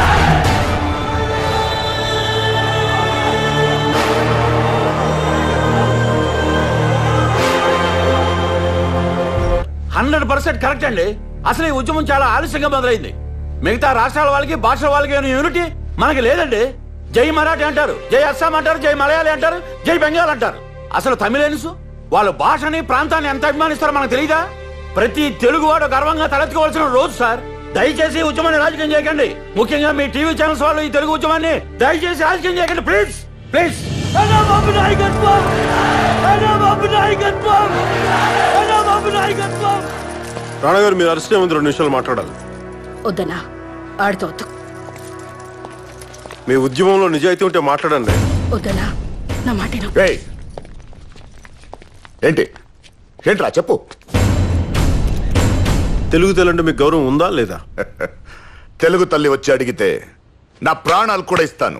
S11: హండ్రెడ్ పర్సెంట్ కరెక్ట్ అండి అసలు ఈ ఉద్యమం చాలా ఆలస్యంగా మొదలైంది మిగతా రాష్ట్రాల వాళ్ళకి భాషల వాళ్ళకి ఉన్న యూనిటీ మనకి లేదండి జై మరాఠీ అంటారు జై అస్సాం అంటారు జై మలయాళీ అంటారు జై బెంగాల్ అంటారు అసలు తమిళన్స్ వాళ్ళ భాషని ప్రాంతాన్ని ఎంత అభిమానిస్తారో మనకు తెలియదా ప్రతి తెలుగువాడు గర్వంగా తలెత్తుకోవాల్సిన రోజు సార్ దయచేసి ఈ ఉద్యమాన్ని రాజకీయం చేయకండి ముఖ్యంగా మీ టీవీ ఛానల్స్ వాళ్ళు ఈ తెలుగు ఉద్యమాన్ని దయచేసి రాజకీయం చేయకండి ప్లీజ్ ప్లీజ్
S1: రానా బాబు నాయకత్వం రానా బాబు నాయకత్వం రానా బాబు నాయకత్వం
S8: రాణా గారు మీరు అరెస్ట్ ముందు రెండు నిమిషాలు మాట్లాడాలి
S20: వద్దనా ఆడితో వద్దు
S8: మీ ఉద్యమంలో నిజాయితీ ఉంటే మాట్లాడండి
S20: వద్దనా నా మాట విను.
S2: ఏయ్! ఏంటి ఏంట్రా చెప్పు
S8: తెలుగు తెలంటే మీకు గౌరవం ఉందా లేదా
S2: తెలుగు తల్లి వచ్చి అడిగితే నా ప్రాణాలు కూడా ఇస్తాను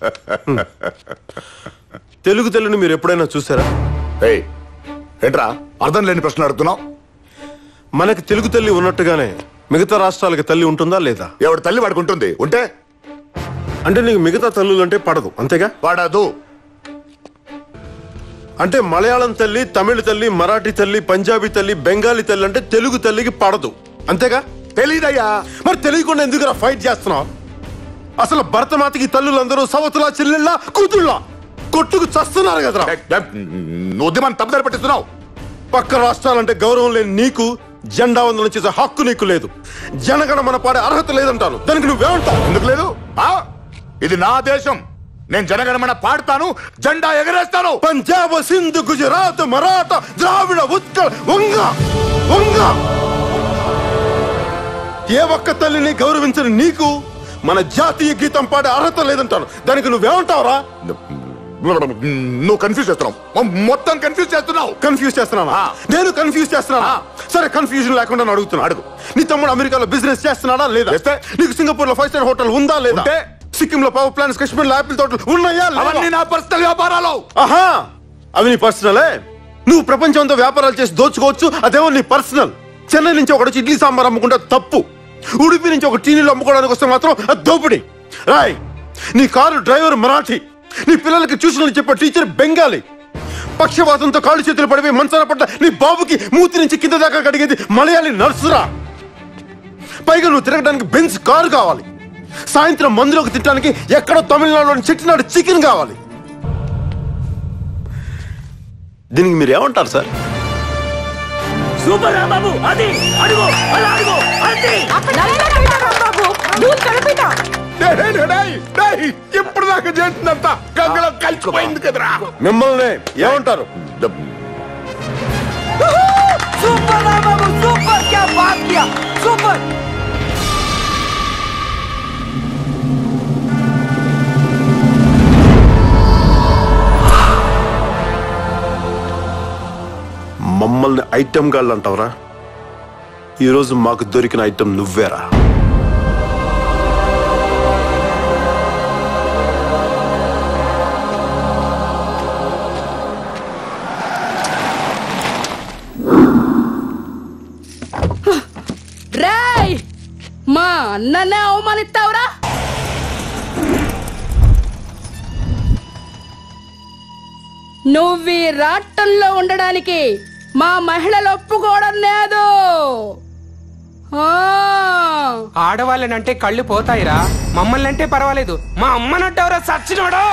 S8: తెలుగు తెల్లని మీరు ఎప్పుడైనా చూసారా
S2: ఏయ్ ఏంట్రా అర్థం లేని ప్రశ్న అడుగుతున్నావు
S8: మనకి తెలుగు తల్లి ఉన్నట్టుగానే మిగతా రాష్ట్రాలకి తల్లి ఉంటుందా లేదా
S2: ఎవడు తల్లి వాడుకుంటుంది ఉంటే
S8: అంటే నీకు మిగతా తల్లులు అంటే పడదు అంతేగా
S2: పడదు
S8: అంటే మలయాళం తల్లి తమిళ తల్లి మరాఠీ తల్లి పంజాబీ తల్లి బెంగాలీ తల్లి అంటే తెలుగు తల్లికి పడదు అంతేగా
S2: తెలీదయ్యా
S8: మరి తెలియకుండా ఎందుకురా ఫైట్ చేస్తున్నావు అసలు భరతమాతకి తల్లులందరూ సవతులా చెల్లెళ్ళ కూతుళ్ళ కొట్టుకు చస్తున్నారు కదరా
S2: నువ్వు ఉద్యమాన్ని తప్పుదారి పట్టిస్తున్నావు
S8: పక్క రాష్ట్రాలంటే గౌరవం లేని నీకు జెండా వందనం చేసే హక్కు నీకు లేదు జనగణ మన పాడే అర్హత లేదంటాను దానికి నువ్వేమంటావు
S2: ఎందుకు లేదు ఆ? ఇది నా దేశం నేను జనగణమన పాడతాను జెండా ఎగరేస్తాను
S8: పంజాబ్ సింధు గుజరాత్ మరాఠా ద్రావిడ ఉత్కల్ వంగ వంగ ఏ ఒక్క తల్లిని గౌరవించని నీకు మన జాతీయ గీతం పాడే అర్హత లేదంటాను దానికి నువ్వేమంటావురా
S2: నువ్వు కన్ఫ్యూజ్ చేస్తున్నావు మొ- మొత్తం కన్ఫ్యూజ్ చేస్తున్నావు
S8: కన్ఫ్యూజ్ చేస్తున్నానా నేను కన్ఫ్యూజ్ చేస్తున్నానా సరే కన్ఫ్యూజన్ లేకుండా నేను అడుగుతున్నా అడుగు నీ తమ్ముడు అమెరికాలో బిజినెస్ చేస్తున్నాడా లేదా నీకు సింగపూర్ లో ఫైవ్ స్టార్ హోటల్ ఉందా లేదా సిక్కిం లో పవర్ ప్లాంట్స్ కాశ్మీర్ లో ఆపిల్ తోటలు ఉన్నాయా లేవా?
S2: అవన్నీ నా పర్సనల్ వ్యాపారాలు
S8: ఆహా అవి నీ పర్సనలే నువ్వు ప్రపంచంతో వ్యాపారాలు చేసి దోచుకోవచ్చు అదేమో నీ పర్సనల్ చెన్నై నుంచి ఒకటి ఇడ్లీ సాంబార్ అమ్ముకుంటే తప్పు ఉడిపి నుంచి ఒక టీనీలు అమ్ముకోవడానికి వస్తే మాత్రం అది దోపిడి రాయ్ నీ కారు డ్రైవర్ మరాఠీ నీ పిల్లలకి ట్యూషన్లు చెప్పే టీచర్ బెంగాలీ పక్షవాతంతో కాళ్ళు చేతులు పడిపోయి మంచాన పడ్డ నీ బాబుకి మూతి నుంచి కింద దాకా కడిగేది మలయాళీ నర్సురా పైగా నువ్వు తిరగడానికి బెంచ్ కారు కావాలి సాయంత్రం మందులోకి తిట్టడానికి ఎక్కడో తమిళనాడులోని చెట్టినాడు చికెన్ కావాలి దీనికి మీరు ఏమంటారు సార్
S1: సూపర్ రా బాబు అది అడుగు అలా అడుగు అది
S2: ఇప్పుడు దాకా చేసిందంతా గంగలో కలిసిపోయింది కదరా
S8: మిమ్మల్ని ఏమంటారు
S1: సూపర్ రా బాబు సూపర్ క్యా బాత్ కియా సూపర్
S8: మమ్మల్ని ఐటమ్ గాళ్ళు అంటావురా ఈరోజు మాకు దొరికిన ఐటమ్ నువ్వేరా
S20: రేయ్ మా అన్ననే అవమానిస్తావురా నువ్వు ఈ రాట్టంలో ఉండడానికి మా మహిళలు ఒప్పుకోవడం లేదు ఆ
S3: ఆడవాళ్ళనంటే కళ్ళు పోతాయిరా మమ్మల్ని అంటే పర్వాలేదు మా అమ్మనంటావురా సచ్చినోడు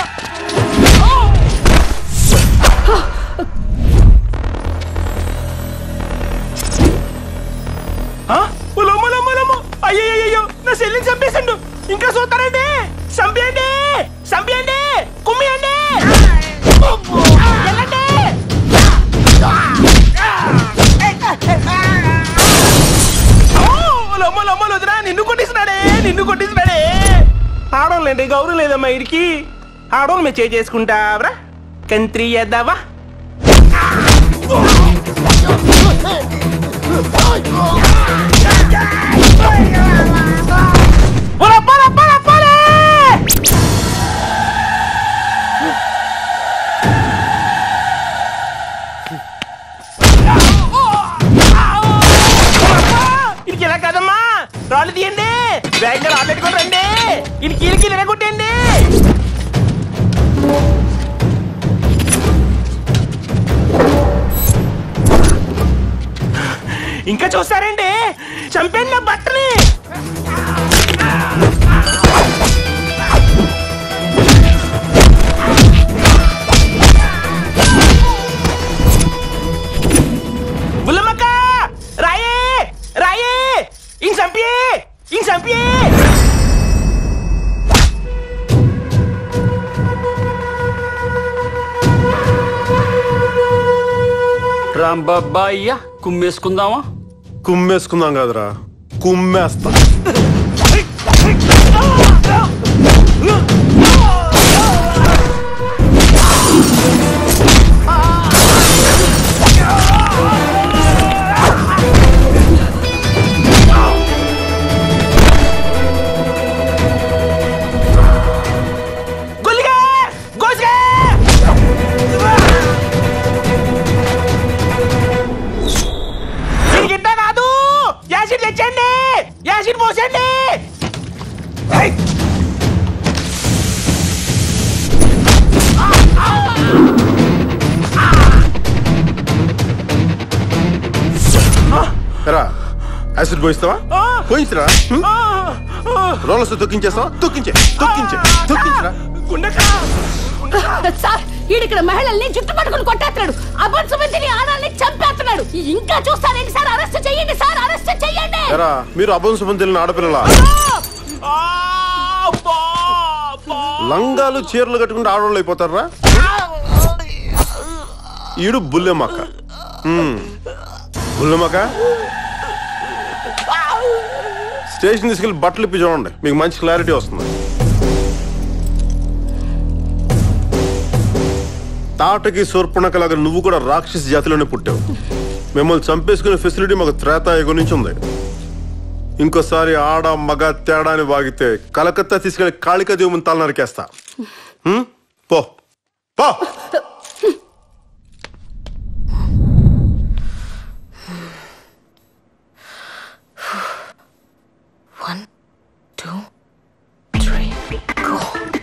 S3: అయ్యయ్యో నా చెల్లిని చంపేసిండు ఇంకా చూస్తారండి చంపేయండి చంపేయండి కుమ్మియండి వెళ్ళండి లమ్మలు వదినా నిన్ను కొట్టేసినాడే నిన్ను కొట్టేసినాడే ఆడోళ్ళండి గౌరవం లేదమ్మా ఇడికి ఆడోళ్ళు మేము చేయి చేసుకుంటావరా కంత్రి చేద్దావా పోరా, పోరా, పోరా, పోరా! ఇడికి ఎలా కదమ్మా రాళ్ళు తీయండి వేగంగా రాళ్ళు పెట్టుకొని రండి ఇడికి ఇడికి విరగొట్టండి ఇంకా చూస్తారండి చంపండి నా బట్టని బుల్లమ్మక్క రాయే రాయే ఇంక చంపియే ఇంక చంపియే
S4: రాంబాబ్బా కుమ్మేసుకుందామా
S8: కుమ్మేసుకుందాం కదరా కుమ్మేస్తా
S3: గొల్లిగా గోసిగా ఇది గిట్ట కాదు యాసిడ్ తెచ్చండి యాసిడ్ పోసండి ఏయ్!
S8: రా యాసిడ్ పోయిస్తావా పోయించరా రోలర్స్ తొక్కించేస్తావా తొక్కించే తొక్కించే తొక్కించరా
S20: సార్ ఈడిక్కడ మహిళల్ని జుట్టు పట్టుకుని కొట్టేస్తున్నాడు అపరిశుభ్రతిని ఆడాలని చంపేస్తున్నాడు ఇంకా చూస్తారేంటి సార్ అరెస్ట్ చెయ్యండి సార్ అరెస్ట్ చెయ్యండి
S8: ఎరా మీరు అభంశుభం తెలియని ఆడపిల్లల లంగాలు చీరలు కట్టుకుంటే ఆడవాళ్ళు అయిపోతారా ఈడు బుల్లెమ్మక్క ఉమ్. బుల్లెమ్మక్క స్టేషన్ తీసుకెళ్ళి బట్టలు ఇప్పి చూడండి మీకు మంచి క్లారిటీ వస్తుంది తాటకి శూర్పణకలాగా నువ్వు కూడా రాక్షస జాతిలోనే పుట్టావు మిమ్మల్ని చంపేసుకునే ఫెసిలిటీ మాకు త్రేతాయుగం నుంచి ఉంది ఇంకోసారి ఆడ మగ తేడా అని వాగితే కలకత్తా తీసుకెళ్లి కాళికా దేవుని తల నరికేస్తా హ్మ్? పో పో
S12: one two three go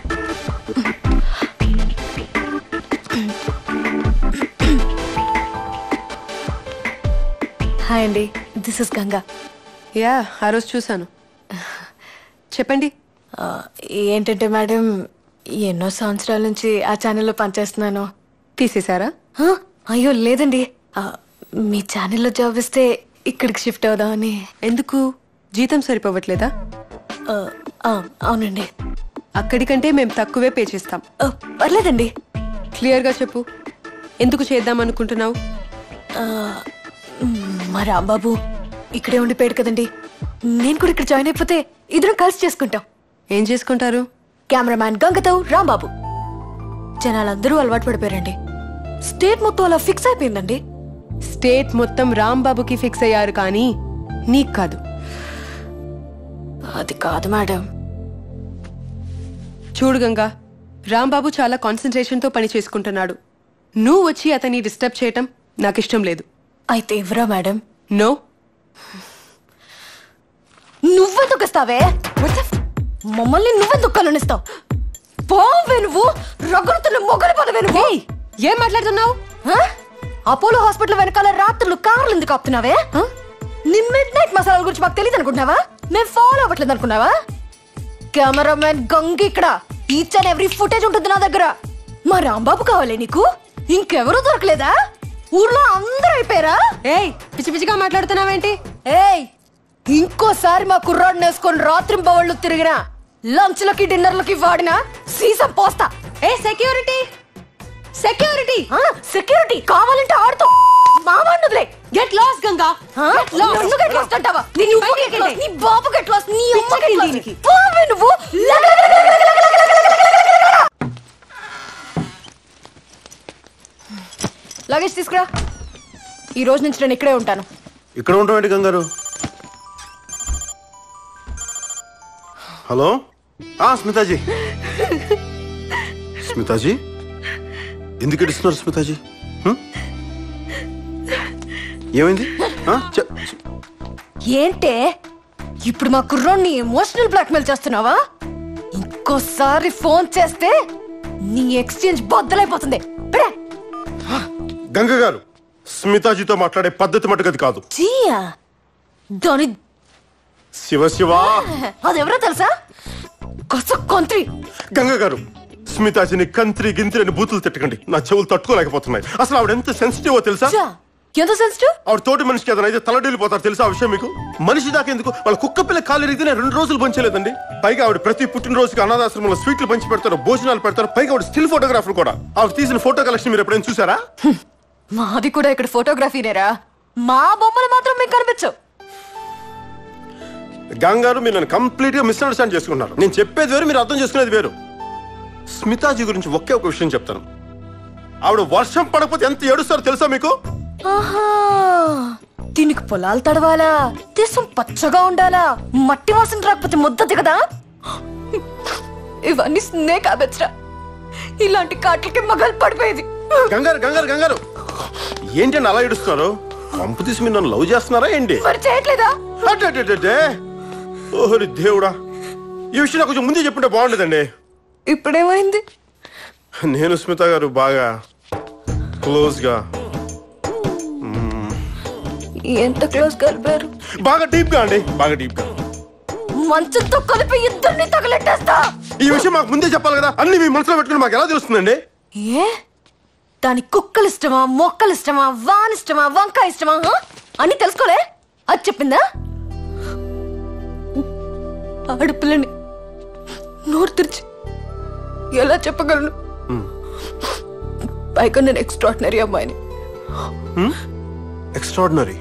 S12: hi అండి దిస్ ఇస్ గంగా
S10: యా ఆ రోజు చూశాను చెప్పండి
S12: ఏంటంటే మేడం ఎన్నో సంవత్సరాల నుంచి ఆ ఛానల్లో పనిచేస్తున్నాను
S10: తీసేశారా
S12: హ? అయ్యో లేదండి ఆ, మీ ఛానల్లో జాబ్ ఇస్తే ఇక్కడికి షిఫ్ట్ అవుదామని
S10: ఎందుకు జీతం సరిపోవట్లేదా
S12: ఆ, ఆ, అవునండి
S10: అక్కడికంటే మేము తక్కువే పే చేస్తాం
S12: ఆ, పర్లేదండి
S10: క్లియర్గా చెప్పు ఎందుకు చేద్దాం అనుకుంటున్నావు
S12: ఆ, మ్, మా రాంబాబు ఇక్కడే ఉండిపోయాడు కదండి నేను కూడా ఇక్కడ జాయిన్ అయిపోతే ఇద్దరం కలిసి చేసుకుంటాం
S10: ఏం చేసుకుంటారు
S12: కెమెరామ్యాన్ గంగతో రాంబాబు జనాలందరూ అలవాటు పడిపోయారండి స్టేట్ మొత్తం అలా ఫిక్స్ అయిపోయిందండి
S10: స్టేట్ మొత్తం రాంబాబుకి ఫిక్స్ అయ్యారు కానీ నీకు కాదు
S12: అది కాదు మేడం
S10: చూడు గంగా రాంబాబు చాలా కాన్సన్ట్రేషన్ తో పని చేసుకుంటున్నాడు నువ్వు వచ్చి అతన్ని డిస్టర్బ్ చేయటం నాకు ఇష్టం లేదు
S12: అయితే ఇవ్వరా మేడం
S10: నో
S12: నువ్వెందుకు ఇస్తావే మమ్మల్ని నువ్వెందుకు కలునిస్తావు పోవే నువ్వు రగులుతున్న మొగలు పదవే నువ్వు
S10: ఏం మాట్లాడుతున్నావు
S12: అపోలో హాస్పిటల్ వెనకాల రాత్రులు కార్లు ఎందుకు ఆపుతున్నావే ఆ? నీ మిడ్ నైట్ మసాలాల గురించి మాకు తెలియదు అనుకుంటున్నావా మేము ఫాలో అవ్వట్లేదు అనుకున్నావా కెమెరామెన్ గంగ ఇక్కడ ఈచ్ అండ్ ఎవ్రీ ఫుటేజ్ ఉంటుంది నా దగ్గర మా రాంబాబు కావాలి నీకు ఇంకెవరూ దొరకలేదా ఊర్లో అందరూ అయిపోయారా
S10: ఏయ్ పిచ్చి పిచ్చిగా మాట్లాడుతున్నావేంటి
S12: ఏయ్ ఇంకోసారి మా కుర్రాడిని వేసుకొని రాత్రి బవళ్ళు తిరిగినా లంచ్లకి డిన్నర్లకి వాడినా సీసం పోస్తా
S10: ఏ సెక్యూరిటీ సెక్యూరిటీ
S12: సెక్యూరిటీ కావాలంటే ఆడుతూ మావాడిని వదిలే
S10: get lost Ganga Get lost.
S12: నన్ను get lost అంటావా? నీ
S10: నీ
S12: నువ్వు
S10: బయటికి
S12: get lost, నీ బాబు get lost, నీ అమ్మ get
S10: పిచ్చెక్కింది
S12: lost.
S10: దీనికి.
S12: పోవే నువ్వు లగేజ్ తీసుకురా ఈ రోజు నుంచి నేను ఇక్కడే ఉంటాను
S8: ఇక్కడ ఉంటాం ఏంటి గంగారు హలో ఆ స్మితాజీ స్మితాజీ ఎందుకు ఏడుస్తున్నారు స్మితాజీ హ్మ్? ఏమైంది ఆ, చె-
S12: ఏంటే ఇప్పుడు మా కుర్రోడ్ని ఎమోషనల్ బ్లాక్మెయిల్ చేస్తున్నావా ఇంకోసారి ఫోన్ చేస్తే నీ ఎక్స్చేంజ్ బద్దలైపోతుంది పెడే.
S8: గంగ గారు స్మితాజీతో మాట్లాడే పద్ధతి మటుకది కాదు
S12: జీయా దాని
S8: శివ శివ
S12: అదెవరో తెలుసా కొస కొంత్రి
S8: గంగ గారు స్మితాజీని కంత్రి గింత్రి అని బూతులు తిట్టకండి నా చెవులు తట్టుకోలేకపోతున్నాయి అసలు ఆవిడ ఎంత సెన్సిటివ్ తెలుసా
S12: చా, ఎంత సెన్సిటివ్
S8: ఆవిడ తోటి మనిషికి ఏదైనా అయితే తలడిల్లిపోతారు తెలుసా ఆ విషయం మీకు మనిషి దాకా ఎందుకు వాళ్ళ కుక్క పిల్ల కాలు రీతినే రెండు రోజులు పంచలేదండి పైగా ఆవిడ ప్రతి పుట్టినరోజుకి అనాథాశ్రమంలో స్వీట్లు పంచి పెడతారు భోజనాలు పెడతారు పైగా ఆవిడ స్టిల్ ఫోటోగ్రాఫర్ కూడా ఆవిడ తీసిన ఫోటో కలెక్షన్ మీరు ఎప్పుడైనా చూసారా
S12: మాది కూడా ఇక్కడ ఫోటోగ్రఫీనేరా మా బొమ్మలు మాత్రం మీకు కనిపించవు
S8: గంగారు మీరు నన్ను కంప్లీట్ గా మిస్అండర్స్టాండ్ చేసుకున్నారు నేను చెప్పేది వేరు మీరు అర్థం చేసుకునేది వేరు స్మితాజీ గురించి ఒకే ఒక విషయం చెప్తాను ఆవిడ వర్షం పడకపోతే ఎంత ఏడుస్తారో తెలుసా మీకు
S12: ఆహా దీనికి పొలాలు తడవాలా దేశం పచ్చగా ఉండాలా మట్టి వాసన రాకపోతే ముద్ద దిగదా ఇవన్నీ స్నేక్ హ్యాబిట్స్ రా ఇలాంటి కాట్లకి మగలు పడిపోయేది
S8: గంగారు గంగారు గంగారు ఏంటండి అలా ఏడుస్తున్నారు పంపు తీసి మీరు నన్ను లవ్ చేస్తున్నారా ఏంటి
S12: మరి చేయట్లేదా
S8: అడ్డడ్డడ్డే. ఓహరి దేవుడా ఈ విషయం నాకు కొంచెం ముందే చెప్పుంటే బాగుండేదండి
S12: ఇప్పుడేమైంది
S8: నేను స్మిత గారు బాగా క్లోజ్ గా
S12: ఎంత క్లోజ్ కలిపారు
S8: బాగా డీప్ గా అండి బాగా డీప్ గా
S12: మంచంతో కలిపి ఇద్దరిని తగలెట్టేస్తా
S8: ఈ విషయం మాకు ముందే చెప్పాలి కదా అన్ని మీ మనసులో పెట్టుకుని మాకు ఎలా తెలుస్తుందండి
S12: ఏ దాని కుక్కలు ఇష్టమా మొక్కలు ఇష్టమా వాన్ ఇష్టమా వంకాయ ఇష్టమా హ? అని తెలుసుకోలే అది చెప్పిందా ఆడపిల్లని నోరు తెరిచి ఎలా చెప్పగలను పైగా నేను ఎక్స్ట్రాడినరీ అమ్మాయిని
S8: ఎక్స్ట్రాడినరీ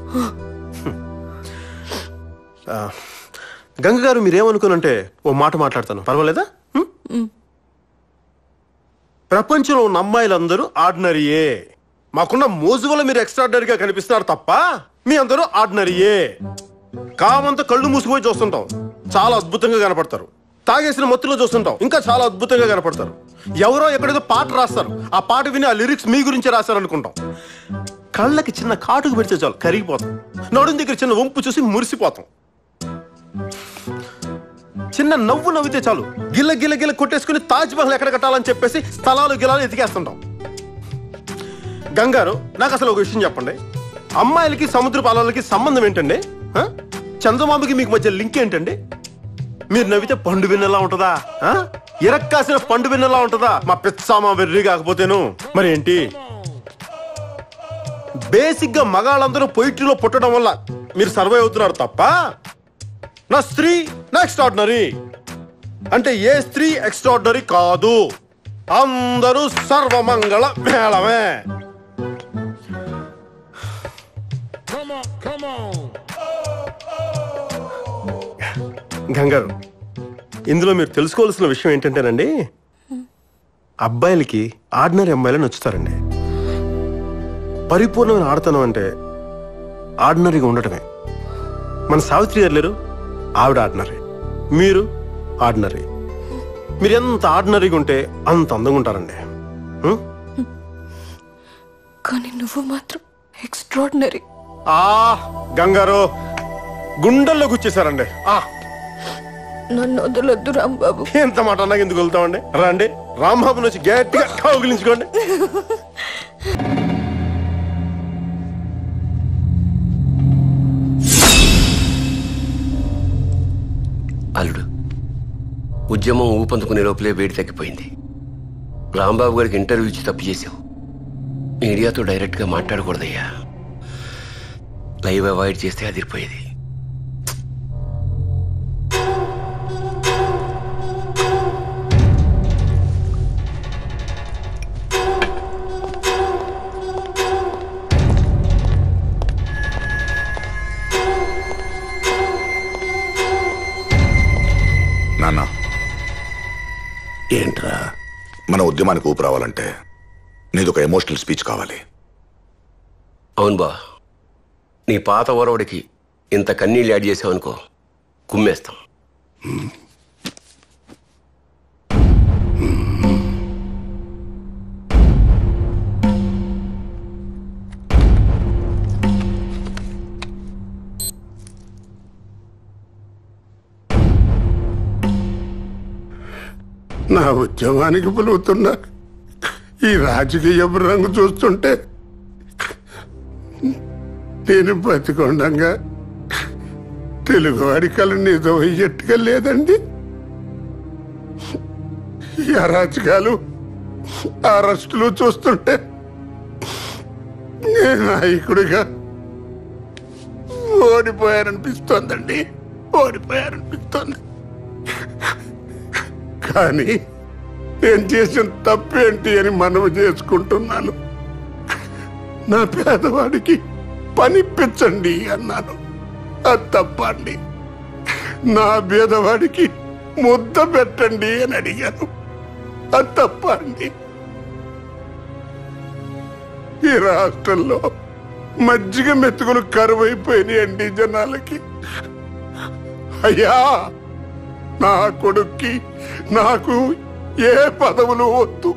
S8: గంగ గారు మీరేమనుకోనంటే ఓ మాట మాట్లాడతాను పర్వాలేదా హ్మ్? ప్రపంచంలో ఉన్న అమ్మాయిలందరూ ఆర్డినరీయే మాకున్న మోజు వల్ల మీరు ఎక్స్ట్రాడినరీగా కనిపిస్తున్నారు తప్ప మీ అందరూ ఆర్డినరీయే కామంతా కళ్ళు మూసిపోయి చూస్తుంటాం చాలా అద్భుతంగా కనపడతారు తాగేసిన మొత్తులో చూస్తుంటాం ఇంకా చాలా అద్భుతంగా కనపడతారు ఎవరో ఎక్కడేదో పాట రాస్తారు ఆ పాట విని ఆ లిరిక్స్ మీ గురించే రాస్తారు అనుకుంటాం కళ్ళకి చిన్న కాటుకు పెడితే చాలు కరిగిపోతాం నడుం దగ్గర చిన్న వంపు చూసి మురిసిపోతాం చిన్న నవ్వు నవ్వితే చాలు గిల్ల గిల్ల గిల్ల కొట్టేసుకుని తాజ్ మహల్ ఎక్కడ కట్టాలని చెప్పేసి స్థలాలు గిలాలు ఎతికేస్తుంటాం గంగారు నాకు అసలు ఒక విషయం చెప్పండి అమ్మాయిలకి సముద్ర పాలలకి సంబంధం ఏంటండి ఆ? చందమామకి మీకు మధ్య లింక్ ఏంటండి మీరు నవ్వితే పండు విన్నలా ఉంటుందా ఆ? ఇరక్కాసిన పండు విన్నలా ఉంటుందా మా పిచ్చామా వెర్రి కాకపోతేను మరి ఏంటి బేసిక్ గా మగాళ్ళందరూ పొయిట్రీలో పుట్టడం వల్ల మీరు సర్వే అవుతున్నారు తప్ప నా స్త్రీ నా ఎక్స్ట్రాడినరీ అంటే ఏ స్త్రీ ఎక్స్ట్రాడినరీ కాదు అందరూ సర్వమంగళ మేళమే గంగారు ఇందులో మీరు తెలుసుకోవాల్సిన విషయం ఏంటంటేనండి అబ్బాయిలకి ఆర్డినరీ అమ్మాయిలు నచ్చుతారండి పరిపూర్ణమైన ఆడతనం అంటే ఆర్డినరీగా ఉండటమే మన సావిత్రి గారు లేరు ఆవిడ ఆర్డినరీ మీరు ఆర్డినరీ మీరు ఎంత ఆర్డినరీగా ఉంటే అంత అందంగా ఉంటారండి ఉం?
S12: కానీ నువ్వు మాత్రం ఎక్స్ట్రాడినరీ
S8: ఆ గంగారు గుండెల్లో గుచ్చేశారండి ఆ
S12: నన్ను వదలొద్దు రాంబాబు
S8: ఎంత మాట అన్నాక ఎందుకు వెళ్తామండి రండి రాంబాబు నుంచి గట్టిగా కౌగిలించుకోండి
S6: అల్లుడు ఉద్యమం ఊపందుకునే లోపలే వేడి తగ్గిపోయింది రాంబాబు గారికి ఇంటర్వ్యూ ఇచ్చి తప్పు చేసావు మీడియాతో డైరెక్ట్గా మాట్లాడకూడదయ్యా లైవ్ అవాయిడ్ చేస్తే అదిరిపోయేది
S2: నాన్న
S7: ఏంట్రా
S2: మన ఉద్యమానికి ఊపు రావాలంటే నీదొక ఎమోషనల్ స్పీచ్ కావాలి
S6: అవును బా నీ పాత ఓరవడికి ఇంత కన్నీళ్ళు యాడ్ చేసావనుకో కుమ్మేస్తాం
S7: నా ఉద్యమానికి పిలుగుతున్నా ఈ రాజకీయ రంగు చూస్తుంటే నేను బతికొండంగా తెలుగువాడి కళ నిజం అయ్యేట్టుగా లేదండి ఈ అరాచకాలు అరెస్టులు చూస్తుంటే నేను నాయకుడిగా ఓడిపోయారనిపిస్తోందండి ఓడిపోయారనిపిస్తోంది కానీ నేను చేసిన తప్పేంటి అని మనవి చేసుకుంటున్నాను నా పేదవాడికి పనిపించండి అన్నాను అది తప్పండి నా పేదవాడికి ముద్ద పెట్టండి అని అడిగాను అది తప్పండి ఈ రాష్ట్రంలో మజ్జిగ మెతుకులు కరువైపోయినాయండి జనాలకి అయ్యా నా కొడుక్కి నాకు ఏ పదవులు వద్దు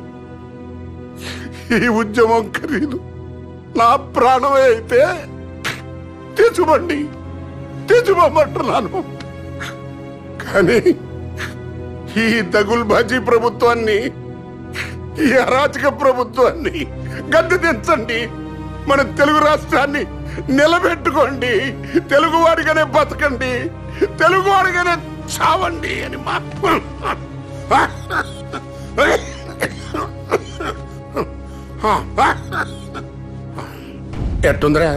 S7: ఈ ఉద్యమం ఖరీదు నా ప్రాణమే అయితే తెచ్చుకోండి తెచ్చుకోమంటున్నాను కానీ ఈ దగుల్బాజీ ప్రభుత్వాన్ని ఈ అరాచక ప్రభుత్వాన్ని గద్దె దించండి మన తెలుగు రాష్ట్రాన్ని నిలబెట్టుకోండి తెలుగువాడిగానే బతకండి తెలుగువాడిగానే చావండి అని మా ఎట్టుందిరా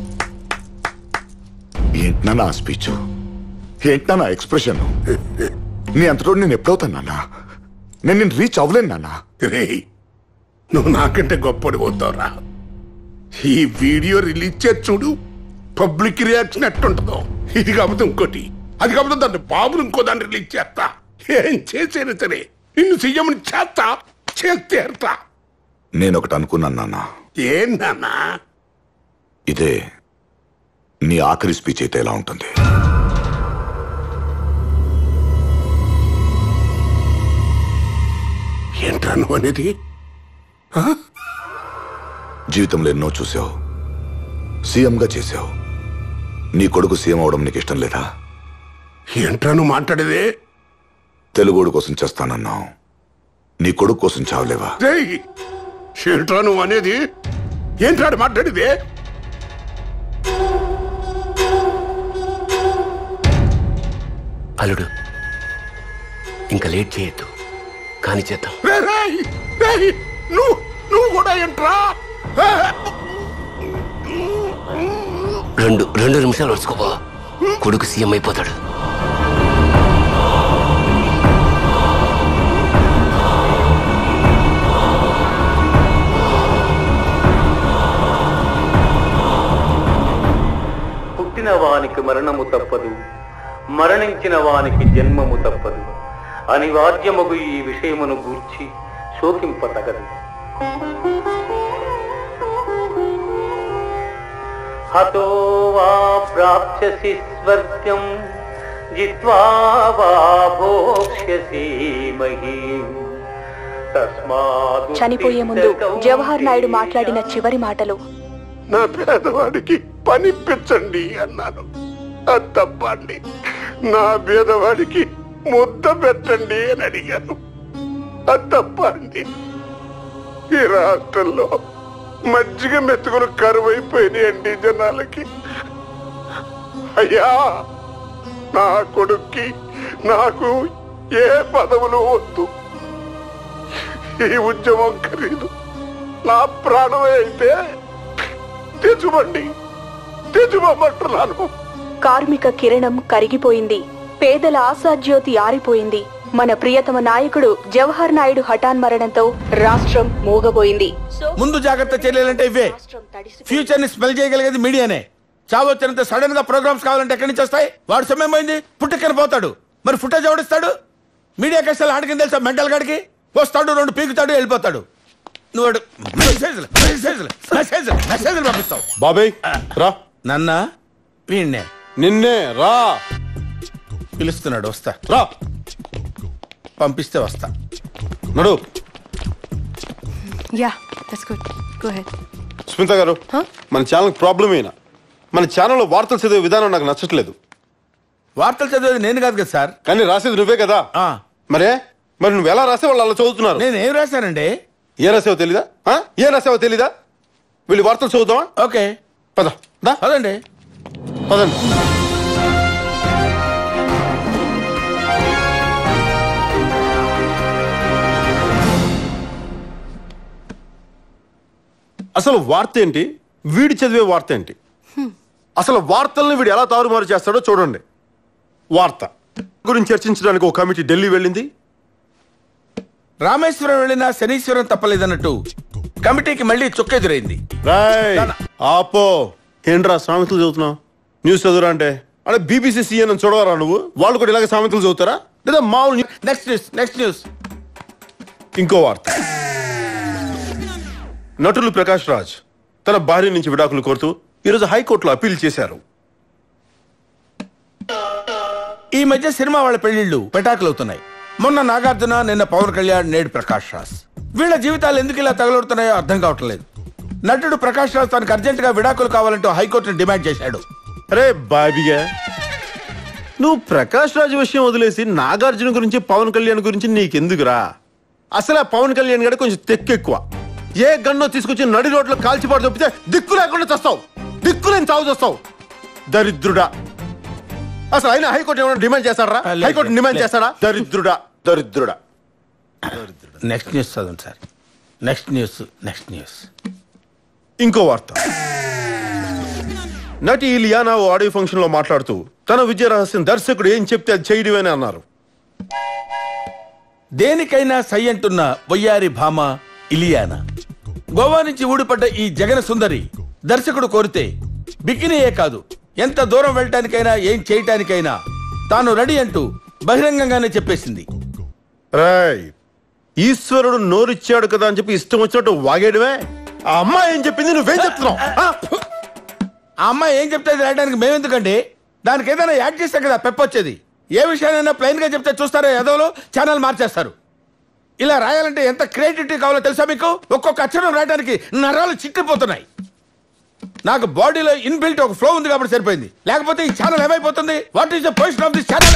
S2: ఏంటన్నా నా స్పీచ్ ఏంటన్నా నా ఎక్స్ప్రెషన్ నీ అంతటో నేను ఎప్పుడవుతాను నాన్న నేను నేను రీచ్ అవ్వలేను నాన్న
S7: రేయ్ నువ్వు నాకంటే గొప్పడి పోతావురా ఈ వీడియో రిలీజ్ చేసి చూడు పబ్లిక్ రియాక్షన్ ఎట్టుంటుందో ఇది కాకపోతే ఇంకోటి అది కాకపోతే దాన్ని బాబులు ఇంకో దాన్ని రిలీజ్ చేస్తా ఏం చేసేనా సరే నిన్ను సీఎంని చేస్తా చేస్తేరుతా
S2: నేను ఒకటి అనుకున్నాను నాన్న
S7: ఏంటన్నా
S2: ఇదే నీ ఆఖరి స్పీచ్ అయితే ఎలా ఉంటుంది
S7: ఏంట్రా నువ్వు అనేది
S2: జీవితంలో ఎన్నో చూసావు సీఎంగా చేసావు నీ కొడుకు సీఎం అవడం నీకు ఇష్టం లేదా
S7: ఏంట్రా నువ్వు మాట్లాడేది
S2: తెలుగోడు కోసం చేస్తానన్నావు నీ కొడుకు కోసం చావలేవా
S7: రేయ్ ఏంట్రా నువ్వు అనేది ఏంట్రా ఆడు మాట్లాడేది
S6: అల్లుడు ఇంకా లేట్ చేయొద్దు కాని చేద్దాం
S7: రేయ్, రేయ్, రేయ్, నువ్వు నువ్వు కూడా ఏంట్రా
S6: రెండు రెండు నిమిషాలు వచ్చుకోపో కొడుకు సీఎం అయిపోతాడు
S4: పుట్టిన వానికి మరణము తప్పదు మరణించిన వానికి జన్మము తప్పదు అనివార్యమగు ఈ విషయమును గూర్చి శోకింపతగదు హతో వా ప్రాప్స్యసి స్వర్గం జిత్వా వా భోక్ష్యసి మహీం తస్మాత్
S16: చనిపోయే ముందు జవహర్ నాయుడు మాట్లాడిన చివరి మాటలు
S7: నా పేదవాడికి పనిపించండి అన్నాను అది తప్పండి నా పేదవాడికి ముద్ద పెట్టండి అని అడిగాను అది తప్పండి ఈ రాష్ట్రంలో మజ్జిగ మెతుకులు కరువైపోయినాయండి జనాలకి అయ్యా నా కొడుక్కి నాకు ఏ పదవులు వద్దు ఈ ఉద్యమం ఖరీదు నా ప్రాణమే అయితే తెచ్చుమండి తెచ్చుమంటున్నాను
S16: కార్మిక కిరణం కరిగిపోయింది పేదల ఆశాజ్యోతి ఆరిపోయింది మన ప్రియతమ నాయకుడు జవహర్ నాయుడు హఠాన్ మరణంతో రాష్ట్రం మూగబోయింది
S11: ముందు జాగ్రత్త చర్యలంటే ఇవే ఫ్యూచర్ ని స్మెల్ చేయగలిగేది మీడియానే చావొచ్చినంత సడన్ గా ప్రోగ్రామ్స్ కావాలంటే ఎక్కడి నుంచి వస్తాయి వాడు సమయం పోయింది పుట్టెక్కని పోతాడు మరి ఫుటేజ్ ఎవడిస్తాడు మీడియా కష్టాలు ఆడికి తెలుసా మెంటల్ గాడికి వస్తాడు రెండు పీకుతాడు వెళ్ళిపోతాడు నువ్వు వాడు మెసేజ్లు మెసేజ్లు మెసేజ్లు మెసేజ్లు పంపిస్తావు
S8: బాబాయ్ రా
S11: నన్న వీణ్ణే
S8: నిన్నే రా
S11: పిలుస్తున్నాడు వస్తా
S8: రా
S11: పంపిస్తే వస్తా
S8: నడు
S10: yeah that's good go ahead
S8: Smita గారు మన ఛానల్ ప్రాబ్లం అయినా మన ఛానల్లో వార్తలు చదివే విధానం నాకు నచ్చట్లేదు
S11: వార్తలు చదివేది నేను కాదు కదా సార్
S8: కానీ రాసేది నువ్వే కదా మరే మరి నువ్వు ఎలా రాసే వాళ్ళు అలా చదువుతున్నారు
S11: నేను ఏం రాశానండి
S8: ఏ రాసావో తెలీదా ఆ? ఏ రాసావో తెలీదా వీళ్ళు వార్తలు చదువుతావా
S11: ఓకే
S8: పద దా
S11: పదండి
S8: పదండి అసలు వార్త ఏంటి వీడి చదివే వార్త ఏంటి అసలు వార్తల్ని వీడు ఎలా తారుమారు చేస్తాడో చూడండి వార్త గురించి చర్చించడానికి ఒక కమిటీ ఢిల్లీ వెళ్ళింది
S11: రామేశ్వరం వెళ్ళినా శనీశ్వరం తప్పలేదన్నట్టు కమిటీకి మళ్ళీ చుక్కెదురైంది
S8: రాయ్ ఆపో ఏంట్రా సామెతలు చదువుతున్నావు న్యూస్ చదువురా అంటే అంటే బీబీసీ సీఎన్ అని చూడవరా నువ్వు వాళ్ళు కూడా ఇలాగ సామెతలు చదువుతారా లేదా మామూలు
S11: నెక్స్ట్ న్యూస్ నెక్స్ట్ న్యూస్
S8: ఇంకో వార్త నటులు ప్రకాష్ రాజ్ తన భార్య నుంచి విడాకులు కోరుతూ ఈరోజు హైకోర్టులో అప్పీల్ చేశారు
S11: ఈ మధ్య సినిమా వాళ్ళ పెళ్లిళ్ళు పెటాకులవుతున్నాయి మొన్న నాగార్జున నిన్న పవన్ కళ్యాణ్ నేడు ప్రకాష్ రాజ్ వీళ్ళ జీవితాలు ఎందుకు ఇలా తగలడుతున్నాయో అర్థం కావట్లేదు నటుడు ప్రకాష్ రాజ్ తనకు అర్జెంట్ గా విడాకులు కావాలంటూ హైకోర్టును డిమాండ్ చేశాడు
S8: అరే బాబిగా నువ్వు ప్రకాష్ రాజ్ విషయం వదిలేసి నాగార్జున గురించి పవన్ కళ్యాణ్ గురించి నీకెందుకురా అసలు ఆ పవన్ కళ్యాణ్ గడ కొంచెం తెక్కెక్కువ ఏ గన్నో తీసుకొచ్చి నడి రోడ్లో కాల్చిపాటు తప్పితే దిక్కు లేకుండా చస్తావు దిక్కు లేని చావు చస్తావు దరిద్రుడా అసలు ఆయన హైకోర్టు ఏమైనా డిమాండ్ చేస్తారా
S11: లేదు,
S8: హైకోర్టు డిమాండ్
S11: లేదు.
S8: చేస్తారా దరిద్రుడా దరిద్రుడా
S11: నెక్స్ట్ న్యూస్ చదవండి sir next news next news
S8: ఇంకో వార్త నటి ఇలియానా ఓ ఆడియో ఫంక్షన్ లో మాట్లాడుతూ తన విజయ రహస్యం దర్శకుడు ఏం చెప్తే అది చేయడమని అన్నారు
S11: దేనికైనా సై అంటున్న వయ్యారి భామ ఇలియానా గోవా నుంచి ఊడిపడ్డ ఈ జగన సుందరి దర్శకుడు కోరితే బికినీయే కాదు ఎంత దూరం వెళ్ళటానికైనా ఏం చేయటానికైనా తాను రెడీ అంటూ బహిరంగంగానే చెప్పేసింది
S8: రాయ్ ఈశ్వరుడు నోరిచ్చాడు కదా అని చెప్పి ఇష్టం వచ్చినట్టు వాగేయడమే ఆ అమ్మాయి ఏం చెప్పింది నువ్వేం చెప్తున్నావు ఆ?
S11: ఆ అమ్మాయి ఏం చెప్తే రాయడానికి మేమెందుకండి దానికి ఏదైనా యాడ్ చేస్తే కదా పెప్పొచ్చేది ఏ విషయానైనా ప్లెయిన్ గా చెప్తే చూస్తారో ఎదవలో ఛానల్ మార్చేస్తారు ఇలా రాయాలంటే ఎంత క్రియేటివిటీ కావాలో తెలుసా మీకు ఒక్కొక్క అక్షరం రాయడానికి నరాలు చిట్టిపోతున్నాయి నాకు బాడీలో ఇన్బిల్ట్ ఒక ఫ్లో ఉంది కాబట్టి సరిపోయింది లేకపోతే ఈ ఛానల్ ఏమైపోతుంది what is the position of this channel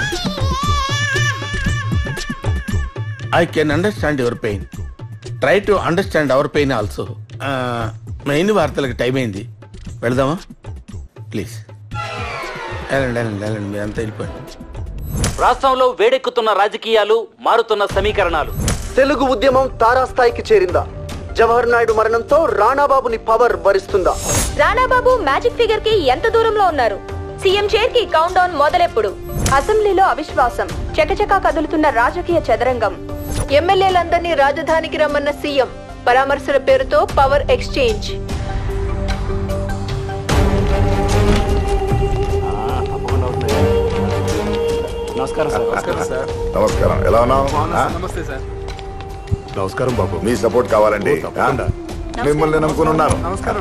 S11: I can understand your pain try to understand our pain also main వార్తలకు టైం అయింది వెళదామా ప్లీజ్ వెళ్ళండి వెళ్ళండి వెళ్ళండి మీరు అంతా వెళ్ళిపోండి
S13: రాష్ట్రంలో వేడెక్కుతున్న రాజకీయాలు మారుతున్న సమీకరణాలు
S18: తెలుగు ఉద్యమం తారాస్థాయికి చేరిందా జవహర్ నాయుడు మరణంతో రాణాబాబుని పవర్ భరిస్తుందా
S15: రాణాబాబు మ్యాజిక్ ఫిగర్ కి ఎంత దూరంలో ఉన్నారు సీఎం చైర్ కి కౌంట్ డౌన్ మొదలెప్పుడు అసెంబ్లీలో అవిశ్వాసం చకచకా కదులుతున్న రాజకీయ చదరంగం
S9: ఎమ్మెల్యేలందరినీ రాజధానికి రమ్మన్న సీఎం పరామర్శల పేరుతో పవర్ ఎక్స్చేంజ్
S24: నమస్కారం సార్ నమస్కారం సార్
S2: నమస్కారం ఎలా ఉన్నావు ఆ?
S24: నమస్తే సార్
S2: నమస్కారం బాబు మీ సపోర్ట్ కావాలండి ఆ? మిమ్మల్ని నమ్ముకుని ఉన్నాను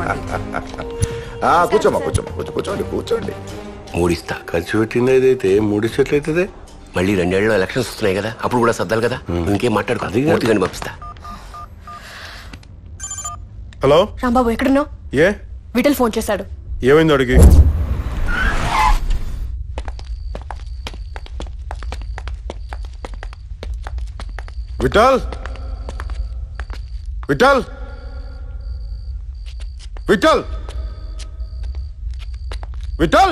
S2: ఆ, కూర్చోమ్మా కూర్చోమ్మా కూర్చో కూర్చోండి కూర్చోండి
S6: మూడిస్తా ఖర్చు పెట్టింది ఏదైతే మూడిచ్చట్లయితే మళ్ళీ రెండేళ్ళు ఎలక్షన్స్ వస్తున్నాయి కదా అప్పుడు కూడా సర్దాలి కదా ఇంకేం మాట్లాడుకోదు మూర్తిగాని పంపిస్తా
S8: హలో
S12: రాంబాబు ఎక్కడున్నావు
S8: ఏ
S12: విఠల్ ఫోన్ చేశాడు
S8: ఏమైంది అడిగి విఠల్ విఠల్ విఠల్ విఠల్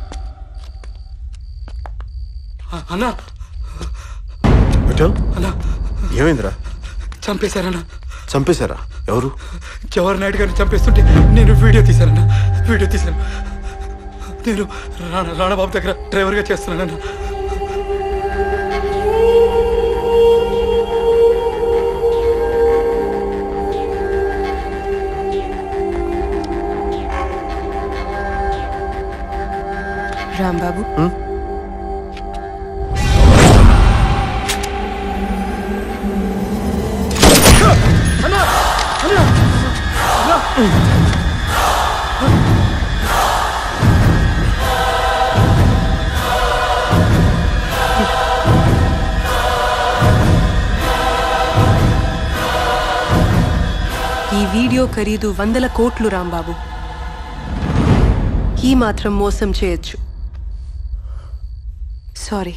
S19: అన్నా
S8: విఠల్
S19: అన్నా
S8: ఏమైందిరా
S19: చంపేశారన్నా
S8: చంపేశారా ఎవరు
S19: జవహర్ నాయుడు గారిని చంపేస్తుంటే నేను వీడియో తీశానన్నా వీడియో తీశాను నేను రాణా రాణాబాబు దగ్గర డ్రైవర్గా చేస్తున్నానన్నా
S10: రాంబాబు ఈ వీడియో ఖరీదు వందల కోట్లు రాంబాబు ఈ మాత్రం మోసం చేయొచ్చు సారీ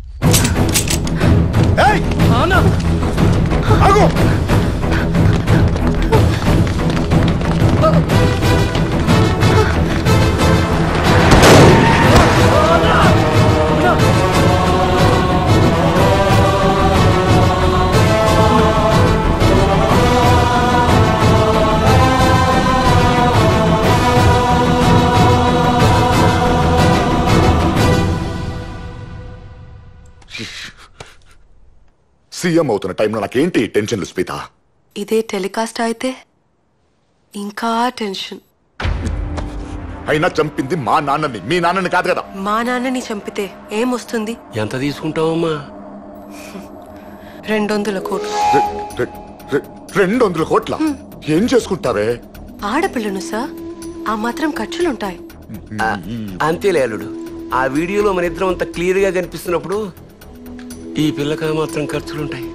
S2: సీఎం అవుతున్న టైంలో నాకేంటి టెన్షన్లు స్మిత
S10: ఇదే టెలికాస్ట్ అయితే ఇంకా టెన్షన్
S2: అయినా చంపింది మా నాన్నని మీ నాన్నని కాదు కదా
S10: మా నాన్నని చంపితే ఏమొస్తుంది
S6: ఎంత తీసుకుంటావమ్మా
S10: రెండు వందల కోట్లు
S2: రె- రె- రె- రెండు వందల కోట్ల ఏం చేసుకుంటావే
S10: ఆడపిల్లను సార్ ఆ మాత్రం ఖర్చులుంటాయి
S6: అంతేలే అల్లుడు ఆ వీడియోలో మన ఇద్దరం అంత క్లియర్ గా కనిపిస్తున్నప్పుడు ఈ పిల్లక మాత్రం ఖర్చులుంటాయి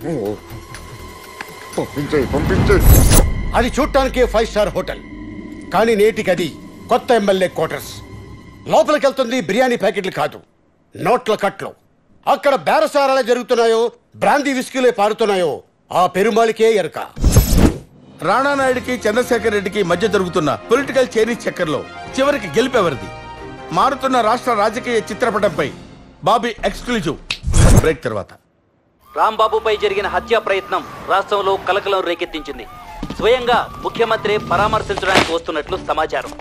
S2: పంపించే పంపించే
S21: అది చూడటానికి ఫైవ్ స్టార్ హోటల్ కానీ నేటికి అది కొత్త ఎమ్మెల్యే క్వార్టర్స్ లోపలికి వెళ్తుంది బిర్యానీ ప్యాకెట్లు కాదు నోట్ల కట్లు అక్కడ బేరసారాలే జరుగుతున్నాయో బ్రాందీ విస్కీలే పారుతున్నాయో ఆ పెరుమాళికే ఎరక
S11: రాణా నాయుడికి చంద్రశేఖర్ రెడ్డికి మధ్య జరుగుతున్న పొలిటికల్ చైనీస్ చక్కర్లో చివరికి గెలిపెవరిది మారుతున్న రాష్ట్ర రాజకీయ చిత్రపటంపై బాబీ ఎక్స్క్లూజివ్ బ్రేక్ తర్వాత
S13: రాంబాబుపై జరిగిన హత్యా ప్రయత్నం రాష్ట్రంలో కలకలం రేకెత్తించింది స్వయంగా ముఖ్యమంత్రి పరామర్శించడానికి వస్తున్నట్లు సమాచారం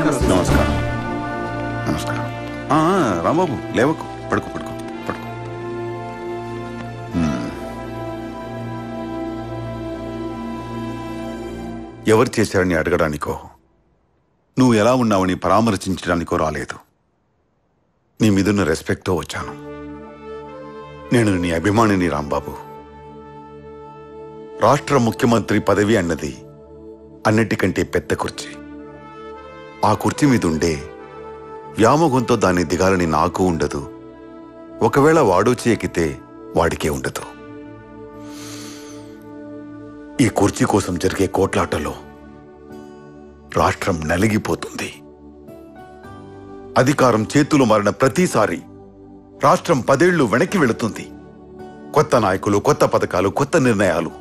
S5: నమస్కారం నమస్కారం నమస్కారం ఆ, ఆ, రాంబాబు లేవకు పడుకో పడుకో పడుకో హ్మ్. ఎవరు చేశారని అడగడానికో నువ్వు ఎలా ఉన్నావని పరామర్శించడానికో రాలేదు నీ మీదున్న రెస్పెక్ట్తో వచ్చాను నేను నీ అభిమానిని రాంబాబు రాష్ట్ర ముఖ్యమంత్రి పదవి అన్నది అన్నిటికంటే పెద్ద కుర్చీ ఆ కుర్చీ మీద ఉండే వ్యామోగంతో దాన్ని దిగాలని నాకు ఉండదు ఒకవేళ వాడొచ్చి ఎక్కితే వాడికే ఉండదు ఈ కుర్చీ కోసం జరిగే కోట్లాటలో రాష్ట్రం నలిగిపోతుంది అధికారం చేతులు మారిన ప్రతిసారి రాష్ట్రం పదేళ్లు వెనక్కి వెళుతుంది కొత్త నాయకులు కొత్త పథకాలు కొత్త నిర్ణయాలు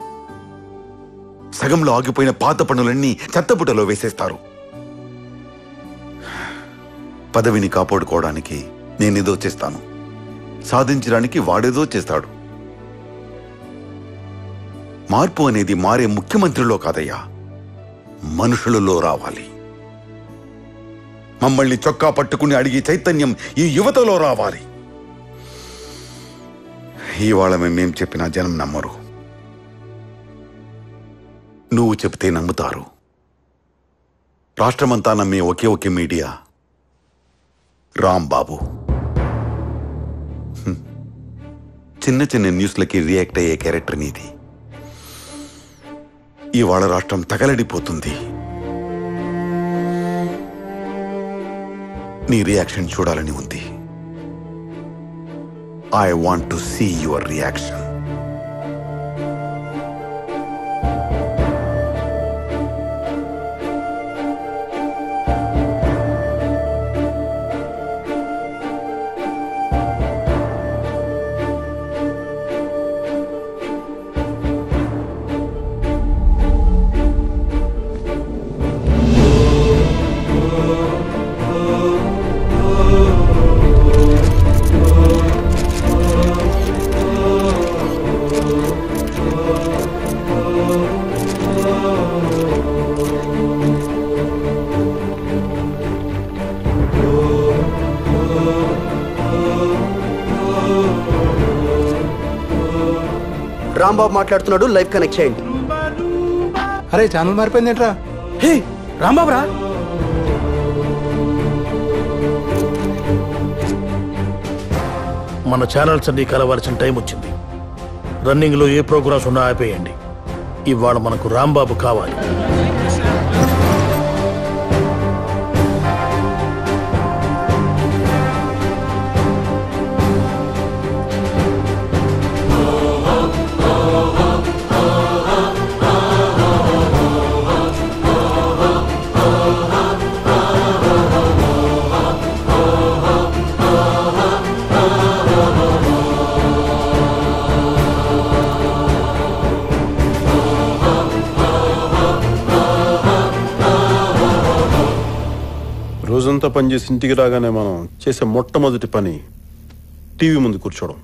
S5: సగంలో ఆగిపోయిన పాత పనులన్నీ చెత్తబుట్టలో వేసేస్తారు పదవిని కాపాడుకోవడానికి నేనేదో చేస్తాను సాధించడానికి వాడేదో చేస్తాడు మార్పు అనేది మారే ముఖ్యమంత్రిలో కాదయ్యా మనుషులలో రావాలి మమ్మల్ని చొక్కా పట్టుకుని అడిగే చైతన్యం ఈ యువతలో రావాలి ఇవాళ మేమేం చెప్పినా జనం నమ్మరు నువ్వు చెప్తే నమ్ముతారు రాష్ట్రమంతా నమ్మే ఒకే ఒకే మీడియా రాంబాబు హ్మ్. చిన్న చిన్న న్యూస్లకి రియాక్ట్ అయ్యే క్యారెక్టర్ నీది ఇవాళ రాష్ట్రం తగలడిపోతుంది నీ రియాక్షన్ చూడాలని ఉంది I want to see your reaction
S18: Rambabu మాట్లాడుతున్నాడు లైవ్ కనెక్ట్ చేయండి
S14: అరే ఛానల్ మారిపోయింది ఏంట్రా హే రాంబాబు రా
S17: మన ఛానల్స్ అన్ని కలవాల్సిన టైం వచ్చింది రన్నింగ్ లో ఏ ప్రోగ్రామ్స్ ఉన్నా ఆపేయండి ఇవాళ మనకు రాంబాబు కావాలి
S8: రోజంతా పనిచేసి ఇంటికి రాగానే మనం చేసే మొట్టమొదటి పని టీవీ ముందు కూర్చోవడం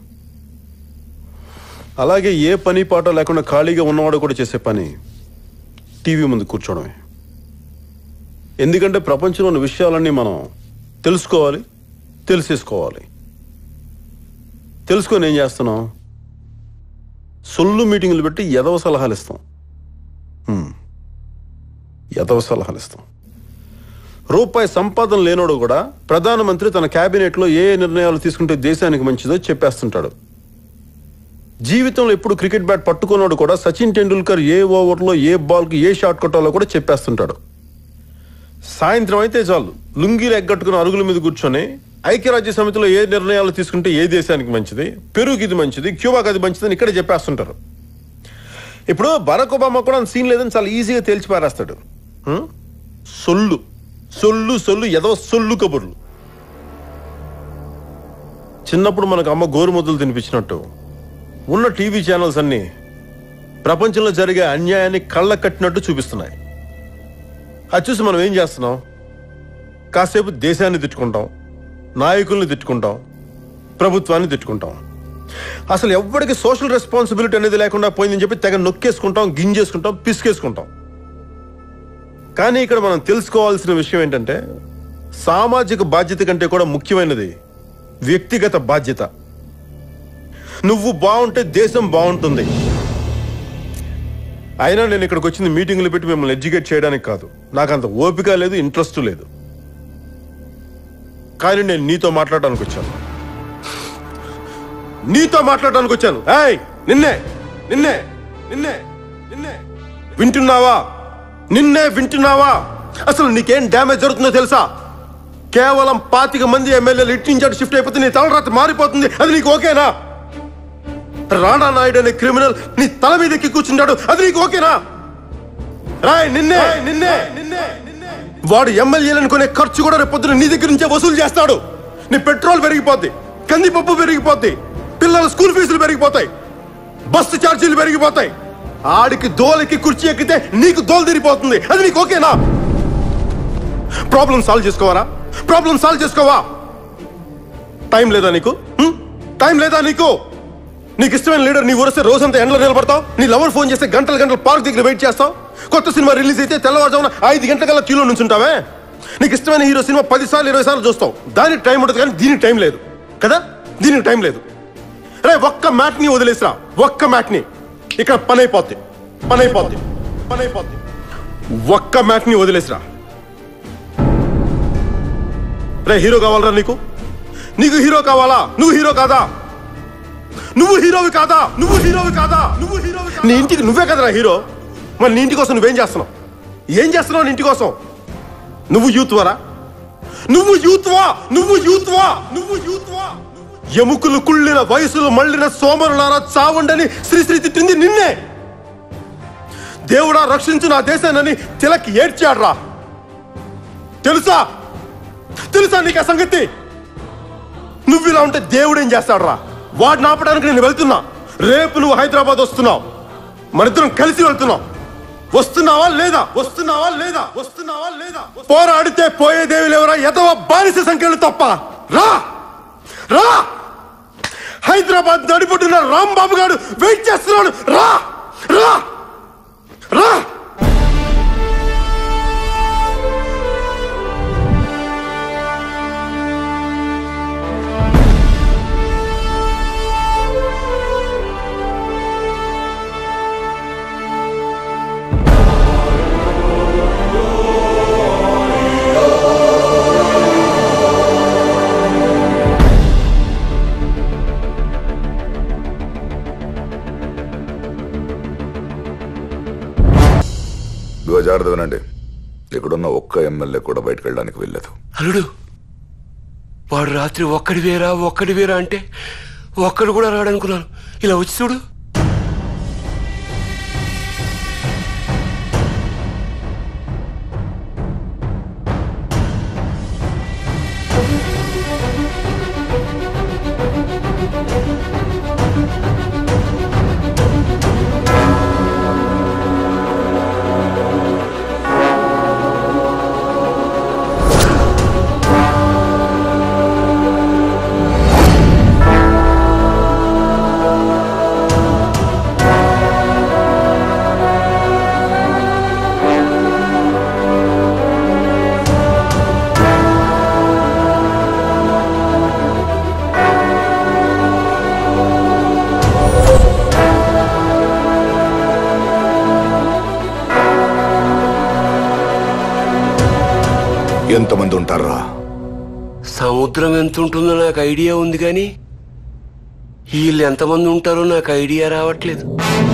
S8: అలాగే ఏ పని పాట లేకుండా ఖాళీగా ఉన్నవాడు కూడా చేసే పని టీవీ ముందు కూర్చోవడమే ఎందుకంటే ప్రపంచంలో ఉన్న విషయాలన్నీ మనం తెలుసుకోవాలి తెలిసేసుకోవాలి తెలుసుకొని ఏం చేస్తున్నాం సొల్లు మీటింగులు పెట్టి ఎదవ సలహాలు ఇస్తాం హ్మ్. ఎదవ సలహాలు ఇస్తాం రూపాయి సంపాదన లేనోడు కూడా ప్రధానమంత్రి తన కేబినెట్ లో ఏ ఏ నిర్ణయాలు తీసుకుంటే దేశానికి మంచిదో చెప్పేస్తుంటాడు జీవితంలో ఎప్పుడు క్రికెట్ బ్యాట్ పట్టుకున్నాడు కూడా సచిన్ టెండూల్కర్ ఏ ఓవర్లో ఏ బాల్కి ఏ షాట్ కొట్టాలో కూడా చెప్పేస్తుంటాడు సాయంత్రం అయితే చాలు లుంగీలు ఎగ్గట్టుకుని అరుగుల మీద కూర్చొని ఐక్యరాజ్య సమితిలో ఏ నిర్ణయాలు తీసుకుంటే ఏ దేశానికి మంచిది పెరుగు ఇది మంచిది క్యూబాకి అది మంచిది అని ఇక్కడే చెప్పేస్తుంటారు ఇప్పుడు బరాక్ ఒబామా కూడా సీన్ లేదని చాలా ఈజీగా తేల్చి పారేస్తాడు హ్మ్? సొల్లు సొల్లు సొల్లు ఏదో సొల్లు కబుర్లు చిన్నప్పుడు మనకు అమ్మ గోరుముద్దలు తినిపించినట్టు ఉన్న టీవీ ఛానల్స్ అన్ని ప్రపంచంలో జరిగే అన్యాయాన్ని కళ్ళ కట్టినట్టు చూపిస్తున్నాయి అది చూసి మనం ఏం చేస్తున్నాం కాసేపు దేశాన్ని తిట్టుకుంటాం నాయకుల్ని తిట్టుకుంటాం ప్రభుత్వాన్ని తిట్టుకుంటాం అసలు ఎవ్వడికి సోషల్ రెస్పాన్సిబిలిటీ అనేది లేకుండా పోయిందని చెప్పి తెగ నొక్కేసుకుంటాం గింజేసుకుంటాం పిసికేసుకుంటాం కానీ ఇక్కడ మనం తెలుసుకోవాల్సిన విషయం ఏంటంటే సామాజిక బాధ్యత కంటే కూడా ముఖ్యమైనది వ్యక్తిగత బాధ్యత నువ్వు బాగుంటే దేశం బాగుంటుంది అయినా నేను ఇక్కడికి వచ్చింది మీటింగ్లు పెట్టి మిమ్మల్ని ఎడ్యుకేట్ చేయడానికి కాదు నాకు అంత ఓపిక లేదు ఇంట్రెస్ట్ లేదు కానీ నేను నీతో మాట్లాడడానికి వచ్చాను నీతో మాట్లాడడానికి వచ్చాను ఏయ్ నిన్నే నిన్నే నిన్నే నిన్నే వింటున్నావా నిన్నే వింటున్నావా అసలు నీకేం డ్యామేజ్ జరుగుతుందో తెలుసా కేవలం పాతిక మంది ఎమ్మెల్యేలు ఇటు నుంచి అటు షిఫ్ట్ అయిపోతే నీ తలరాత మారిపోతుంది అది నీకు ఓకేనా రాణా నాయుడు అనే క్రిమినల్ నీ తల మీద ఎక్కి కూర్చుంటాడు అది నీకు ఓకేనా రాయ్ నిన్నే నిన్నే వాడు ఎమ్మెల్యేలను కొనే ఖర్చు కూడా రేపు పొద్దున నీ దగ్గర నుంచే వసూలు చేస్తాడు నీ పెట్రోల్ పెరిగిపోద్ది కందిపప్పు పెరిగిపోద్ది పిల్లల స్కూల్ ఫీజులు పెరిగిపోతాయి బస్సు ఛార్జీలు పెరిగిపోతాయి ఆడికి దోలకి కుర్చీ ఎక్కితే నీకు దోలు తిరిగిపోతుంది అది నీకు ఓకేనా ప్రాబ్లం సాల్వ్ చేసుకోవారా ప్రాబ్లం సాల్వ్ చేసుకోవా టైం లేదా నీకు హ్మ్? టైం లేదా నీకు నీకు ఇష్టమైన లీడర్ నీ ఊరిస్తే రోజంతా ఎండలో నిలబడతావు నీ లవర్ ఫోన్ చేస్తే గంటల గంటలు పార్క్ దగ్గర వెయిట్ చేస్తావు కొత్త సినిమా రిలీజ్ అయితే తెల్లవారుజామున ఐదు గంటల కల్లా క్యూలో నుంచుంటావే నీకు ఇష్టమైన హీరో సినిమా పది సార్లు ఇరవై సార్లు చూస్తావు దానికి టైం ఉంటుంది కానీ దీనికి టైం లేదు కదా దీనికి టైం లేదు రే ఒక్క మ్యాట్ ని వదిలేసిరా ఒక్క మ్యాట్ ని ఇక్కడ పని అయిపోద్ది పని అయిపోద్ది పని అయిపోద్ది ఒక్క మ్యాట్ ని వదిలేసిరా రే హీరో కావాలరా నీకు నీకు హీరో కావాలా నువ్వు హీరో కాదా నువ్వు హీరోవి కాదా నువ్వు హీరోవి కాదా నువ్వు హీరోవి నీ ఇంటికి నువ్వే కదరా హీరో మరి నీ ఇంటి కోసం నువ్వేం చేస్తున్నావు ఏం చేస్తున్నావు నీ ఇంటి కోసం నువ్వు యూత్ వరా నువ్వు యూత్ వా నువ్వు యూత్ వా నువ్వు యూత్ వా ఎముకలు కుళ్ళిన వయసులు మళ్ళిన సోమరులారా చావండని శ్రీశ్రీ తిట్టింది నిన్నే దేవుడా రక్షించు నా దేశానని తిలక్ ఏడ్చాడ్రా తెలుసా తెలుసా నీకు ఆ సంగతి నువ్వు ఇలా ఉంటే దేవుడు ఏం చేస్తాడురా వాడిని ఆపడానికి నేను వెళ్తున్నా రేపు నువ్వు హైదరాబాద్ వస్తున్నావు మనిద్దరం కలిసి వెళ్తున్నాం వస్తున్నావా లేదా వస్తున్నావా లేదా వస్తున్నావా లేదా పోరాడితే పోయేదేవి లేవరా ఎదవ బానిస సంఖ్యలు తప్ప రా రా హైదరాబాద్ నడిపొట్టున్న రాంబాబు గారు వెయిట్ చేస్తున్నాడు రా రా రా
S2: ఇదిగో జాగ్రత్త వినండి ఇక్కడున్న ఒక్క ఎమ్మెల్యే కూడా బయటకు వెళ్ళడానికి వెళ్ళలేదు
S6: అల్లుడు వాడు రాత్రి ఒక్కడి వేరా ఒక్కడి వేరా అంటే ఒక్కడు కూడా రాడనుకున్నాను ఇలా వచ్చి చూడు
S2: ఎంతమంది ఉంటారా
S6: సముద్రం ఎంత ఉంటుందో నాకు ఐడియా ఉంది కానీ వీళ్ళు ఎంతమంది ఉంటారో నాకు ఐడియా రావట్లేదు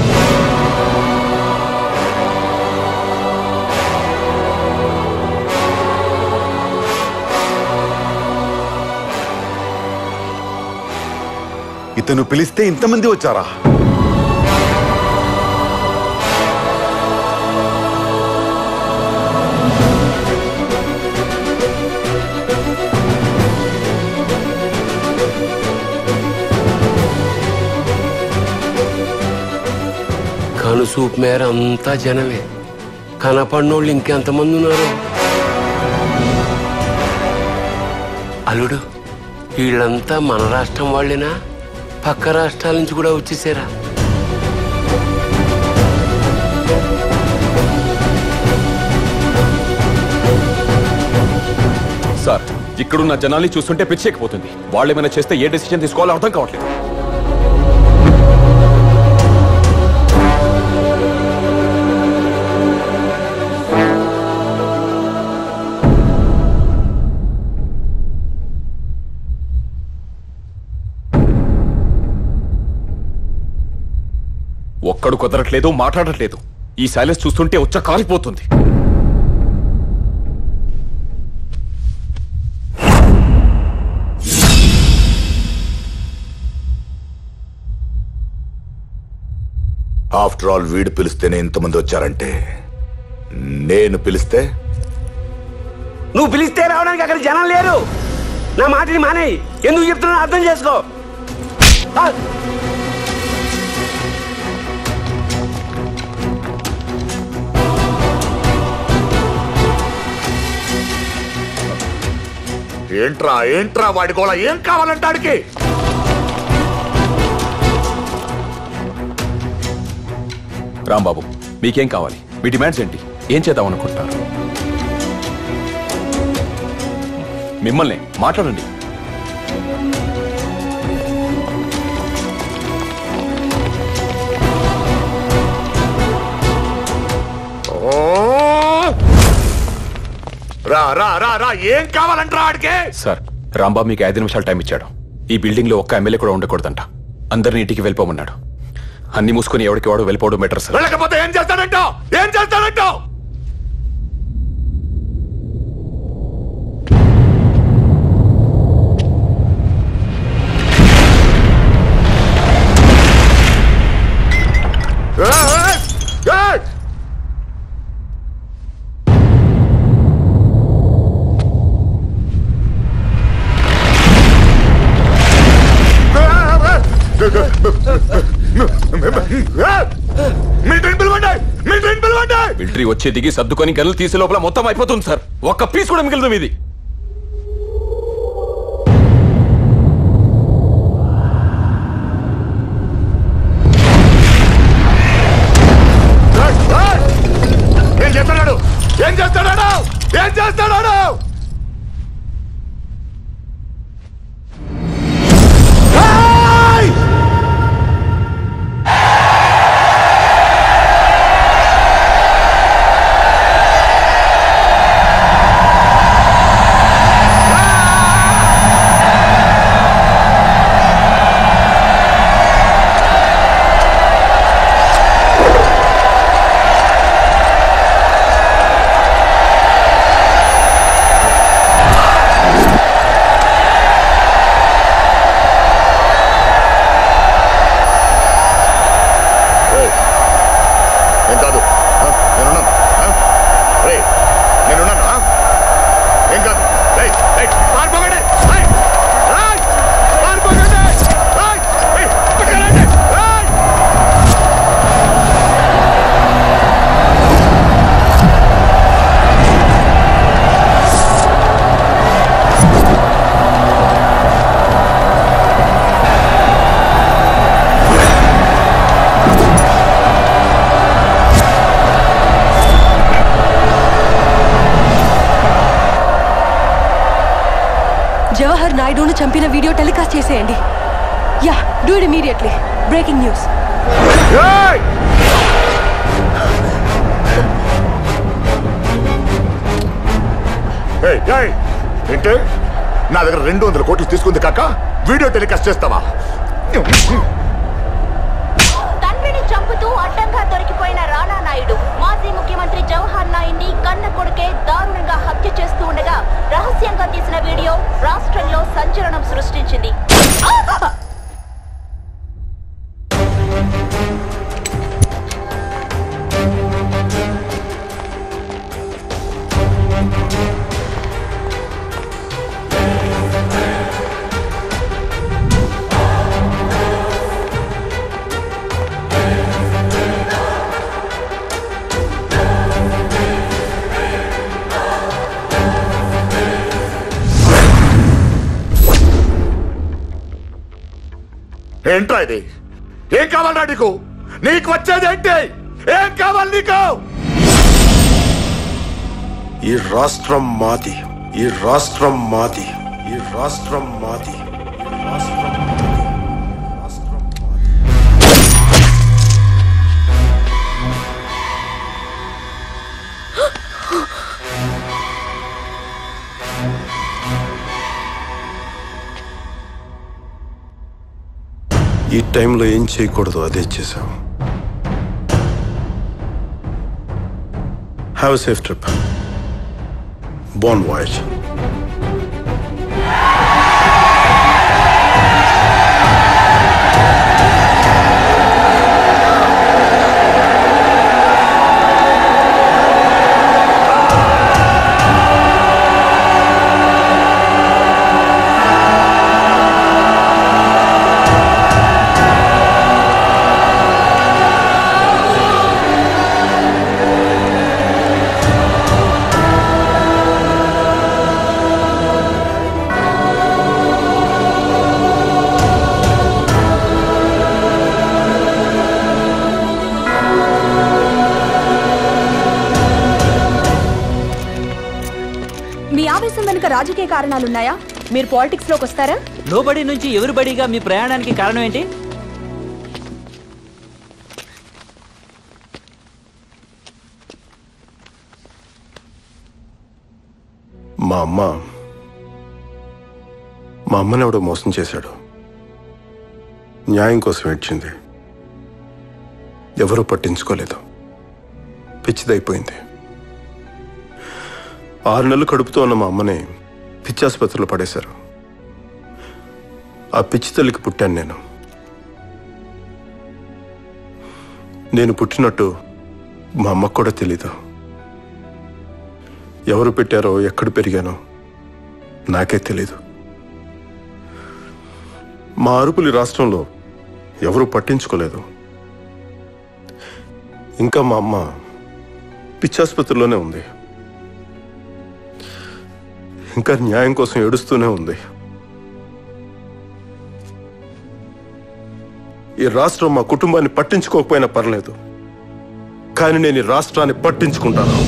S5: ఇతను పిలిస్తే ఇంతమంది వచ్చారా
S6: కనుసూపు మేర అంతా జనమే కనపడినోళ్ళు ఇంకెంతమంది ఉన్నారు అల్లుడు వీళ్ళంతా మన రాష్ట్రం వాళ్ళేనా పక్క రాష్ట్రాల నుంచి కూడా వచ్చేసారా
S1: సార్ ఇక్కడున్న జనాల్ని చూస్తుంటే పిచ్చెక్కిపోతుంది వాళ్ళు ఏమైనా చేస్తే ఏ డెసిషన్ తీసుకోవాలో అర్థం కావట్లేదు ఒక్కడు కుదరట్లేదు మాట్లాడట్లేదు ఈ సైలెన్స్ చూస్తుంటే ఉచ్చ కాలిపోతుంది
S2: ఆఫ్టర్ ఆల్ వీడు పిలిస్తేనే ఇంతమంది వచ్చారంటే నేను పిలిస్తే
S6: నువ్వు పిలిస్తే రావడానికి అక్కడ జనం లేరు నా మాటని మానేయి ఎందుకు చెప్తున్నా అర్థం చేసుకో ఆ!
S2: ఏంట్రా ఏంట్రా వాడి గోళ ఏం కావాలంటాడికి
S1: రాంబాబు మీకేం కావాలి మీ డిమాండ్స్ ఏంటి ఏం చేద్దాం అనుకుంటున్నారు మిమ్మల్ని మాట్లాడండి
S2: ఓ! రా రా రా రా ఏం కావాలంటారా ఆడికి
S1: సార్ రాంబాబు మీకు ఐదు నిమిషాలు టైం ఇచ్చాడు ఈ బిల్డింగ్ లో ఒక్క ఎమ్మెల్యే కూడా ఉండకూడదంట అందరిని ఇంటికి వెళ్ళిపోమన్నాడు అన్ని మూసుకొని ఎవరికి వాడు వెళ్ళిపోవడం బెటర్ సార్
S2: వెళ్ళకపోతే ఏం చేస్తాడంటో ఏం చేస్తాడంటో ఏయ్! ఏయ్! మిలిటరీ పిలవండి మిలిటరీ పిలవండి
S1: మిలిటరీ వచ్చే దిగి సర్దుకొని గనులు తీసే లోపల మొత్తం అయిపోతుంది సార్ ఒక్క పీస్ కూడా మిగిలింది మీది
S2: ఏం చేస్తున్నాడు ఏం చేస్తున్నాడు ఏం చేస్తున్నాడు ఏయ్! ఏయ్! ఏం కాదు ఆ? నేనున్నాను ఆ? రేయ్, నేనున్నాను ఆ? ఏం కాదు రేయ్, రేయ్, పారిపోకండి రేయ్, రేయ్, పారిపోకండి రేయ్, రేయ్, పట్టుకెళ్ళండి, రేయ్.
S10: జవహర్ నాయుడును చంపిన వీడియో టెలికాస్ట్ చేసేయండి yeah do it immediately breaking news
S2: ఏయ్! ఏయ్, ఏయ్, ఏంటి నా దగ్గర రెండు వందల కోట్లు తీసుకుంది కాక వీడియో టెలికాస్ట్ చేస్తావా
S16: తండ్రిని చంపుతూ అడ్డంగా దొరికిపోయిన రాణా నాయుడు మాజీ ముఖ్యమంత్రి జవహర్ నాయుడిని కన్న కొడుకే దారుణంగా హత్య చేస్తూ ఉండగా రహస్యంగా తీసిన వీడియో రాష్ట్రంలో సంచలనం సృష్టించింది
S2: ఏంట్రా ఇది ఏం కావాలరా నీకు నీకు వచ్చేది ఏంటి ఏం కావాలి నీకు
S8: ఈ రాష్ట్రం మాది
S3: ఈ రాష్ట్రం మాది ఈ రాష్ట్రం మాది ఈ రాష్ట్రం ఈ టైంలో ఏం చేయకూడదు అదే చేశాం have safe trip bon voyage
S15: మీ ఆవేశం వెనుక రాజకీయ కారణాలున్నాయా మీరు పాలిటిక్స్ లోకి వస్తారా
S13: లోబడి నుంచి ఎవరి బడిగా మీ ప్రయాణానికి కారణం ఏంటి
S3: మా అమ్మ మా అమ్మని ఎవడో మోసం చేశాడు న్యాయం కోసం ఏడ్చింది ఎవరూ పట్టించుకోలేదు పిచ్చిదైపోయింది ఆరు నెలలు కడుపుతో ఉన్న మా అమ్మని పిచ్చి ఆసుపత్రిలో పడేశారు ఆ పిచ్చి తల్లికి పుట్టాను నేను నేను పుట్టినట్టు మా అమ్మకు కూడా తెలీదు ఎవరు పెట్టారో ఎక్కడ పెరిగానో నాకే తెలీదు మా అరుపులు ఈ రాష్ట్రంలో ఎవరు పట్టించుకోలేదు ఇంకా మా అమ్మ పిచ్చాసుపత్రిలోనే ఉంది ఇంకా న్యాయం కోసం ఏడుస్తూనే ఉంది ఈ రాష్ట్రం మా కుటుంబాన్ని పట్టించుకోకపోయినా పర్లేదు కానీ నేను ఈ రాష్ట్రాన్ని పట్టించుకుంటాను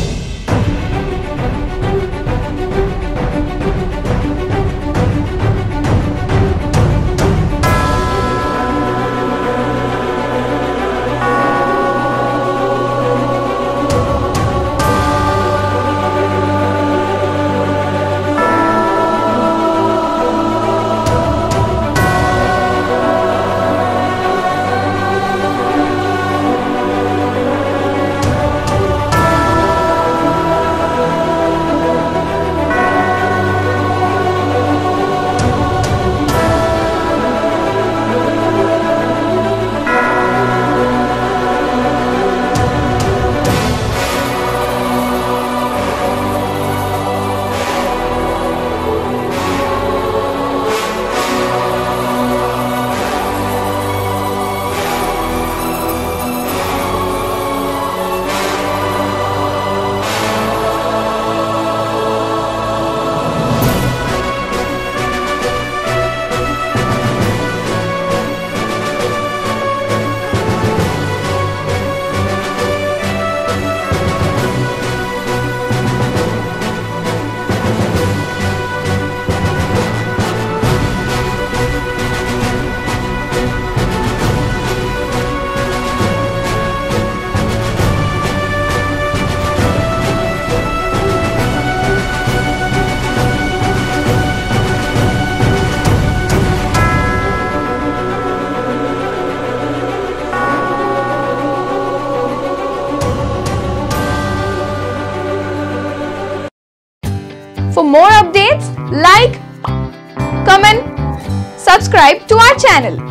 S12: For more updates, like, comment, subscribe to our channel.